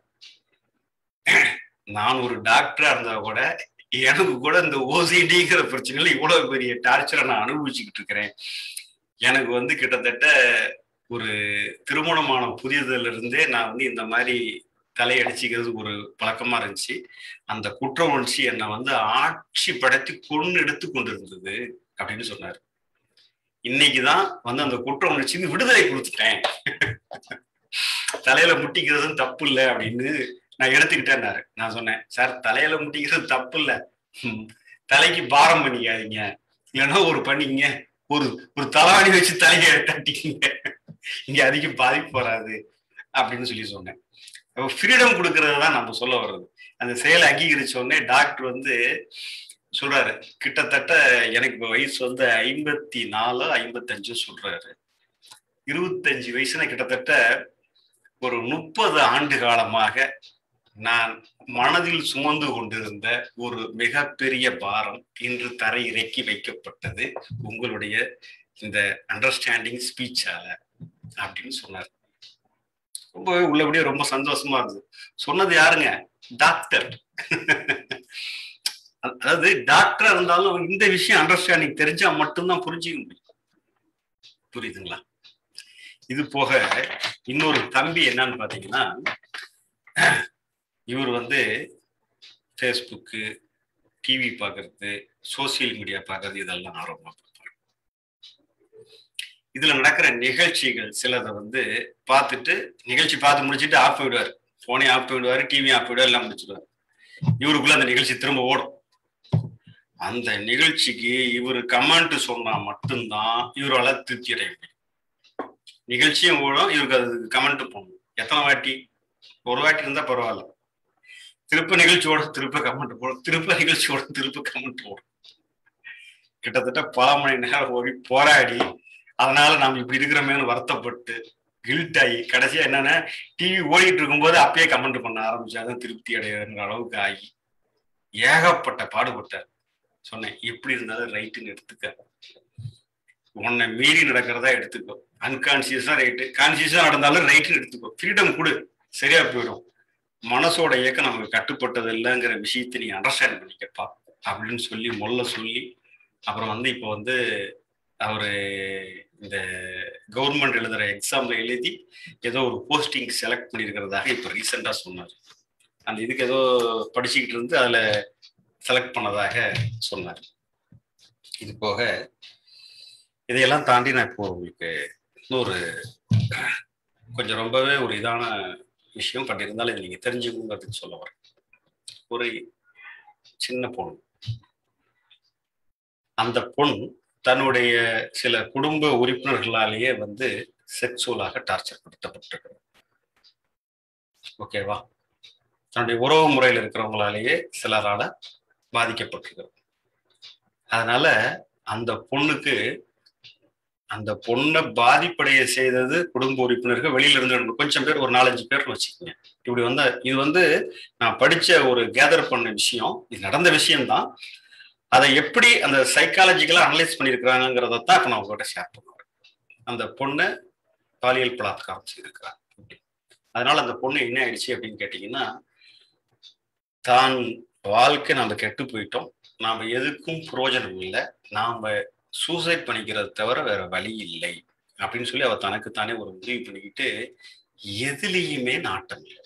நான் ஒரு டாக்டரா இருந்தா கூட எனக்கு கூட இந்த ஓசிடிங்கிற பிரச்சனையில இவ்வளவு பெரிய டார்ச்சரை நான் அனுபவிச்சுக்கிட்டு இருக்கிறேன் எனக்கு வந்து கிட்டத்தட்ட ஒரு திருமணமான புதியதுல இருந்தே நான் வந்து இந்த மாதிரி தலையடிச்சிக்கிறது ஒரு பழக்கமா இருந்துச்சு அந்த குற்ற உணர்ச்சி என்னை வந்து ஆட்சி படைத்து கொண்டு எடுத்து கொண்டு இருந்தது அப்படின்னு சொன்னார் இன்னைக்குதான் வந்து அந்த குற்ற உணர்ச்சிக்கு விடுதலை கொடுத்துட்டேன் தலையில முட்டிக்கிறதும் தப்பு இல்லை அப்படின்னு நான் எடுத்துக்கிட்டேன்னாரு நான் சொன்னேன் சார் தலையில முட்டிக்கிறது தப்பு இல்லை தலைக்கு பாரம் பண்ணிக்காதீங்க இல்லைன்னா ஒரு பண்ணிங்க ஒரு ஒரு தலாணி வச்சு தலையை தட்டிக்கிங்க இங்க அதிகம் பாதிப்பு வராது அப்படின்னு சொல்லி சொன்னேன் ஃப்ரீடம் கொடுக்கறது தான் நம்ம சொல்ல வர்றது அந்த செயலை அங்கீகரிச்ச உடனே டாக்டர் வந்து சொல்றாரு கிட்டத்தட்ட எனக்கு இப்போ வயசு வந்து ஐம்பத்தி நாலு ஐம்பத்தஞ்சு சொல்றாரு இருபத்தஞ்சு வயசுல கிட்டத்தட்ட ஒரு முப்பது ஆண்டு காலமாக நான் மனதில் சுமந்து கொண்டிருந்த ஒரு மிகப்பெரிய பாரம் இன்று தரை இறக்கி வைக்கப்பட்டது உங்களுடைய இந்த அண்டர்ஸ்டாண்டிங் ஸ்பீச்சால அப்படின்னு சொன்னார் ரொம்பவே உள்ளபடியே ரொம்ப சந்தோஷமா இருந்தது சொன்னது யாருங்க டாக்டர் அதாவது டாக்டரா இருந்தாலும் இந்த விஷயம் அண்டர்ஸ்டாண்டிங் தெரிஞ்சா மட்டும்தான் புரிஞ்சுக்க முடியும் புரியுதுங்களா இது போக இன்னொரு தம்பி என்னன்னு பாத்தீங்கன்னா இவர் வந்து ஃபேஸ்புக்கு டிவி பார்க்கறது சோசியல் மீடியா பார்க்கறது இதெல்லாம் ஆர்வமா பார்ப்பாரு இதுல நடக்கிற நிகழ்ச்சிகள் சிலதை வந்து பார்த்துட்டு நிகழ்ச்சி பார்த்து முடிச்சுட்டு ஆஃப் பண்ணிவிடுவார் போனே ஆஃப் பண்ணிவிடுவாரு டிவி ஆஃப் பண்ணிவிடுவார் எல்லாம் முடிச்சிடுவார் இவருக்குள்ள அந்த நிகழ்ச்சி திரும்ப ஓடும் அந்த நிகழ்ச்சிக்கு இவர் கமெண்ட் சொன்னா மட்டும்தான் இவரால் திருப்தி அடைய முடியும் நிகழ்ச்சியும் ஓடும் இவருக்கு அது கமெண்ட் போடணும் எத்தனை வாட்டி ஒரு வாட்டி இருந்தா பரவாயில்ல திருப்ப நிகழ்ச்சியோட திருப்ப கமெண்ட் போடும் திருப்ப நிகழ்ச்சியோட திருப்ப கமெண்ட் போடும் கிட்டத்தட்ட பல மணி நேரம் ஓடி போராடி அதனால நாம் இப்படி இருக்கிறோமேனு வருத்தப்பட்டு கில்ட் ஆகி கடைசியா என்னன்னா டிவி ஓடிட்டு இருக்கும்போது அப்பயே கமெண்ட் பண்ண ஆரம்பிச்சாதான் திருப்தி அடையுங்கிற அளவுக்கு ஆகி ஏகப்பட்ட பாடுபட்டார் சொன்னேன் எப்படி இருந்தாலும் ரைட்டுன்னு எடுத்துக்க உன்னை மீறி நடக்கிறதா எடுத்துக்கோ அன்கான்சியஸா ரைட்டு கான்சியஸா நடந்தாலும் ரைட்டுன்னு எடுத்துக்கோ ஃப்ரீடம் கொடு சரியா போயிடும் மனசோட இயக்கம் நமக்கு கட்டுப்பட்டது இல்லைங்கிற விஷயத்தை நீ அண்டர்ஸ்டாண்ட் பண்ணிக்கப்பா அப்படின்னு சொல்லி முதல்ல சொல்லி அப்புறம் வந்து இப்போ வந்து அவரு இந்த கவர்மெண்ட் எழுதுற எக்ஸாம்ல எழுதி ஏதோ ஒரு போஸ்டிங் செலக்ட் பண்ணியிருக்கிறதாக இப்போ ரீசெண்டாக சொன்னார் அந்த இதுக்கு ஏதோ படிச்சுக்கிட்டு இருந்து அதில் செலக்ட் பண்ணதாக சொன்னார் இது போக இதையெல்லாம் தாண்டி நான் இப்போ உங்களுக்கு இன்னொரு கொஞ்சம் ரொம்பவே ஒரு இதான விஷயம் பட் இருந்தாலும் இது நீங்கள் தெரிஞ்சுக்கணுங்கிறதுக்கு சொல்ல வரேன் ஒரு சின்ன பொண்ணு அந்த பொண் தன்னுடைய சில குடும்ப உறுப்பினர்களாலேயே வந்து செக்ஸுவலாக டார்ச்சர் படுத்தப்பட்டிருக்கிறது ஓகேவா தன்னுடைய உறவு முறையில் இருக்கிறவங்களாலேயே சிலரால பாதிக்கப்பட்டிருக்கிறது அதனால அந்த பொண்ணுக்கு அந்த பொண்ணை பாதிப்படைய செய்தது குடும்ப உறுப்பினர்கள் வெளியில இருந்து கொஞ்சம் பேர் ஒரு நாலஞ்சு பேர்னு வச்சுக்கோங்க இப்படி வந்து இது வந்து நான் படிச்ச ஒரு கேதர் பண்ண விஷயம் இது நடந்த விஷயம்தான் அதை எப்படி அந்த சைக்காலஜிக்கலா அனலைஸ் பண்ணியிருக்கிறாங்கிறத தான் இப்போ நான் உங்ககிட்ட ஷேர் பண்ணுவேன் அந்த பொண்ணை பாலியல் பலாத்காரம் செய்திருக்கிறாங்க அதனால அந்த பொண்ணு என்ன ஆயிடுச்சு அப்படின்னு கேட்டீங்கன்னா தான் வாழ்க்கை நம்ம கெட்டு போயிட்டோம் நாம எதுக்கும் புரோஜனம் இல்லை நாம சூசைட் பண்ணிக்கிறது தவிர வேற வழி இல்லை அப்படின்னு சொல்லி அவ தனக்குத்தானே ஒரு முடிவு பண்ணிக்கிட்டு எதுலேயுமே நாட்டம் இல்லை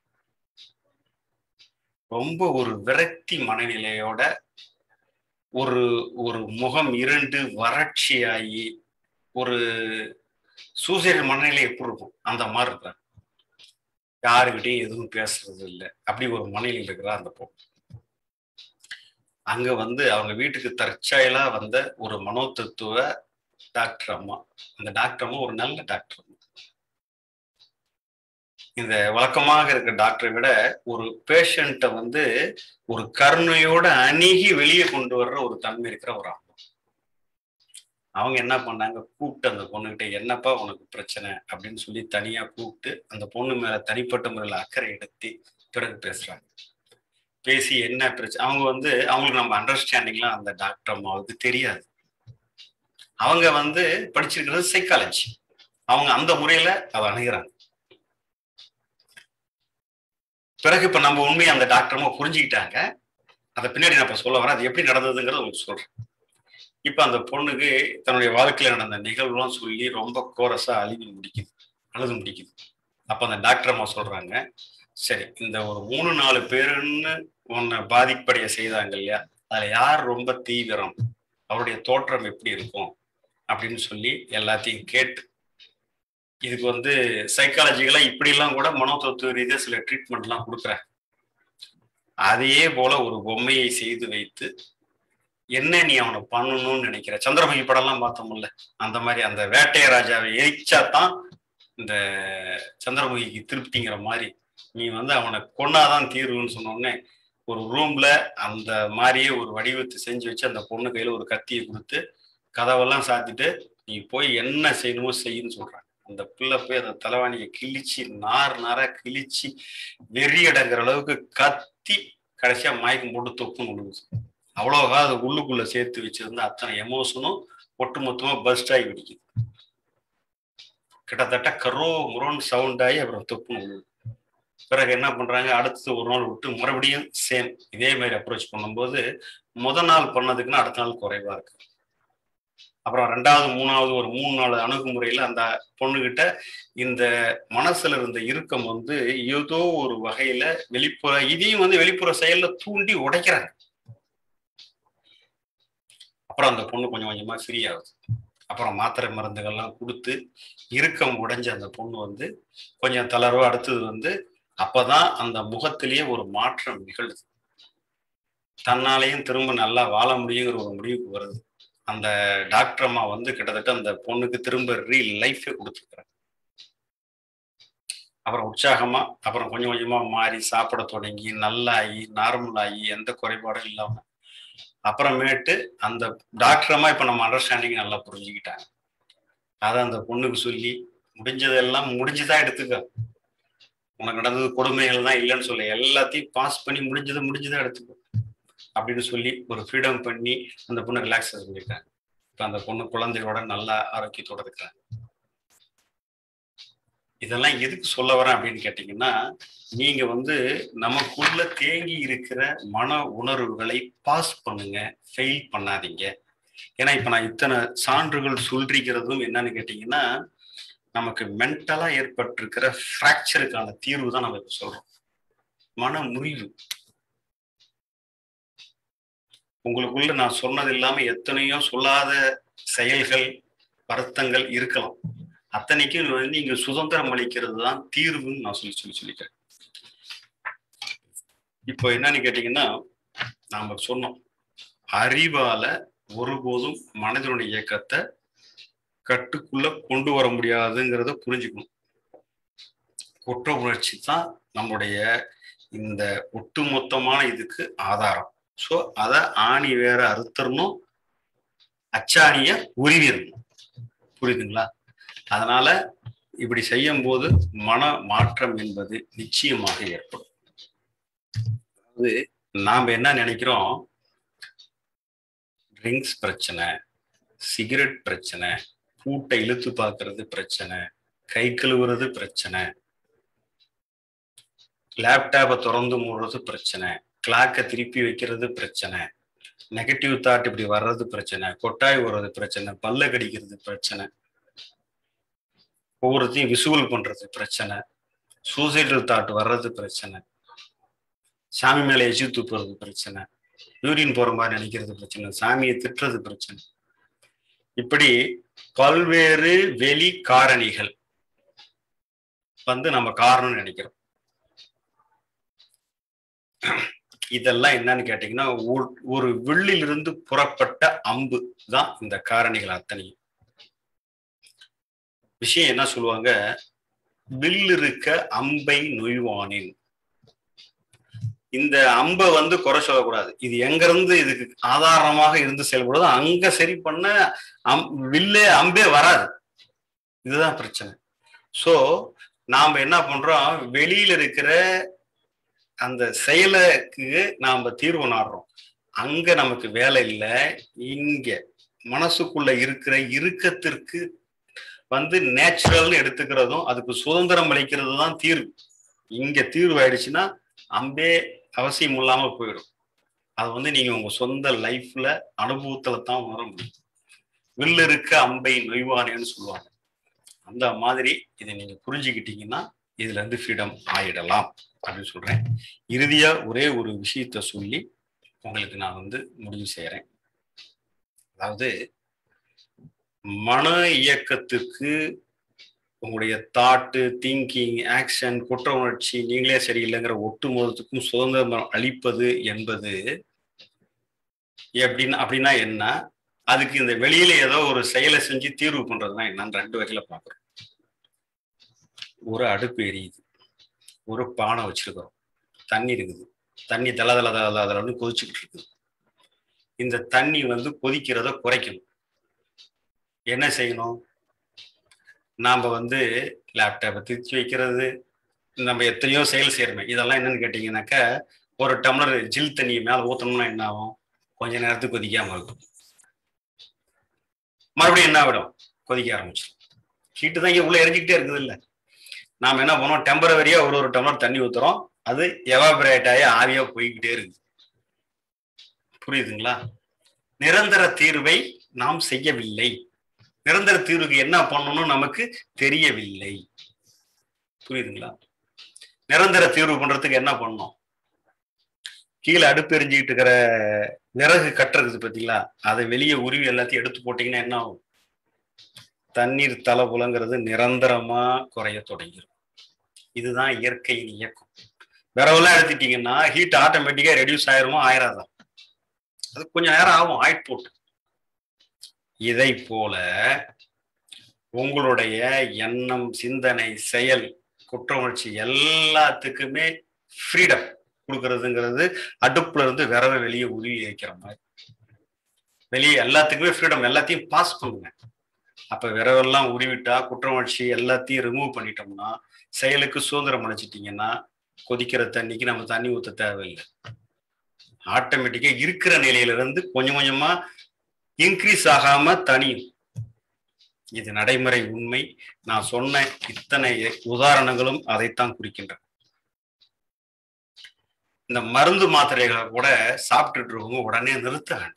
ரொம்ப ஒரு விரக்தி மனநிலையோட ஒரு ஒரு முகம் இரண்டு வறட்சியாகி ஒரு சூசைட் மனநிலை எப்படி இருக்கும் அந்த மாதிரி இருக்கிறாங்க யாருக்கிட்டையும் எதுவும் பேசுறது இல்லை அப்படி ஒரு மனநிலையில் இருக்கிறா அந்த பொண்ணு அங்க வந்து அவங்க வீட்டுக்கு தற்செயலா வந்த ஒரு மனோதத்துவ டாக்டர் அம்மா அந்த டாக்டர் அம்மா ஒரு நல்ல டாக்டர் அம்மா இந்த வழக்கமாக இருக்க டாக்டரை விட ஒரு பேஷண்ட்டை வந்து ஒரு கருணையோட அணுகி வெளியே கொண்டு வர்ற ஒரு தன்மை இருக்கிற ஒரு அம்மா அவங்க என்ன பண்ணாங்க கூப்பிட்டு அந்த பொண்ணுகிட்ட என்னப்பா உனக்கு பிரச்சனை அப்படின்னு சொல்லி தனியா கூப்பிட்டு அந்த பொண்ணு மேல தனிப்பட்ட முறையில் அக்கறை எடுத்து பிறகு பேசுறாங்க பேசி என்ன பிரச்சனை அவங்க வந்து அவங்களுக்கு நம்ம அண்டர்ஸ்டாண்டிங்லாம் அந்த டாக்டர் அம்மாவுக்கு தெரியாது அவங்க வந்து படிச்சிருக்கிறது சைக்காலஜி அவங்க அந்த முறையில அதை அணுகிறாங்க பிறகு இப்ப நம்ம உண்மையை அந்த டாக்டர் அம்மா புரிஞ்சுக்கிட்டாங்க அதை பின்னாடி நான் இப்ப சொல்ல வரேன் அது எப்படி நடந்ததுங்கிறத உங்களுக்கு சொல்றேன் இப்ப அந்த பொண்ணுக்கு தன்னுடைய வாழ்க்கையில நடந்த நிகழ்வுலாம் சொல்லி ரொம்ப கோரஸா அழுவி முடிக்குது அழுது முடிக்குது அப்ப அந்த டாக்டர் அம்மா சொல்றாங்க சரி இந்த ஒரு மூணு நாலு பேருன்னு உன்னை பாதிப்படைய செய்தாங்க இல்லையா அதுல யார் ரொம்ப தீவிரம் அவருடைய தோற்றம் எப்படி இருக்கும் அப்படின்னு சொல்லி எல்லாத்தையும் கேட்டு இதுக்கு வந்து சைக்காலஜிக்கலா இப்படிலாம் கூட மனோதத்துவ ரீதியா சில ட்ரீட்மெண்ட்லாம் கொடுக்குறேன் அதையே போல ஒரு பொம்மையை செய்து வைத்து என்ன நீ அவனை பண்ணணும்னு நினைக்கிற சந்திரமுகி படம்லாம் பார்த்தோம்ல அந்த மாதிரி அந்த வேட்டைய ராஜாவை எரிச்சா தான் இந்த சந்திரமுகிக்கு திருப்திங்கிற மாதிரி நீ வந்து அவனை கொன்னாதான் தீர்வுன்னு சொன்னோடனே ஒரு ரூம்ல அந்த மாதிரியே ஒரு வடிவத்தை செஞ்சு வச்சு அந்த பொண்ணு கையில ஒரு கத்தியை கொடுத்து கதவெல்லாம் சாத்திட்டு நீ போய் என்ன செய்யணுமோ செய்யுன்னு சொல்றாங்க அந்த பிள்ளை போய் அந்த தலைவாணியை கிழிச்சு நார் நாரா கிழிச்சு வெறியடங்கிற அளவுக்கு கத்தி கடைசியா மயக்கம் போட்டு தொப்புன்னு விழுகுது அவ்வளோவா அது உள்ளுக்குள்ள சேர்த்து வச்சிருந்த அத்தனை எமோஷனும் ஒட்டுமொத்தமா பஸ்ட் ஆகி வெடிக்குது கிட்டத்தட்ட கரோ முரோன்னு சவுண்ட் ஆகி அப்புறம் தொப்புன்னு விழுகுது பிறகு என்ன பண்றாங்க அடுத்து ஒரு நாள் விட்டு மறுபடியும் சேம் இதே மாதிரி அப்ரோச் பண்ணும்போது முத நாள் பண்ணதுக்குன்னு அடுத்த நாள் குறைவா இருக்கு அப்புறம் ரெண்டாவது மூணாவது ஒரு மூணு நாலு அணுகுமுறையில அந்த பொண்ணுகிட்ட இந்த மனசுல இருந்த இறுக்கம் வந்து ஏதோ ஒரு வகையில வெளிப்புற இதையும் வந்து வெளிப்புற செயல்ல தூண்டி உடைக்கிறாங்க அப்புறம் அந்த பொண்ணு கொஞ்சம் கொஞ்சமா ஃப்ரீ ஆகுது அப்புறம் மாத்திரை மருந்துகள்லாம் கொடுத்து இறுக்கம் உடைஞ்ச அந்த பொண்ணு வந்து கொஞ்சம் தளர்வு அடுத்தது வந்து அப்பதான் அந்த முகத்திலேயே ஒரு மாற்றம் நிகழுது தன்னாலையும் திரும்ப நல்லா வாழ முடியுங்கிற ஒரு முடிவுக்கு வருது அந்த டாக்டர் அம்மா வந்து கிட்டத்தட்ட அந்த பொண்ணுக்கு திரும்ப ரீ லைஃபே கொடுத்துருக்குறாங்க அப்புறம் உற்சாகமா அப்புறம் கொஞ்சம் கொஞ்சமா மாறி சாப்பிட தொடங்கி நல்லாகி நார்மல் ஆகி எந்த குறைபாடும் இல்லாம அப்புறமேட்டு அந்த டாக்டர் அம்மா இப்ப நம்ம அண்டர்ஸ்டாண்டிங் நல்லா புரிஞ்சுக்கிட்டாங்க அதை அந்த பொண்ணுக்கு சொல்லி முடிஞ்சதெல்லாம் முடிஞ்சுதான் எடுத்துக்க உனக்கு நடந்தது கொடுமைகள் தான் இல்லைன்னு சொல்லி எல்லாத்தையும் பாஸ் பண்ணி முடிஞ்சதை முடிஞ்சுதான் எடுத்துக்கோ அப்படின்னு சொல்லி ஒரு ஃப்ரீடம் பண்ணி அந்த பொண்ணு ரிலாக்ஸேஷன் பண்ணியிருக்காங்க இப்ப அந்த பொண்ணு குழந்தையோட நல்ல ஆரோக்கியத்தோட இருக்கிறாங்க இதெல்லாம் எதுக்கு சொல்ல வரேன் அப்படின்னு கேட்டீங்கன்னா நீங்க வந்து நமக்குள்ள தேங்கி இருக்கிற மன உணர்வுகளை பாஸ் பண்ணுங்க ஃபெயில் பண்ணாதீங்க ஏன்னா இப்ப நான் இத்தனை சான்றுகள் சொல்றீங்கிறதும் என்னன்னு கேட்டீங்கன்னா நமக்கு மென்டலா ஏற்பட்டிருக்கிற ஃப்ராக்சருக்கான தீர்வு தான் நம்ம இப்ப சொல்றோம் மன முறிவு உங்களுக்குள்ள நான் சொன்னது இல்லாம எத்தனையோ சொல்லாத செயல்கள் வருத்தங்கள் இருக்கலாம் அத்தனைக்கும் வந்து நீங்க சுதந்திரம் அளிக்கிறது தான் தீர்வுன்னு நான் சொல்லி சொல்லி சொல்லிக்கிறேன் இப்போ என்னன்னு கேட்டீங்கன்னா நாம சொன்னோம் அறிவால ஒருபோதும் மனிதனுடைய இயக்கத்தை கட்டுக்குள்ள கொண்டு வர முடியாதுங்கிறத புரிஞ்சுக்கணும் குற்ற உணர்ச்சி தான் நம்முடைய இந்த ஒட்டுமொத்தமான இதுக்கு ஆதாரம் ஸோ அதை ஆணி வேற அறுத்தரணும் அச்சாணிய உருவிடணும் புரியுதுங்களா அதனால இப்படி செய்யும் போது மன மாற்றம் என்பது நிச்சயமாக ஏற்படும் அதாவது நாம் என்ன நினைக்கிறோம் ட்ரிங்க்ஸ் பிரச்சனை சிகரெட் பிரச்சனை பூட்டை இழுத்து பார்க்கறது பிரச்சனை கை கழுவுறது பிரச்சனை லேப்டாப்பை திறந்து மூடுறது பிரச்சனை கிளாக்கை திருப்பி வைக்கிறது பிரச்சனை நெகட்டிவ் தாட் இப்படி வர்றது பிரச்சனை கொட்டாய் வர்றது பிரச்சனை பல்ல கடிக்கிறது பிரச்சனை ஒவ்வொருத்தையும் விசுவல் பண்றது பிரச்சனை சூசைடல் தாட் வர்றது பிரச்சனை சாமி மேல எச்சு துப்புறது பிரச்சனை யூரின் போற மாதிரி நினைக்கிறது பிரச்சனை சாமியை திட்டுறது பிரச்சனை இப்படி பல்வேறு வெளி காரணிகள் வந்து நம்ம காரணம் நினைக்கிறோம் இதெல்லாம் என்னன்னு கேட்டீங்கன்னா ஒரு வில்லிலிருந்து புறப்பட்ட அம்பு தான் இந்த காரணிகள் அத்தனையும் விஷயம் என்ன சொல்லுவாங்க வில் இருக்க அம்பை நொய்வானின் இந்த அம்பை வந்து குறை சொல்லக்கூடாது இது எங்க இருந்து இதுக்கு ஆதாரமாக இருந்து செயல்படுதோ அங்க சரி பண்ண அம் வில்லே அம்பே வராது இதுதான் பிரச்சனை சோ நாம என்ன பண்றோம் வெளியில இருக்கிற அந்த செயலுக்கு நாம தீர்வு நாடுறோம் அங்க நமக்கு வேலை இல்லை இங்க மனசுக்குள்ள இருக்கிற இறுக்கத்திற்கு வந்து நேச்சுரல்னு எடுத்துக்கிறதும் அதுக்கு சுதந்திரம் அளிக்கிறது தான் தீர்வு இங்க தீர்வு ஆயிடுச்சுன்னா அம்பே அவசியம் இல்லாம போயிடும் அது வந்து நீங்க உங்க சொந்த லைஃப்ல அனுபவத்துல தான் உணர முடியும் வில் இருக்க அம்பை நொய்வானேன்னு சொல்லுவாங்க அந்த மாதிரி இதை நீங்க புரிஞ்சுக்கிட்டீங்கன்னா இதுல இருந்து ஃப்ரீடம் ஆயிடலாம் அப்படின்னு சொல்றேன் இறுதியா ஒரே ஒரு விஷயத்த சொல்லி உங்களுக்கு நான் வந்து முடிவு செய்யறேன் அதாவது மன இயக்கத்துக்கு உங்களுடைய தாட்டு திங்கிங் ஆக்ஷன் குற்ற உணர்ச்சி நீங்களே சரியில்லைங்கிற ஒட்டுமொத்தத்துக்கும் சுதந்திரம் அளிப்பது என்பது எப்படின்னா அப்படின்னா என்ன அதுக்கு இந்த வெளியில ஏதோ ஒரு செயலை செஞ்சு தீர்வு பண்றதுதான் என்னன்னு ரெண்டு வகையில பாக்குறோம் ஒரு அடுப்பு எரியுது ஒரு பானை வச்சிருக்கிறோம் தண்ணி இருக்குது தண்ணி தல தல தல தலன்னு கொதிச்சுக்கிட்டு இருக்குது இந்த தண்ணி வந்து கொதிக்கிறத குறைக்கணும் என்ன செய்யணும் நாம் வந்து லேப்டாப்பை திருச்சி வைக்கிறது நம்ம எத்தனையோ செயல் செய்யறோமே இதெல்லாம் என்னன்னு கேட்டீங்கன்னாக்கா ஒரு டம்ளர் ஜில் தண்ணியை மேலே ஊற்றணும்னா என்ன ஆகும் கொஞ்ச நேரத்துக்கு கொதிக்காம இருக்கும் மறுபடியும் என்ன ஆகிடும் கொதிக்க ஆரம்பிச்சிடும் ஹீட்டு தான் இங்கே உள்ள எரிஞ்சிக்கிட்டே இருக்குது இல்லை நாம் என்ன பண்ணோம் டெம்பரவரியா ஒரு ஒரு டம்ளர் தண்ணி ஊற்றுறோம் அது எவாபரேட் ஆகி ஆவியா போய்கிட்டே இருக்குது புரியுதுங்களா நிரந்தர தீர்வை நாம் செய்யவில்லை நிரந்தர தீர்வுக்கு என்ன பண்ணணும்னு நமக்கு தெரியவில்லை புரியுதுங்களா நிரந்தர தீர்வு பண்றதுக்கு என்ன பண்ணணும் கீழே அடுப்பு எரிஞ்சுக்கிட்டு இருக்கிற விறகு கட்டுறது பார்த்தீங்களா அதை வெளியே உருவி எல்லாத்தையும் எடுத்து போட்டீங்கன்னா என்ன ஆகும் தண்ணீர் தலை புலங்கிறது நிரந்தரமா குறைய தொடங்கிடும் இதுதான் இயற்கையின் இயக்கம் விரவெல்லாம் எடுத்துட்டீங்கன்னா ஹீட் ஆட்டோமேட்டிக்கா ரெடியூஸ் ஆயிருமா ஆயிராதான் அது கொஞ்சம் நேரம் ஆகும் ஆயிட் போட்டு இதை போல உங்களுடைய எண்ணம் சிந்தனை செயல் குற்ற உணர்ச்சி எல்லாத்துக்குமே ஃப்ரீடம் கொடுக்கறதுங்கிறது அடுப்புல இருந்து விரவை வெளியே உருவி வைக்கிற மாதிரி வெளியே எல்லாத்துக்குமே ஃப்ரீடம் எல்லாத்தையும் பாஸ் பண்ணுங்க அப்ப விரவெல்லாம் உருவிட்டா குற்ற உணர்ச்சி எல்லாத்தையும் ரிமூவ் பண்ணிட்டோம்னா செயலுக்கு சுதந்திரம் அடைச்சிட்டிங்கன்னா கொதிக்கிற தண்ணிக்கு நம்ம தண்ணி ஊற்ற தேவையில்லை ஆட்டோமேட்டிக்கா இருக்கிற நிலையில இருந்து கொஞ்சம் கொஞ்சமா இன்க்ரீஸ் ஆகாம தனியும் இது நடைமுறை உண்மை நான் சொன்ன இத்தனை உதாரணங்களும் அதைத்தான் குறிக்கின்றன இந்த மருந்து மாத்திரைகளை கூட சாப்பிட்டுட்டு இருக்கவங்க உடனே நிறுத்த வேண்டும்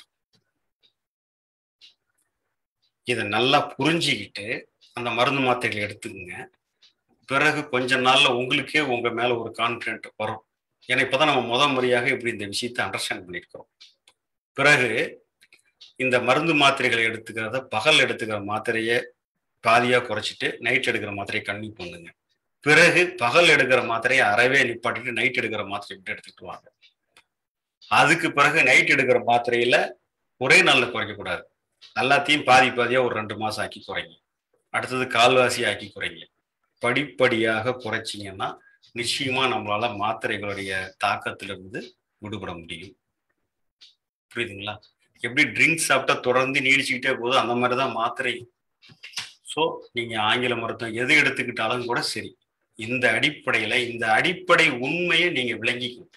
இதை நல்லா புரிஞ்சுக்கிட்டு அந்த மருந்து மாத்திரைகளை எடுத்துக்கங்க பிறகு கொஞ்ச நாள்ல உங்களுக்கே உங்க மேல ஒரு கான்பிடென்ட் வரும் ஏன்னா இப்பதான் நம்ம முத முறையாக இப்படி இந்த விஷயத்தை அண்டர்ஸ்டாண்ட் பண்ணியிருக்கிறோம் பிறகு இந்த மருந்து மாத்திரைகளை எடுத்துக்கிறத பகல் எடுத்துக்கிற மாத்திரையை பாதியா குறைச்சிட்டு நைட் எடுக்கிற மாத்திரையை கண்ணி பண்ணுங்க பிறகு பகல் எடுக்கிற மாத்திரையை அறவே நிப்பாட்டிட்டு நைட் எடுக்கிற மாத்திரை விட்டு எடுத்துக்கிட்டு வாங்க அதுக்கு பிறகு நைட் எடுக்கிற மாத்திரையில ஒரே நாள்ல குறைக்க கூடாது எல்லாத்தையும் பாதி பாதியா ஒரு ரெண்டு மாசம் ஆக்கி குறைங்க அடுத்தது கால்வாசி ஆக்கி குறைங்க படிப்படியாக குறைச்சிங்கன்னா நிச்சயமா நம்மளால மாத்திரைகளுடைய தாக்கத்திலிருந்து விடுபட முடியும் புரியுதுங்களா எப்படி ட்ரிங்க்ஸ் சாப்பிட்டா தொடர்ந்து நீடிச்சுக்கிட்டே போகுது அந்த மாதிரி தான் மாத்திரை ஸோ நீங்க ஆங்கில மருத்துவம் எது எடுத்துக்கிட்டாலும் கூட சரி இந்த அடிப்படையில இந்த அடிப்படை உண்மையை நீங்க விளங்கிக்கணும்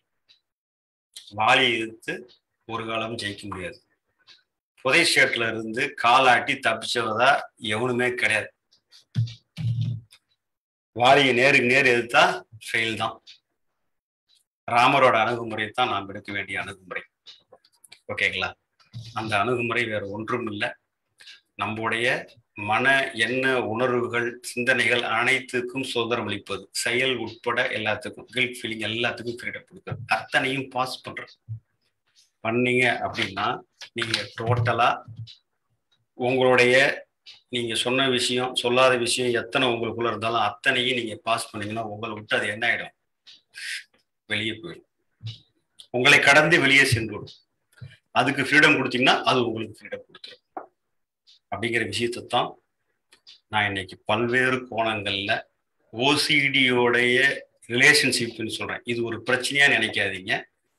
வாலி எதிர்த்து ஒரு காலம் ஜெயிக்க முடியாது புதை ஷேட்ல இருந்து காலாட்டி தப்பிச்சவதா எவனுமே கிடையாது வாலியை நேருக்கு நேர் எதிர்த்தா ஃபெயில் தான் ராமரோட அணுகுமுறை தான் நாம் எடுக்க வேண்டிய அணுகுமுறை ஓகேங்களா அந்த அணுகுமுறை வேற ஒன்றும் இல்லை நம்முடைய மன எண்ண உணர்வுகள் சிந்தனைகள் அனைத்துக்கும் சுதந்திரம் அளிப்பது செயல் உட்பட எல்லாத்துக்கும் கில்ட் ஃபீலிங் எல்லாத்துக்கும் ஃப்ரீடம் கொடுக்குறது அத்தனையும் பாஸ் பண்றது பண்ணீங்க அப்படின்னா நீங்க டோட்டலா உங்களுடைய நீங்க சொன்ன விஷயம் சொல்லாத விஷயம் எத்தனை உங்களுக்குள்ள இருந்தாலும் அத்தனையும் நீங்க பாஸ் பண்ணீங்கன்னா உங்களை விட்டு அது என்ன ஆயிடும் வெளியே போயிடும் உங்களை கடந்து வெளியே சென்று விடும் அதுக்கு ஃப்ரீடம் கொடுத்தீங்கன்னா அது உங்களுக்கு ஃப்ரீடம் கொடுத்துரும் அப்படிங்கிற விஷயத்தை தான் நான் இன்னைக்கு பல்வேறு கோணங்கள்ல ஓசிடியோடைய ரிலேஷன்ஷிப்னு சொல்றேன் இது ஒரு பிரச்சனையா நினைக்காதீங்க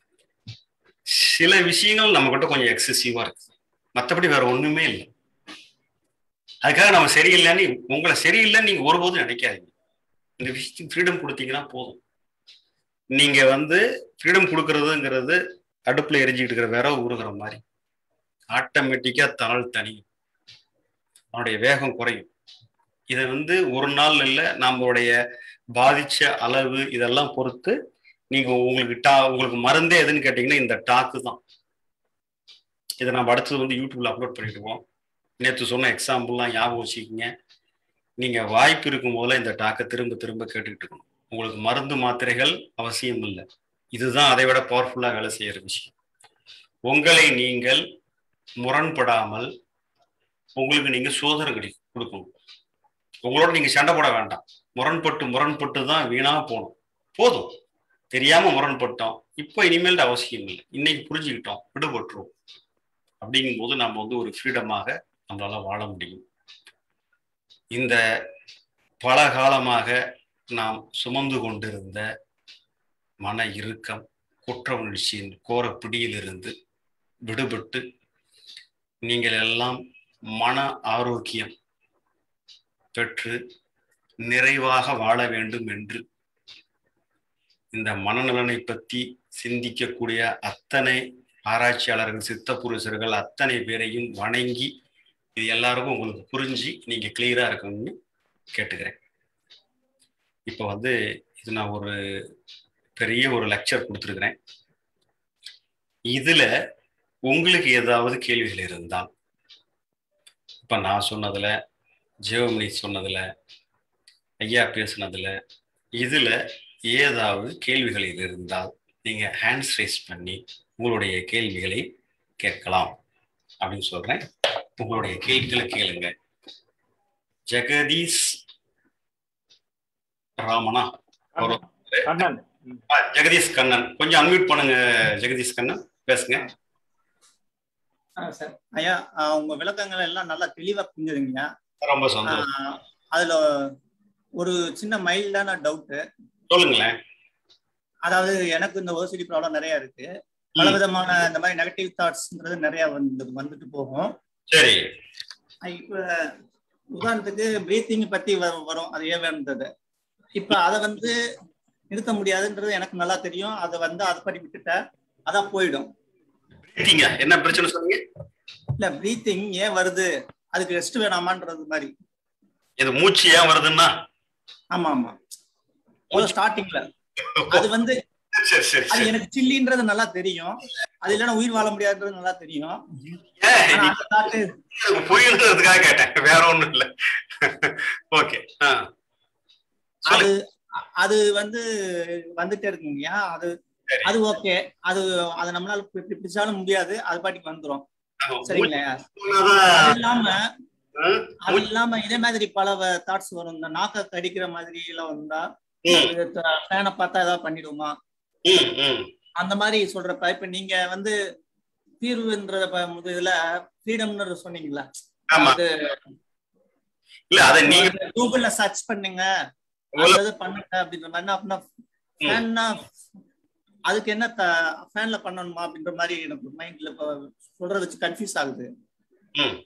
சில விஷயங்கள் நம்ம கிட்ட கொஞ்சம் எக்ஸசிவா இருக்கு மற்றபடி வேற ஒண்ணுமே இல்லை அதுக்காக நம்ம சரியில்லைன்னு உங்களை சரியில்லைன்னு நீங்க ஒருபோதும் நினைக்காதீங்க இந்த விஷயத்துக்கு ஃப்ரீடம் கொடுத்தீங்கன்னா போதும் நீங்க வந்து ஃப்ரீடம் கொடுக்கறதுங்கிறது அடுப்புல எரிஞ்சுக்கிட்டு இருக்கிற வேற உருகிற மாதிரி ஆட்டோமேட்டிக்கா தணல் தனியும் அவனுடைய வேகம் குறையும் இதை வந்து ஒரு நாள் இல்லை நம்மளுடைய பாதிச்ச அளவு இதெல்லாம் பொறுத்து நீங்க உங்களுக்கு டா உங்களுக்கு மருந்தே எதுன்னு கேட்டீங்கன்னா இந்த டாக்கு தான் இதை நம்ம அடுத்தது வந்து யூடியூப்ல அப்லோட் பண்ணிடுவோம் நேற்று சொன்ன எக்ஸாம்பிள்லாம் ஞாபகம் வச்சுக்கிங்க நீங்க வாய்ப்பு இருக்கும் போதுல இந்த டாக்கை திரும்ப திரும்ப கேட்டுக்கிட்டு இருக்கணும் உங்களுக்கு மருந்து மாத்திரைகள் அவசியம் இல்லை இதுதான் அதை விட பவர்ஃபுல்லா வேலை செய்யற விஷயம் உங்களை நீங்கள் முரண்படாமல் உங்களுக்கு நீங்க சுதந்திரம் கிடை கொடுக்கணும் உங்களோட நீங்க சண்டை போட வேண்டாம் முரண்பட்டு முரண்பட்டு தான் வீணா போகணும் போதும் தெரியாம முரண்பட்டோம் இப்போ இனிமேல் அவசியம் இல்லை இன்னைக்கு புரிஞ்சுக்கிட்டோம் விடுபட்டுரும் அப்படிங்கும் போது நம்ம வந்து ஒரு ஃப்ரீடமாக நம்மளால வாழ முடியும் இந்த பல காலமாக நாம் சுமந்து கொண்டிருந்த மன இறுக்கம் குற்ற உணர்ச்சியின் கோர பிடியிலிருந்து விடுபட்டு நீங்கள் எல்லாம் மன ஆரோக்கியம் பெற்று நிறைவாக வாழ வேண்டும் என்று இந்த மனநலனை பற்றி சிந்திக்கக்கூடிய அத்தனை ஆராய்ச்சியாளர்கள் சித்த புருஷர்கள் அத்தனை பேரையும் வணங்கி இது எல்லாருக்கும் உங்களுக்கு புரிஞ்சு நீங்க கிளியரா இருக்கணும்னு கேட்டுக்கிறேன் இப்போ வந்து இது நான் ஒரு பெரிய ஒரு லெக்சர் கொடுத்துருக்குறேன் இதுல உங்களுக்கு ஏதாவது கேள்விகள் இருந்தால் இப்ப நான் சொன்னதுல ஜெவமணி சொன்னதுல ஐயா பேசுனதுல இதுல ஏதாவது கேள்விகள் இருந்தால் நீங்க ஹேண்ட்ஸ் ரைஸ் பண்ணி உங்களுடைய கேள்விகளை கேட்கலாம் அப்படின்னு சொல்றேன் உங்களுடைய கேள்விகளை கேளுங்க ஜெகதீஷ் ராமனா கண்ணன் ஜெகதீஷ் கண்ணன் கொஞ்சம் அன்மியூட் பண்ணுங்க ஜெகதீஷ் கண்ணன் பேசுங்க சார் ஐயா உங்க விளக்கங்கள் எல்லாம் நல்லா தெளிவா புரிஞ்சுதுங்க ரொம்ப சந்தோஷம் அதுல ஒரு சின்ன மைல்டான டவுட் சொல்லுங்களேன் அதாவது எனக்கு இந்த ஓசிடி ப்ராப்ளம் நிறைய இருக்கு பல விதமான இந்த மாதிரி நெகட்டிவ் தாட்ஸ்ங்கிறது நிறைய வந்து வந்துட்டு போகும் சரி இப்ப உதாரணத்துக்கு பிரீத்திங் பத்தி வரும் அது ஏன் வேணுன்றது இப்ப அதை வந்து நிறுத்த முடியாதுன்றது எனக்கு நல்லா தெரியும் அதை வந்து அதை படி விட்டுட்டேன் அதான் போயிடும் பிரீத்திங்க என்ன பிரச்சனை சொன்னீங்க இல்ல பிரீத்திங் ஏன் வருது அதுக்கு ரெஸ்ட் வேணாமான்றது மாதிரி இது மூச்சு ஏன் வருதுன்னா ஆமா ஆமா ஸ்டார்டிங்ல அது வந்து சரி சரி அது சரி எனக்கு சில்லின்றது நல்லா தெரியும் அது இல்லைன்னா உயிர் வாழ முடியாதுன்றது நல்லா தெரியும் ஏன் ஆனா நீ அந்த thought எனக்கு புரியுன்றதுக்காக கேட்டேன் வேற ஒண்ணும் இல்ல ஓகே அது அது வந்து வந்துட்டே இருக்குங்க அது சரி. அது ஓகே அது அது நம்மளால எப்படி பிடிச்சாலும் முடியாது அது பாட்டுக்கு வந்துரும் சரிங்களா அது இல்லாம அது இல்லாம இதே மாதிரி பல தாட்ஸ் வரும் இந்த நாக்க கடிக்கிற மாதிரி எல்லாம் வந்தா ஃபேனை பார்த்தா ஏதாவது பண்ணிடுமா அந்த மாதிரி சொல்றப்ப இப்ப நீங்க வந்து தீர்வுன்ற ப- இதுல ஃப்ரீடம்னு சொன்னீங்களா ஆமா அது இல்ல அத நீங்க கூகுள்ல சர்ச் பண்ணுங்க அந்த இது பண்ணுங்க அப்படின்ற மாதிரி அப்படின்னா ஃபேன்னா அதுக்கு என்ன ஃபேன்ல பண்ணணுமா அப்படின்ற மாதிரி எனக்கு மைண்ட்ல இப்ப சொல்றத வச்சு கன்ஃபியூஸ் ஆகுது ம்.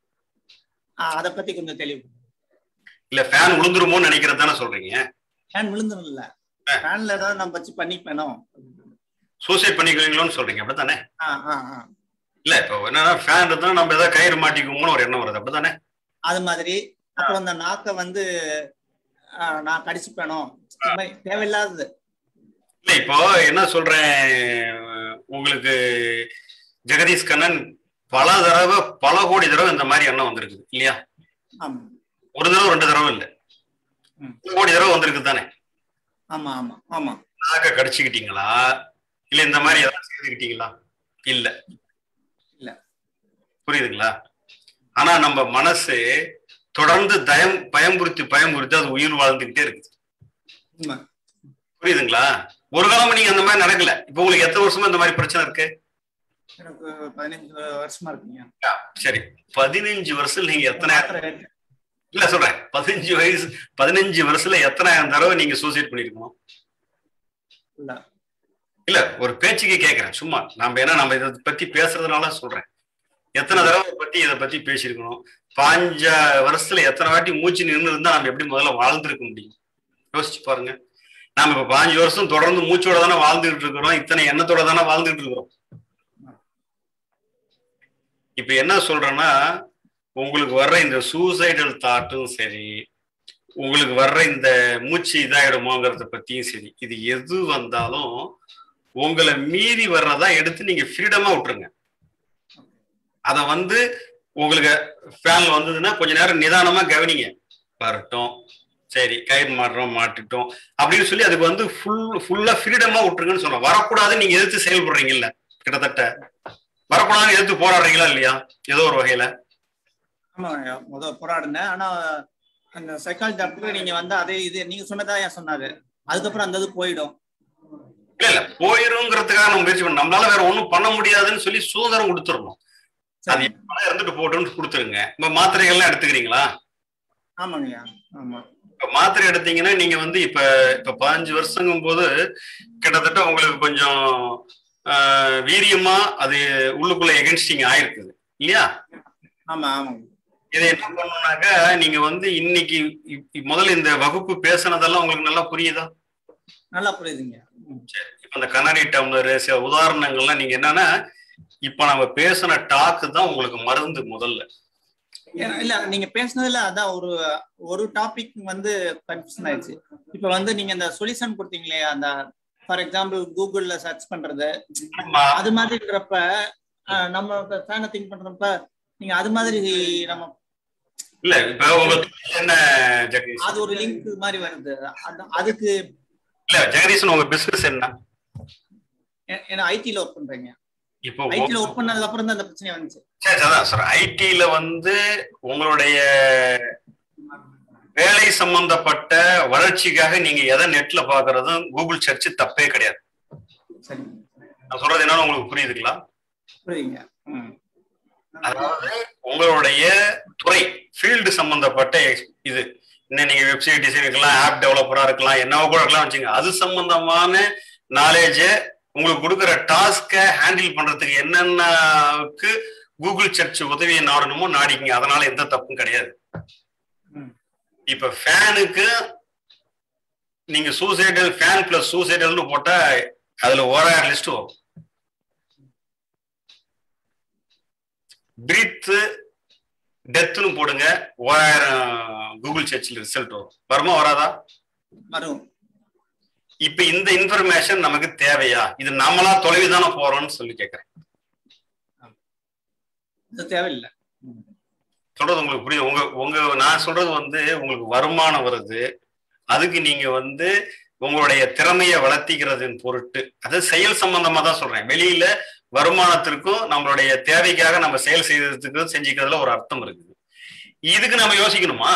ஆஹ் அத பத்தி கொஞ்சம் தெளிவு இல்ல ஃபேன் விழுந்துருமோன்னு நினைக்கிறது தானே சொல்றீங்க ஃபேன் விழுந்துரும் இல்ல ஃபேன்ல ஏதாவது நம்ம வச்சு பண்ணிப்பேனும் சூசைட் பண்ணிக்குவீங்களோன்னு சொல்றீங்க அப்படித்தானே ஆஹ் ஆஹ் ஆஹ் இல்ல இப்போ என்னன்னா ஃபேன் இருந்தா நம்ம ஏதாவது கயிறு மாட்டிக்குவோம்னு ஒரு எண்ணம் வருது அப்படித்தானே அது மாதிரி அப்புறம் அந்த நாக்க வந்து ஆஹ் நான் கடிச்சுப்பேனும் இந்த மாதிரி தேவையில்லாதது இல்ல இப்போ என்ன சொல்றேன் உங்களுக்கு ஜெகதீஷ் கண்ணன் பல தடவை பல கோடி தடவை இந்த மாதிரி எண்ணம் வந்திருக்குது இல்லையா ஆமா ஒரு தடவை ரெண்டு தடவை இல்ல ம். பல கோடி தடவை வந்திருக்கு தானே ஆமா ஆமா ஆமா நாக்க கடிச்சுக்கிட்டீங்களா இல்ல இந்த மாதிரி ஏதாவது செய்துக்கிட்டீங்களா இல்ல இல்ல. புரியுதுங்களா ஆனா நம்ம மனசு தொடர்ந்து தயம் பயம்புறுத்தி பயம்புறுத்தி அது உயிர் வாழ்ந்துகிட்டே இருக்குது உண்மை புரியுதுங்களா ஒரு காலம் நீங்க அந்த மாதிரி நடக்கல இப்போ உங்களுக்கு எத்தனை வருஷமா இந்த மாதிரி பிரச்சனை இருக்கு எனக்கு பதினஞ்சு வருஷமா இருக்குங்க சரி பதினஞ்சு வருஷம் நீங்க எத்தனை மாத்திரை எடுத்து- இல்ல சொல்றேன் பதினஞ்சு வயசு பதினஞ்சு வருஷத்துல எத்தனாயிரம் தடவை நீங்க சூசைட் பண்ணிருக்கணும் இல்ல இல்ல ஒரு பேச்சுக்கு கேக்குறேன் சும்மா நம்ம ஏன்னா நம்ம இதை பத்தி பேசுறதுனால சொல்றேன் எத்தனை தடவை இதை பத்தி இதை பத்தி பேசியிருக்கணும் பாஞ்ச வருஷத்துல எத்தனை வாட்டி மூச்சு நின்று இருந்தா நம்ம எப்படி முதல்ல வாழ்ந்திருக்க முடியும் யோசிச்சு பாருங்க நாம இப்ப பாஞ்சு வருஷம் தொடர்ந்து மூச்சோட தானே வாழ்ந்துகிட்டு இருக்கிறோம் இத்தனை எண்ணத்தோட தானே வாழ்ந்துகிட்டு இருக்கிறோம் இப்ப என்ன சொல்றேன்னா உங்களுக்கு வர்ற இந்த சூசைடல் தாட்டும் சரி உங்களுக்கு வர்ற இந்த மூச்சு இதாயிடுமோங்கிறத பத்தியும் சரி இது எது வந்தாலும் உங்களை மீறி வர்றதா எடுத்து நீங்க ஃப்ரீடமா விட்டுருங்க அத வந்து உங்களுக்கு ஃபேன்ல வந்ததுன்னா கொஞ்ச நேரம் நிதானமா கவனிங்க வரட்டும் சரி கயிறு மாட்டுறோம் மாட்டிட்டோம் அப்படின்னு சொல்லி அதுக்கு வந்து ஃபுல் ஃபுல்லா ஃப்ரீடமா விட்டுருங்கன்னு சொல்றோம் வரக்கூடாதுன்னு நீங்க எதிர்த்து செயல்படுறீங்கல்ல கிட்டத்தட்ட வரக்கூடாதுன்னு எதிர்த்து போராடுறீங்களா இல்லையா ஏதோ ஒரு வகையில ஆமா முதல் போராடினேன் ஆனா அந்த சைக்காலஜி டாக்டர் நீங்க வந்து அதே இது நீங்க சொன்னதா ஏன் சொன்னாரு அதுக்கப்புறம் அந்த இது போயிடும் இல்ல இல்ல போயிருங்கிறதுக்காக நம்ம முயற்சி பண்ண நம்மளால வேற ஒண்ணும் பண்ண முடியாதுன்னு சொல்லி சுதந்திரம் கொடுத்துடணும் அது சரி எப்படின்னா இருந்துட்டு போட்டோம்னு கொடுத்துருங்க இப்ப மாத்திரைகள்லாம் எடுத்துக்கிறீங்களா ஆமாங்கய்யா ஆமா இப்ப மாத்திரை எடுத்தீங்கன்னா நீங்க வந்து இப்ப இப்ப பதினஞ்சு வருஷங்கும் போது கிட்டத்தட்ட உங்களுக்கு கொஞ்சம் ஆஹ், வீரியமா அது உள்ளுக்குள்ள எகென்ஸ்டிங் ஆயிருக்குது இல்லையா ஆமா ஆமாங்க இதை என்ன பண்ணணும்னாக்க நீங்க வந்து இன்னைக்கு இப்- இப் முதல்ல இந்த வகுப்பு பேசுனதெல்லாம் உங்களுக்கு நல்லா புரியுதா நல்லா புரியுதுங்க ம். இப்ப இந்த கண்ணாடி டம்ளர் சில உதாரணங்கள்லாம் நீங்க என்னன்னா இப்ப நம்ம பேசின டாக்கு தான் உங்களுக்கு மருந்து முதல்ல ஏன்னா, இல்ல நீங்க பேசுனதுல அதான் ஒரு ஒரு டாபிக் வந்து கன்ஃபியூஷன் ஆயிடுச்சு இப்ப வந்து நீங்க இந்த சொல்யூஷன் கொடுத்தீங்களே அந்த ஃபார் எக்ஸாம்பிள் கூகுள்ல சர்ச் பண்றது ஆமா. அது மாதிரின்றப்ப அஹ், நம்ம ஃபேனை திங்க் பண்றப்ப நீங்க அது மாதிரி நம்ம இல்ல இப்ப உங்களுக்கு என்ன ஜெகதீஷ் அது ஒரு லிங்க் மாதிரி வருது அந்த- அதுக்கு இல்ல ஜெகதீஷன் உங்க பிசினஸ் என்ன ஏ- ஏன்னா ஐடில ஒர்க் பண்றீங்க இப்போ ஐடில ஒர்க் பண்ணதுக்கு அப்புறம் தான் அந்த பிரச்சனை வந்துச்சு சரி அதான் சார் ஐடில வந்து உங்களுடைய வேலை சம்பந்தப்பட்ட வளர்ச்சிக்காக நீங்க எதை நெட்ல பாக்குறதும் கூகுள் சர்ச் தப்பே கிடையாது சரி நான் சொல்றது என்னன்னு உங்களுக்கு புரியுதுங்களா புரியுதுங்க ம். அதாவது உங்களுடைய துறை ஃபீல்டு சம்பந்தப்பட்ட ex- இது இன்னும் நீங்க வெப்சைட் டிசைன் இருக்கலாம் ஆப் டெவலப்பரா இருக்கலாம் என்னவோ கூட இருக்கலாம் வச்சுங்க அது சம்பந்தமான நாலேஜ உங்களுக்கு கொடுக்குற டாஸ்கை ஹேண்டில் பண்றதுக்கு என்னென்னக்கு கூகுள் சர்ச் உதவியை நாடணுமோ நாடிங்க அதனால எந்த தப்பும் கிடையாது ம். இப்ப ஃபேனுக்கு நீங்க சூசைடல் ஃபேன் பிளஸ் சூசைடல்னு போட்டா அதுல ஓராயிரம் லிஸ்ட் வரும் பிரீத்து டெத்துன்னு போடுங்க ஓராயிரம் கூகுள் சர்ச்சில் ரிசல்ட் வரும் வருமா வராதா வரும் இப்ப இந்த இன்ஃபர்மேஷன் நமக்கு தேவையா இது நம்மளா தொலைவு தானே போறோம்னு சொல்லி கேட்கறேன் இது தேவையில்லை சொல்றது உங்களுக்கு புரியுது உங்க உங்க நான் சொல்றது வந்து உங்களுக்கு வருமானம் வருது அதுக்கு நீங்க வந்து உங்களுடைய திறமையை வளர்த்திக்கிறதின் பொருட்டு அது செயல் சம்பந்தமா தான் சொல்றேன் வெளியில வருமானத்திற்கும் நம்மளுடைய தேவைக்காக நம்ம செயல் செய்யறதுக்கு செஞ்சுக்கிறதுல ஒரு அர்த்தம் இருக்குது இதுக்கு நம்ம யோசிக்கணுமா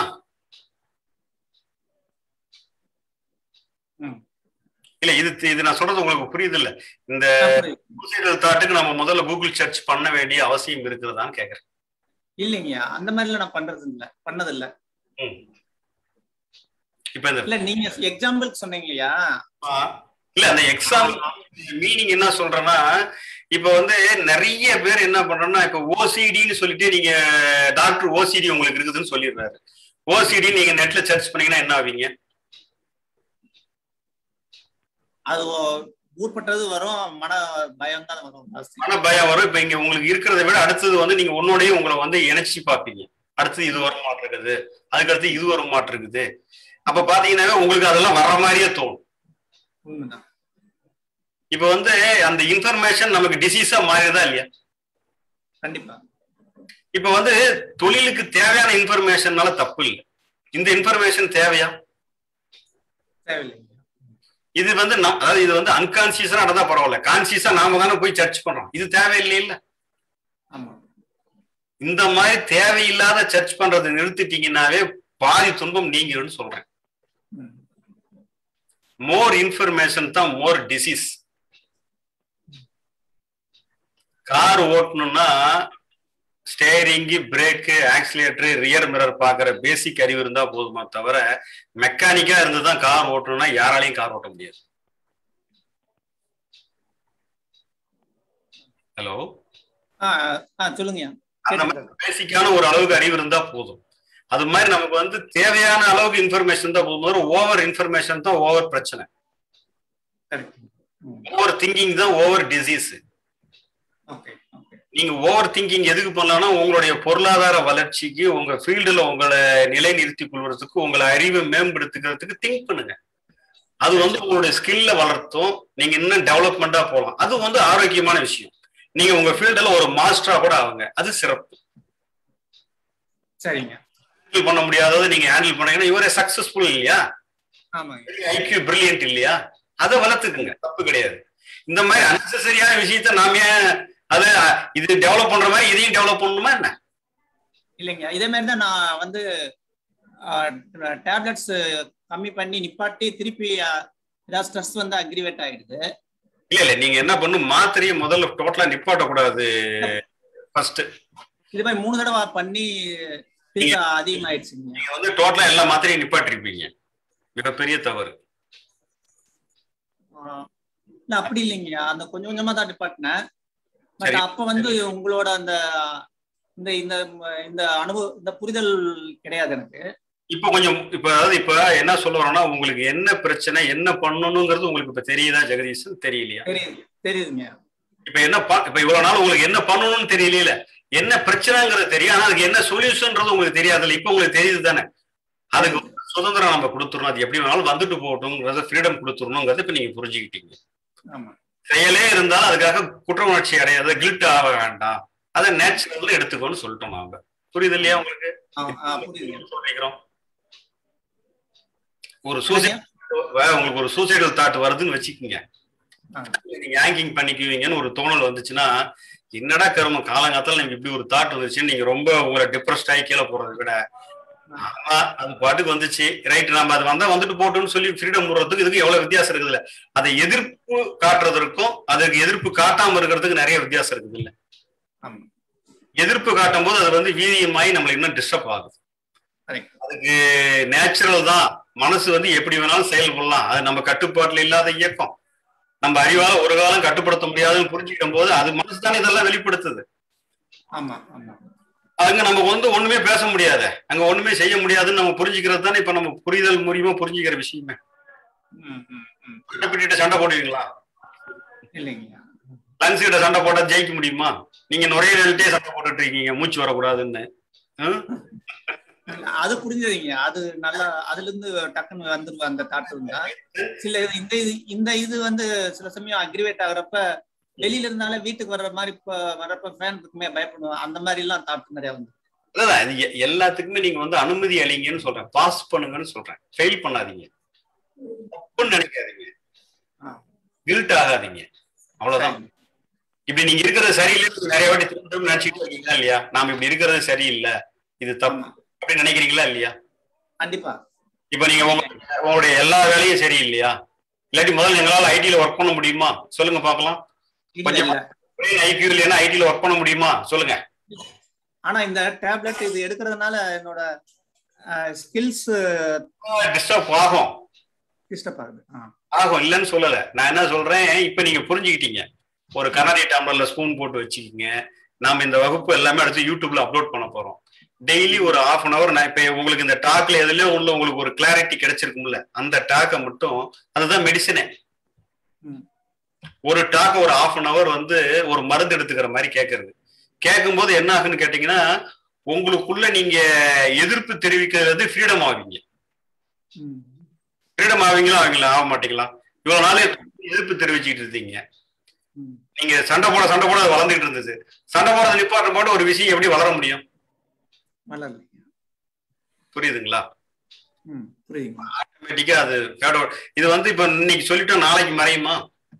ம். இல்ல இது இது நான் சொல்றது உங்களுக்கு புரியுது இல்ல இந்த ஆ, புரியுது. சூசைடல் தாட்டுக்கு நம்ம முதல்ல கூகுள் சர்ச் பண்ண வேண்டிய அவசியம் இருக்கிறதான்னு கேக்குறேன் இல்லைங்கய்யா அந்த மாதிரிலாம் நான் பண்றது இல்ல பண்ணது இல்ல ம். இப்ப இந்த இல்ல நீங்க எக்ஸாம்பிளுக்கு சொன்னீங்க இல்லையா ஆ, இல்ல அந்த எக்ஸாம் மீனிங் என்ன சொல்றேன்னா இப்ப வந்து நிறைய பேர் என்ன பண்றோம்னா இப்ப ஓசிடின்னு சொல்லிட்டு நீங்க டாக்டர் ஓசிடி உங்களுக்கு இருக்குதுன்னு சொல்லிடுறாரு ஓசிடி நீங்க நெட்ல சர்ச் பண்ணீங்கன்னா என்ன ஆவீங்க அது ஒ- ஊர்பட்டது வரும் மன பயம் தான் வரும் ஜாஸ்தி மன பயம் வரும் இப்ப இங்க உங்களுக்கு இருக்கிறத விட அடுத்தது வந்து நீங்க உன்னோடய உங்களை வந்து இணைச்சி பார்ப்பீங்க அடுத்தது இது வர மாட்டிருக்குது அதுக்கடுத்து இது வர மாட்டிருக்குது அப்ப பாத்தீங்கன்னாவே உங்களுக்கு அதெல்லாம் வர்ற மாதிரியே தோணும் உண்மைதான் இப்ப வந்து அந்த இன்ஃபர்மேஷன் நமக்கு டிசீஸா மாறியதா இல்லையா கண்டிப்பா இப்ப வந்து தொழிலுக்கு தேவையான இன்ஃபர்மேஷன்னால தப்பு இல்லை இந்த இன்ஃபர்மேஷன் தேவையா தேவையில்லைங்க இது வந்து நம்- அதாவது இது வந்து அன்கான்சியஸா நடந்தா பரவாயில்ல கான்சியஸா நாம தானே போய் சர்ச் பண்றோம் இது தேவையில்லை இல்ல ஆமா இந்த மாதிரி தேவையில்லாத சர்ச் பண்றதை நிறுத்திட்டீங்கன்னாவே பாதி துன்பம் நீங்கிரும்னு சொல்றேன் ம். மோர் இன்ஃபர்மேஷன் தான் மோர் டிசீஸ் கார் ஓட்டணும்னா steering brake accelerator rear mirror பார்க்குற பேசிக் அறிவு இருந்தா போதுமா தவிர மெக்கானிக்கா இருந்து தான் கார் ஓட்டணும்னா யாராலையும் கார் ஓட்ட முடியாது ஹலோ ஆ ஆ சொல்லுங்கய்யா அந்த மாதிரி பேசிக்கான ஒரு அளவுக்கு அறிவு இருந்தா போதும் அது மாதிரி நமக்கு வந்து தேவையான அளவுக்கு இன்ஃபர்மேஷன் தான் போதும் ஓவர் இன்ஃபர்மேஷன் தான் ஓவர் பிரச்சனை கரெக்ட் ஓவர் திங்கிங் தான் ஓவர் டிசீஸ் ஓகே ஓகே நீங்க ஓவர் திங்கிங் எதுக்கு பண்ணலாம்னா உங்களுடைய பொருளாதார வளர்ச்சிக்கு உங்க ஃபீல்டுல உங்களை நிலைநிறுத்திக் கொள்வதற்கு உங்களை அறிவை மேம்படுத்திக்கிறதுக்கு திங்க் பண்ணுங்க அது வந்து உங்களுடைய ஸ்கில்ல வளர்த்தும் நீங்க இன்னும் டெவலப்மெண்டா போகலாம் அது வந்து ஆரோக்கியமான விஷயம் நீங்க உங்க ஃபீல்டுல ஒரு மாஸ்டரா கூட ஆகுங்க அது சிறப்பு சரிங்க ஹேண்டில் பண்ண முடியாதது நீங்க ஹேண்டில் பண்ணீங்கன்னா இவரே சக்சஸ்ஃபுல் இல்லையா ஆமாங்க ஐக்கியூ பிரில்லியன்ட் இல்லையா அதை வளர்த்துக்குங்க தப்பு கிடையாது இந்த மாதிரி அன்னெசரியான விஷயத்த நாம ஏன் அது இது டெவலப் பண்ற மாதிரி இதையும் டெவலப் பண்ணணுமா என்ன இல்லைங்க இதே மாதிரி தான் நான் வந்து டேப்லெட்ஸ் கம்மி பண்ணி நிப்பாட்டி திருப்பி ஆ, ஏதாவது ஸ்ட்ரெஸ் வந்து அக்ரிவேட் ஆயிடுது இல்ல இல்ல நீங்க என்ன பண்ணும் மாத்திரையை முதல்ல டோட்டலா நிப்பாட்ட கூடாது ஃபர்ஸ்ட் இது மாதிரி மூணு தடவை பண்ணி திருப்பி அதிகமாயிடுச்சுங்க நீங்க வந்து டோட்டலா எல்லா மாத்திரையும் நிப்பாட்டிருப்பீங்க மிகப்பெரிய தவறு ஆ, இல்ல அப்படி இல்லைங்கய்யா அந்த கொஞ்சம் கொஞ்சமா தான் நிப்பாட்டினேன் பட் சரி. அப்ப வந்து உங்களோட அந்த இந்த இந்த இந்த அனுபவம் இந்த புரிதல் கிடையாது எனக்கு இப்ப கொஞ்சம் இப்ப அதாவது இப்ப என்ன சொல்ல வரோம்னா உங்களுக்கு என்ன பிரச்சனை என்ன பண்ணணுங்கிறது உங்களுக்கு இப்ப தெரியுதா ஜெகதீஷன் தெரியலையா தெரியுது தெரியுதுங்க இப்ப என்ன ப- இப்ப இவ்வளவு நாள் உங்களுக்கு என்ன பண்ணணும்னு தெரியல என்ன பிரச்சனைங்கிறது தெரியும் ஆனா அதுக்கு என்ன சொல்யூஷன்ன்றது உங்களுக்கு தெரியாதுல்ல இப்ப உங்களுக்கு தெரியுது தானே அதுக்கு சுதந்திரம் நம்ம கொடுத்துடணும் அது எப்படி வேணாலும் வந்துட்டு போகட்டும்ங்கிறத ஃப்ரீடம் கொடுத்துடணுங்கிறத இப்ப நீங்க புரிஞ்சுக்கிட்டீங்க ஆமா செயலே இருந்தாலும் அதுக்காக குற்ற உணர்ச்சி அடையாத கில்ட் ஆக வேண்டாம் அதை நேச்சுரல்ல எடுத்துக்கோன்னு சொல்லிட்டோம் நாம புரியுது இல்லையா உங்களுக்கு ஆ, ஆ, புரியுதுங்க சொல்லிக்கிறோம் ஒரு சூசைட் உங்களுக்கு ஒரு சூசைடல் தாட் வருதுன்னு வச்சுக்கோங்க ஆ. நீங்க ஹேங்கிங் பண்ணிக்குவீங்கன்னு ஒரு தோணல் வந்துச்சுன்னா என்னடா கருமம் காலங்காத்தால நீங்க இப்படி ஒரு தாட் வந்துச்சுன்னு நீங்க ரொம்ப உங்களை டிப்ரெஸ்ட் ஆகி கீழே போறதை விட ஆமா அது பாட்டுக்கு வந்துச்சு ரைட் நம்ம அது வந்தா வந்துட்டு போட்டோம்னு சொல்லி ஃப்ரீடம் விடுறதுக்கு இதுக்கு எவ்வளவு வித்தியாசம் இருக்குது இல்ல அதை எதிர்ப்பு காட்டுறதற்கும் அதுக்கு எதிர்ப்பு காட்டாம இருக்கிறதுக்கு நிறைய வித்தியாசம் இருக்குது இல்ல ஆமா எதிர்ப்பு காட்டும் போது அது வந்து வீரியமாயி நம்மள இன்னும் டிஸ்டர்ப் ஆகுது கரெக்ட் அதுக்கு நேச்சுரல் தான் மனசு வந்து எப்படி வேணாலும் செயல்படலாம் அது நம்ம கட்டுப்பாட்டுல இல்லாத இயக்கம் நம்ம அறிவால ஒரு காலம் கட்டுப்படுத்த முடியாதுன்னு புரிஞ்சுக்கும் போது அது மனசு தானே இதெல்லாம் வெளிப்படுத்துது ஆமா ஆமா அங்க நம்ம வந்து ஒண்ணுமே பேச முடியாது அங்க ஒண்ணுமே செய்ய முடியாதுன்னு நம்ம புரிஞ்சுக்கிறது தானே இப்ப நம்ம புரிதல் மூலியமா புரிஞ்சுக்கிற விஷயமே ம், ம், ம். கிட்ட சண்டை போடுவீங்களா இல்லைங்கய்யா லங்ஸ் கிட்ட சண்டை போட்டா ஜெயிக்க முடியுமா நீங்க நுரையீரல்ட்டே சண்டை போட்டுட்டு இருக்கீங்க மூச்சு வரக்கூடாதுன்னு ஹம்? அது புரிஞ்சதுங்க அது நல்லா அதுல இருந்து டக்குன்னு வந்துருவா அந்த தாட் இருந்தா சில இது- இந்த இது இந்த இது வந்து சில சமயம் அக்ரிவேட் ஆகுறப்ப வெளியில இருந்தாலே வீட்டுக்கு வர்ற மாதிரி இப்ப வர்றப்ப ஃபேன் இருக்குமே பயப்படுவோம் அந்த மாதிரி எல்லாம் தாட் நிறைய வந்து இல்ல இது எ- எல்லாத்துக்குமே நீங்க வந்து அனுமதி அளிங்கன்னு சொல்றேன் பாஸ் பண்ணுங்கன்னு சொல்றேன் ஃபெயில் பண்ணாதீங்க தப்புன்னு நினைக்காதீங்க ஆ. கில்ட் ஆகாதீங்க அவ்வளவுதான் இப்படி நீங்க இருக்கிறது சரியில்லைன்னு நிறைய வாட்டி திரும்ப திரும்ப நினைச்சிட்டு இருக்கீங்களா இல்லையா நாம இப்படி இருக்கிறது சரியில்லை இது தப்பு அப்படின்னு நினைக்கிறீங்களா இல்லையா கண்டிப்பா இப்ப நீங்க உங்க உங்களுடைய எல்லா வேலையும் சரியில்லையா இல்லாட்டி முதல்ல எங்களால ஐடில ஒர்க் பண்ண முடியுமா சொல்லுங்க பார்க்கலாம் இல்ல கொஞ்சம் இல்ல ஐக்கியூ இல்லைன்னா ஐடில ஒர்க் பண்ண முடியுமா சொல்லுங்க ஆனா இந்த டேப்லெட் இது எடுக்கிறதுனால என்னோட ஸ்கில்ஸ் டிஸ்டர்ப் ஆகும் டிஸ்டர்ப் ஆகுது ஆ. ஆகும் இல்லைன்னு சொல்லல நான் என்ன சொல்றேன் இப்ப நீங்க புரிஞ்சுக்கிட்டீங்க ஒரு கண்ணாடி டம்ளர்ல ஸ்பூன் போட்டு வச்சுக்கிங்க நாம இந்த வகுப்பு எல்லாமே அடுத்து யூடியூப்ல அப்லோட் பண்ண போறோம் டெய்லி ஒரு half அன் அவர் நான் இப்ப உங்களுக்கு இந்த டாக்ல எதுலயோ உள்ள உங்களுக்கு ஒரு கிளாரிட்டி கிடைச்சிருக்கும்ல அந்த டாக்கை மட்டும் அதுதான் மெடிசனே ம். ஒரு டாக் ஒரு half அன் அவர் வந்து ஒரு மருந்து எடுத்துக்கிற மாதிரி கேட்கறது கேட்கும்போது என்ன ஆகுன்னு கேட்டீங்கன்னா உங்களுக்குள்ள நீங்க எதிர்ப்பு தெரிவிக்கிறது ஃப்ரீடம் ஆவீங்க ம். ஃப்ரீடம் ஆவீங்களா ஆவீங்களா ஆக மாட்டீங்களா இவ்வளவு நாள் எதிர்ப்பு தெரிவிச்சுட்டு இருந்தீங்க ம். நீங்க சண்டை போட சண்டை போட அது வளர்ந்துட்டு இருந்தது சண்டை போடுறது நிப்பாட்ட போட்டு ஒரு விஷயம் எப்படி வளர முடியும் வளரல புரியுதுங்களா ம் புரியுதுங்க ஆட்டோமேட்டிக்கா அது fade out. இது வந்து இப்ப இன்னைக்கு சொல்லிட்டோம் நாளைக்கு மறையுமா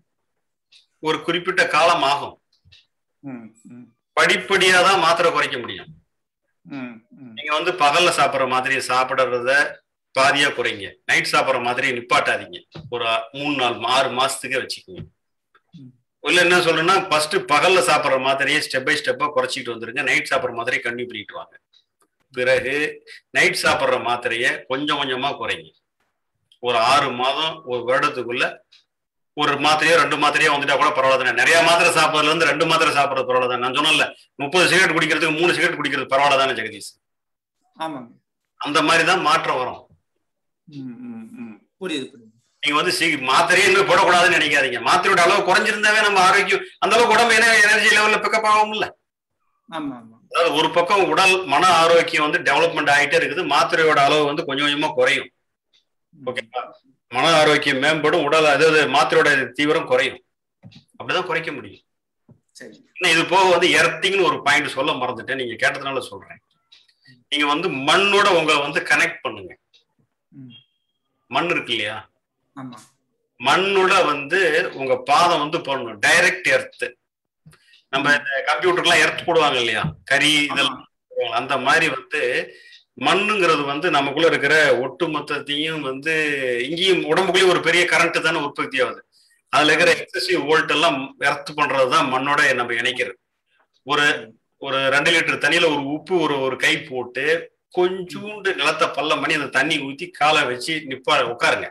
ஒரு குறிப்பிட்ட காலம் ஆகும் ம் ம் படிப்படியா தான் மாத்திரை குறைக்க முடியும் ம் ம் நீங்க வந்து பகல்ல சாப்பிடுற மாதிரி சாப்பிடுறத பாதியா குறைங்க நைட் சாப்பிடுற மாதிரி நிப்பாட்டாதீங்க ஒரு ஆ- மூணு நாள் ஆறு மாசத்துக்கு வச்சுக்கோங்க ம். இல்ல என்ன சொல்றேன்னா ஃபர்ஸ்ட் பகல்ல சாப்பிடுற மாதிரியே ஸ்டெப் பை ஸ்டெப்பா குறைச்சிட்டு வந்துருங்க நைட் சாப்பிடுற மாதிரியே கண்டினியூ பண்ணிட்டு வாங்க பிறகு நைட் சாப்பிடுற மாத்திரைய கொஞ்சம் கொஞ்சமா குறைங்க ஒரு ஆறு மாதம் ஒரு வருடத்துக்குள்ள ஒரு மாத்திரையோ ரெண்டு மாத்திரையோ வந்துட்டா கூட பரவாயில்ல தானே நிறைய மாத்திரை சாப்பிட்றதுல இருந்து ரெண்டு மாத்திரை சாப்பிடுறது பரவாயில்ல தானே நான் சொன்னேன்ல முப்பது சிகரெட் குடிக்கிறதுக்கு மூணு சிகரெட் குடிக்கிறது பரவாயில்ல தானே ஜெகதீஷ் ஆமாங்க அந்த மாதிரி தான் மாற்றம் வரும் ம் ம் ம் புரியுது புரியுது நீங்க வந்து சி மாத்திரையே இன்னும் போடக்கூடாதுன்னு நினைக்காதீங்க மாத்திரையோட அளவு குறைஞ்சிருந்தாவே நம்ம ஆரோக்கியம் அந்த அளவுக்கு உடம்பு என்ன எனர்ஜி லெவல்ல பிக்கப் ஆகும்ல ஆமா ஆமா அதாவது ஒரு பக்கம் உடல் மன ஆரோக்கியம் வந்து டெவலப்மெண்ட் ஆகிட்டே இருக்குது மாத்திரையோட அளவு வந்து கொஞ்சம் கொஞ்சமா குறையும் ஓகேங்களா மன ஆரோக்கியம் மேம்படும் உடல் அதாவது மாத்திரையோட தீவிரம் குறையும் அப்படிதான் குறைக்க முடியும் சரி இன்னும் இது போக வந்து எர்த்திங்னு ஒரு பாயிண்ட் சொல்ல மறந்துட்டேன் நீங்க கேட்டதுனால சொல்றேன் நீங்க வந்து மண்ணோட உங்களை வந்து கனெக்ட் பண்ணுங்க ம் மண் இருக்கு இல்லையா ஆமா மண்ணோட வந்து உங்க பாதம் வந்து போடணும் டைரக்ட் எர்த் நம்ம இந்த கம்ப்யூட்டர்லாம் எர்த் போடுவாங்க இல்லையா கறி இதெல்லாம் போடுவாங்க. அந்த மாதிரி வந்து மண்ணுங்கிறது வந்து நமக்குள்ள இருக்கிற ஒட்டு மொத்தத்தையும் வந்து இங்கேயும் உடம்புக்குள்ளேயும் ஒரு பெரிய கரண்ட் தானே உற்பத்தி ஆகுது அதுல இருக்கிற எக்ஸசிவ் வோல்ட் எல்லாம் எர்த் பண்றதுதான் மண்ணோட நம்ம இணைக்கிறது ஒரு ஒரு ரெண்டு லிட்டர் தண்ணியில ஒரு உப்பு ஒரு ஒரு கை போட்டு கொஞ்சூண்டு நிலத்தை பள்ளம் பண்ணி அந்த தண்ணி ஊத்தி காலை வச்சு நிப்பா உட்காருங்க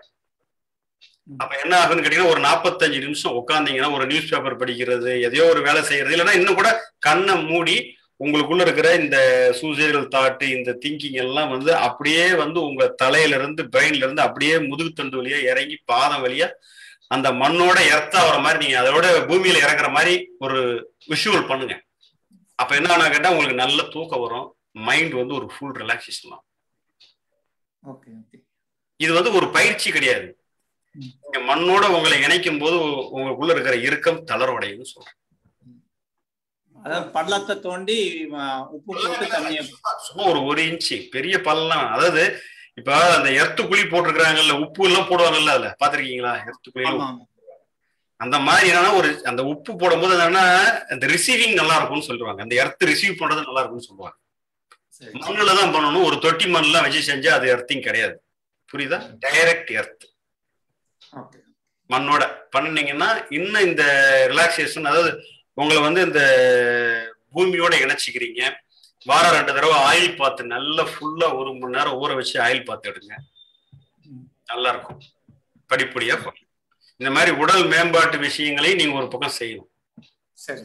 அப்ப என்ன ஆகுன்னு கேட்டீங்கன்னா ஒரு நாற்பத்தஞ்சு நிமிஷம் உட்காந்தீங்கன்னா ஒரு நியூஸ் பேப்பர் படிக்கிறது எதையோ ஒரு வேலை செய்யறது இல்லைன்னா இன்னும் கூட கண்ணை மூடி உங்களுக்குள்ள இருக்கிற இந்த சூசைடல் தாட்டு இந்த திங்கிங் எல்லாம் வந்து அப்படியே வந்து உங்க தலையில இருந்து பிரெயின்ல இருந்து அப்படியே முதுகுத்தண்டு வழியா இறங்கி பாதம் வழியா அந்த மண்ணோட எர்த்தா வர மாதிரி நீங்க அதோட பூமியில இறங்குற மாதிரி ஒரு விஷுவல் பண்ணுங்க அப்ப என்ன ஆனா கேட்டா உங்களுக்கு நல்ல தூக்கம் வரும் மைண்ட் வந்து ஒரு ஃபுல் ரிலாக்ஸேஷன் ஆகும் ஓகே ஓகே இது வந்து ஒரு பயிற்சி கிடையாது ம். நீங்க மண்ணோட உங்களை இணைக்கும் போது உங்களுக்குள்ள இருக்கிற இறுக்கம் தளர்வடையும்னு சொல்றேன் அதாவது பள்ளத்தை தோண்டி ஆ, உப்பு போட்டு தண்ணியை சும்மா ஒரு ஒரு இன்ச்சு பெரிய பள்ளம் அதாவது இப்ப அந்த எர்த்து குழி போட்டிருக்கிறாங்கல்ல உப்பு எல்லாம் போடுவாங்கல்ல அதுல பாத்திருக்கீங்களா எர்த்து குழி ஆமா ஆமா அந்த மாதிரி என்னன்னா ஒரு அந்த உப்பு போடும்போது என்னன்னா அந்த ரிசீவிங் நல்லா இருக்கும்னு சொல்லுவாங்க அந்த எர்த்து ரிசீவ் பண்றது நல்லா இருக்கும்னு சொல்லுவாங்க சரி மண்ணுல தான் பண்ணணும் ஒரு தொட்டி மண்ணுலாம் வச்சு செஞ்சா அது எர்த்திங் கிடையாது புரியுதா டைரக்ட் எர்த் ஓகே மண்ணோட பண்ணீங்கன்னா இன்னும் இந்த ரிலாக்ஸேஷன் அதாவது உங்களை வந்து இந்த பூமியோட இணைச்சிக்கிறீங்க வாரம் ரெண்டு தடவை ஆயில் பாத்து நல்லா ஃபுல்லா ஒரு மணி நேரம் ஊற வச்சு ஆயில் பாத்து எடுங்க ம். நல்லா இருக்கும் படிப்படியா குறையும். இந்த மாதிரி உடல் மேம்பாட்டு விஷயங்களையும் நீங்க ஒரு பக்கம் செய்யணும் சரி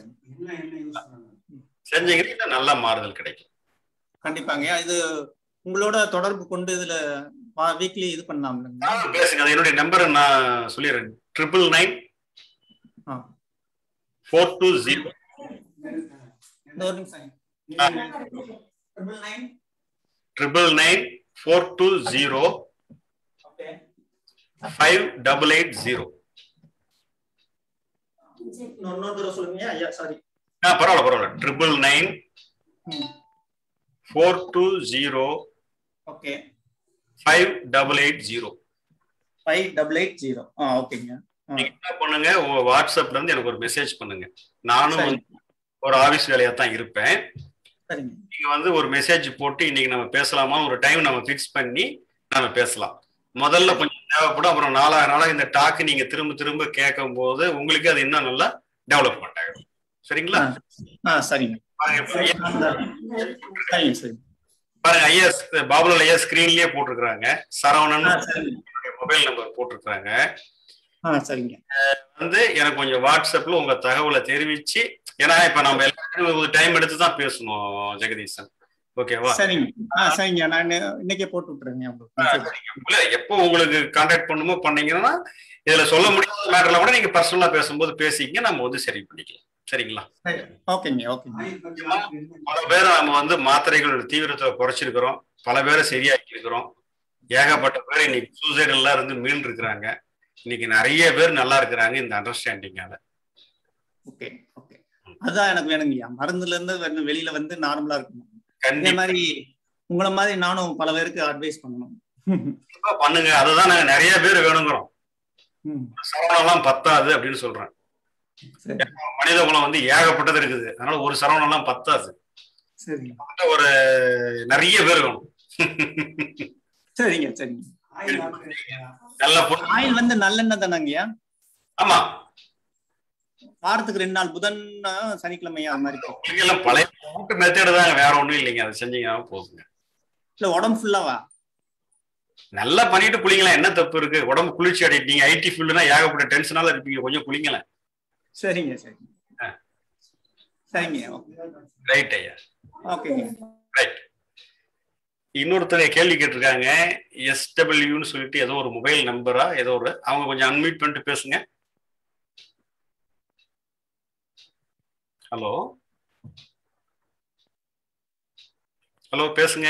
செஞ்சீங்கன்னா நல்ல மாறுதல் கிடைக்கும் கண்டிப்பாங்க இது உங்களோட தொடர்பு கொண்டு இதுல வீக்லி இது பண்ணலாம் பேசுங்க அது என்னுடைய நம்பரை நான் சொல்லிடுறேன் ட்ரிபிள் நைன் ஆ. ஃபோர் டூ ஜீரோ இந்த ஒரு நிமிஷம் triple nine triple nine four two zero okay five double eight zero இன்னொரு தடவை சொல்லுங்க ஐயா சாரி ஆ பரவாயில்ல பரவாயில்ல triple nine four two zero okay five double eight zero five double eight zero ஆ ஓகேங்க ஆ, நீங்க என்ன பண்ணுங்க உங்க வாட்ஸ்அப்ல இருந்து எனக்கு ஒரு மெசேஜ் பண்ணுங்க நானும் சரி. வந்து ஒரு ஆபீஸ் வேலையா தான் இருப்பேன் சரிங்க நீங்க வந்து ஒரு மெசேஜ் போட்டு இன்னைக்கு நம்ம பேசலாமா ஒரு டைம் நம்ம ஃபிக்ஸ் பண்ணி நம்ம பேசலாம் முதல்ல கொஞ்சம் தேவைப்படும் அப்புறம் நாலாயிரம் நாளா இந்த டாக்கு நீங்க திரும்ப திரும்ப கேட்கும் போது உங்களுக்கு அது இன்னும் நல்லா டெவலப்மெண்ட் ஆகிடும் சரிங்களா ஆ சரிங்க பாருங்க இப்ப சரிங்க சரி பாருங்க ஐஎஸ் பாபுலால் ஐயா ஸ்கிரீன்லயே போட்டிருக்கிறாங்க சரவணன் ஆ சரிங்க மொபைல் நம்பர் போட்டிருக்கிறாங்க ஆ சரிங்க வந்து எனக்கு கொஞ்சம் வாட்ஸ்அப்ல உங்க தகவலை தெரிவிச்சு ஏன்னா இப்ப நம்ம எல்லாரும் டைம் எடுத்து தான் பேசணும் ஜெகதீசன் ஓகேவா சரிங்க ஆ சரிங்க நான் இன்னைக்கே போட்டு விட்டுறேங்க உங்களுக்கு இல்ல எப்போ உங்களுக்கு கான்டாக்ட் பண்ணுமோ பண்ணீங்கன்னா இதுல சொல்ல முடியாத மேட்டர்ல கூட நீங்க பர்சனலா பேசும்போது பேசிங்க நம்ம வந்து சரி பண்ணிக்கலாம் சரிங்களா சரி, ஓகேங்க ஓகேங்க பல பேரை நம்ம வந்து மாத்திரைகளோட தீவிரத்தை குறைச்சிருக்கிறோம் பல பேரை சரியாக்கி இருக்கிறோம் ஏகப்பட்ட பேர் இன்னைக்கு சூசைட் எல்லாம் இருந்து மீண்டு இருக்கிறாங்க இன்னைக்கு நிறைய பேர் நல்லா இருக்கிறாங்க இந்த அண்டர்ஸ்டாண்டிங்கால ஓகே ஓகே அதான் எனக்கு வேணுங்கய்யா மருந்துல இருந்து வந்து வெளியில வந்து நார்மலா இருக்கணும் அதே கண்டிப்பா மாதிரி உங்களை மாதிரி நானும் பல பேருக்கு அட்வைஸ் பண்ணணும் பண்ணுங்க அதுதான் நாங்க நிறைய பேர் வேணுங்கிறோம் ம், சரவணம்லாம் பத்தாது அப்படின்னு சொல்றேன் சரி மனித குலம் வந்து ஏகப்பட்டது இருக்குது அதனால ஒரு சரவணம்லாம் பத்தாது சரிங்க ஒரு நிறைய பேர் வேணும் சரிங்க சரிங்க நல்ல பொண்ணு ஆயில் வந்து நல்லெண்ணெய் தானங்கய்யா ஆமா வாரத்துக்கு ரெண்டு நாள் புதன் சனிக்கிழமையா அது மாதிரி எல்லாம் பழைய மெத்தேடு தாங்க வேற ஒண்ணும் இல்லைங்க அதை செஞ்சீங்கன்னா போதுங்க இல்ல உடம்பு ஃபுல்லாவா நல்லா பண்ணிட்டு குளிங்களேன் என்ன தப்பு இருக்கு உடம்பு குளிர்ச்சி அடையிட்டு நீங்க ஐடி ஃபீல்டுனா ஏகப்பட்ட டென்ஷனால இருப்பீங்க கொஞ்சம் குளிங்களேன் சரிங்க சரிங்க ஆ. சரிங்க ரைட் ஐயா ஓகேங்க ரைட் இன்னொருத்தங்க கேள்வி கேட்டிருக்காங்க எஸ்டபிள்யூன்னு சொல்லிட்டு ஏதோ ஒரு மொபைல் நம்பரா ஏதோ ஒரு அவங்க கொஞ்சம் அன்மியூட் பண்ணிட்டு பேசுங்க ஹலோ ஹலோ பேசுங்க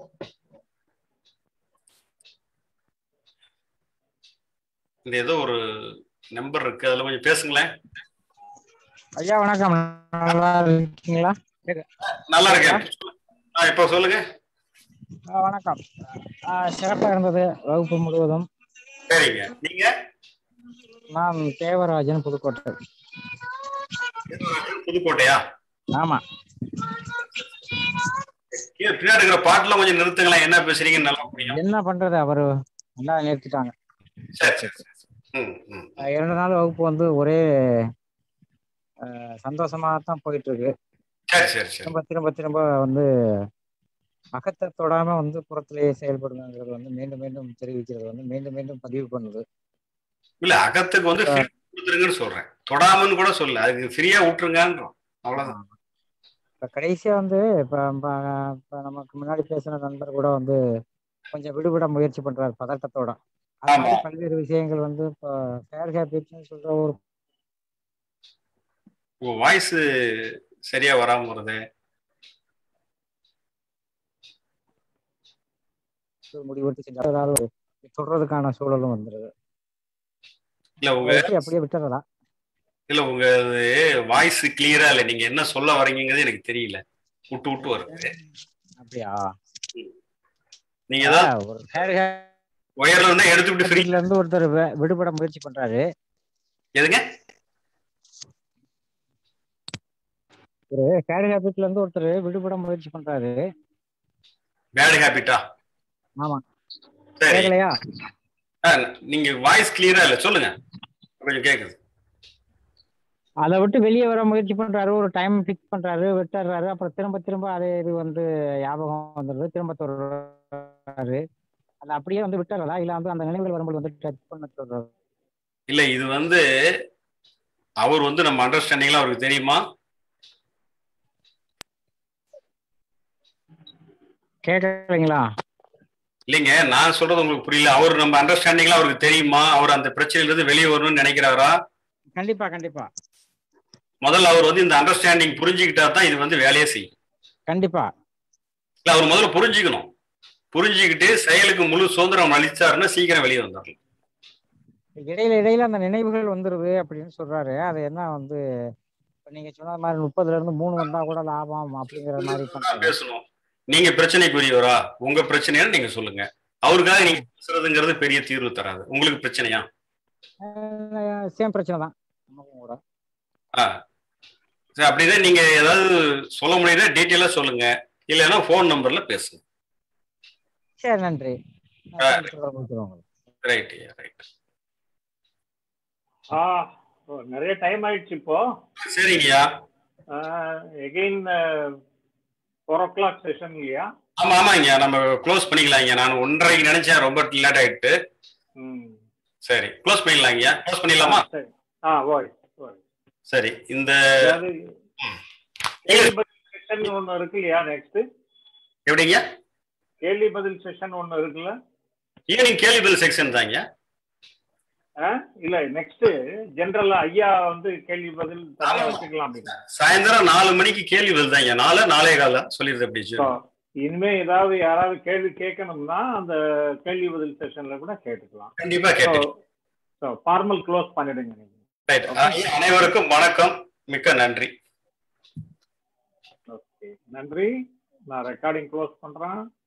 இந்த ஏதோ ஒரு நம்பர் இருக்கு அதுல கொஞ்சம் பேசுங்களேன் ஐயா வணக்கம் நல்லா இருக்கீங்களா நல்லா இருக்கேன் ஆ, இப்போ சொல்லுங்க ஆ, வணக்கம் ஆ, சிறப்பா இருந்தது வகுப்பு முழுவதும் சரிங்க நீங்க நான் தேவராஜன் புதுக்கோட்டை புதுக்கோட்டையா ஆமா கீழே பின்னாடி இருக்கிற பாட்டுலாம் கொஞ்சம் நிறுத்துங்களேன் என்ன பேசுறீங்கன்னு நல்லா புரியும் என்ன பண்றது அவரு நல்லா நிறுத்திட்டாங்க சரி சரி சரி ம் ம் ஆ, இரண்டு நாள் வகுப்பு வந்து ஒரே ஆ, சந்தோஷமா தான் போயிட்டு இருக்கு சரி சரி சரி திரும்ப திரும்ப திரும்ப வந்து அகத்தை தொடாம வந்து புறத்திலேயே செயல்படுங்கிறது வந்து மீண்டும் மீண்டும் தெரிவிக்கிறது வந்து மீண்டும் மீண்டும் பதிவு பண்ணுது இல்ல அகத்துக்கு வந்து free கொடுத்துருங்கன்னு சொல்றேன் தொடாமன்னு கூட சொல்ல அதுக்கு ஃப்ரீயா விட்டுருங்கன்றோம் அவ்வளவுதான் இப்ப கடைசியா வந்து இப்ப இப்ப- இப்ப நமக்கு முன்னாடி பேசின நண்பர் கூட வந்து கொஞ்சம் விடுபட முயற்சி பண்றாரு பதட்டத்தோட அது மாதிரி ஆமா. பல்வேறு விஷயங்கள் வந்து இப்போ ஃபேர் ஹேபிட்ஸ்னு சொல்ற ஒரு உங்க வாய்ஸ் சரியா வராம வருது முடிவெடுத்து செஞ்சால் சொல்றதுக்கான சூழலும் வந்துருது இல்ல உங்க அதை எப்படி அப்படியே விட்டுறலாம் இல்ல உங்க வாய்ஸ் கிளியரா இல்ல நீங்க என்ன சொல்ல வரீங்கிறது எனக்கு தெரியல விட்டு விட்டு வருது அப்படியா நீங்க ஏதாவது ஒரு ஃபேர் ஒயர்ல இருந்தா எடுத்து விட்டு ஃப்ரீ ஹேபிட்ல இருந்து ஒருத்தர் வி- விடுபட முயற்சி பண்றாரு எதுங்க ஒரு ஃபேர் ஹேபிட்ல இருந்து ஒருத்தர் விடுபட முயற்சி பண்றாரு பேட் ஹேபிட்டா ஆமா சரி கேட்கலையா ஆ, நீங்க வாய்ஸ் கிளியரா இல்ல சொல்லுங்க கொஞ்சம் கேக்குது அதை விட்டு வெளியே வர முயற்சி பண்றாரு ஒரு டைம் ஃபிக்ஸ் பண்றாரு விட்டுறாரு அப்புறம் திரும்ப திரும்ப அதே இது வந்து ஞாபகம் வந்துடுது திரும்ப தொடர்றாரு அது அப்படியே வந்து விட்டுறதா இல்ல வந்து அந்த நினைவுகள் வரும்போது வந்து டச் பண்ண சொல்றாரு இல்ல இது வந்து அவர் வந்து நம்ம அண்டர்ஸ்டாண்டிங்ல அவருக்கு தெரியுமா கேட்கலைங்களா இல்லைங்க நான் சொல்றது உங்களுக்கு புரியல அவர் நம்ம அண்டர்ஸ்டாண்டிங்ல அவருக்கு தெரியுமா அவர் அந்த பிரச்சனையில இருந்து வெளியே வரணும்னு நினைக்கிறாரா கண்டிப்பா கண்டிப்பா முதல்ல அவர் வந்து இந்த அண்டர்ஸ்டாண்டிங் புரிஞ்சுக்கிட்டா தான் இது வந்து வேலையே செய்யும் கண்டிப்பா இல்ல அவர் முதல்ல புரிஞ்சுக்கணும் புரிஞ்சுக்கிட்டு செயலுக்கு முழு சுதந்திரம் அளிச்சாருன்னா சீக்கிரம் வெளியே வந்துடலாம் இடையில இடையில அந்த நினைவுகள் வந்துருது அப்படின்னு சொல்றாரு அது என்ன வந்து இப்ப நீங்க சொன்ன மாதிரி முப்பதுல இருந்து மூணு வந்தா கூட லாபம் அப்படிங்கிற மாதிரி தான் பண்றாரு பேசணும் நீங்க பிரச்சனைக்குரியவரா உங்க பிரச்சனையான்னு நீங்க சொல்லுங்க அவருக்காக நீங்க பேசுறதுங்கிறது பெரிய தீர்வு தராது உங்களுக்கு பிரச்சனையா சேம் பிரச்சனை தான் நமக்கும் கூட ஆ சரி அப்படிதான் நீங்க ஏதாவது சொல்ல முடியுதா டீட்டெயிலா சொல்லுங்க இல்லைன்னா ஃபோன் நம்பர்ல பேசுங்க சரி நன்றி ஆ. கொடுத்துருவோம் ரைட் ரைட் ஆ ஓ, நிறைய டைம் ஆயிடுச்சு இப்போ சரிங்கய்யா again four o'clock session இல்லையா ஆமா ஆமாங்க நம்ம க்ளோஸ் பண்ணிக்கலாங்க நான் ஒன்றரைக்கு நினைச்சேன் ரொம்ப லேட் ஆயிட்டு ம் சரி க்ளோஸ் பண்ணிடலாங்கய்யா க்ளோஸ் பண்ணிடலாமா சரி ஆ ஓய் ஓய் சரி இந்த அதாவது கேள்வி பதில் செஷன் ஒன்று இருக்கு இல்லையா நெக்ஸ்ட் எப்படிங்க கேள்வி பதில் செஷன் ஒன்று இருக்குல்ல ஈவினிங் கேள்வி பதில் செக்ஷன் தாங்க ஆ? இல்ல நெக்ஸ்ட் ஜெனரலா ஐயா வந்து கேள்வி பதில் தனியா ஆமா. வச்சுக்கலாம் அப்படின்னு சாயந்தரம் நாலு மணிக்கு கேள்வி பதில் தாங்க நாலு நாலே கால சொல்லிடுது அப்படி So, இனிமே ஏதாவது யாராவது கேள்வி கேட்கணும்னா அந்த கேள்வி பதில் செஷன்ல கூட கேட்டுக்கலாம் கண்டிப்பா கேட்டு ஸோ ஃபார்மல் க்ளோஸ் பண்ணிடுங்க நீங்க ரைட் அனைவருக்கும் வணக்கம் மிக்க நன்றி ஓகே நன்றி நான் ரெக்கார்டிங் க்ளோஸ் பண்றேன்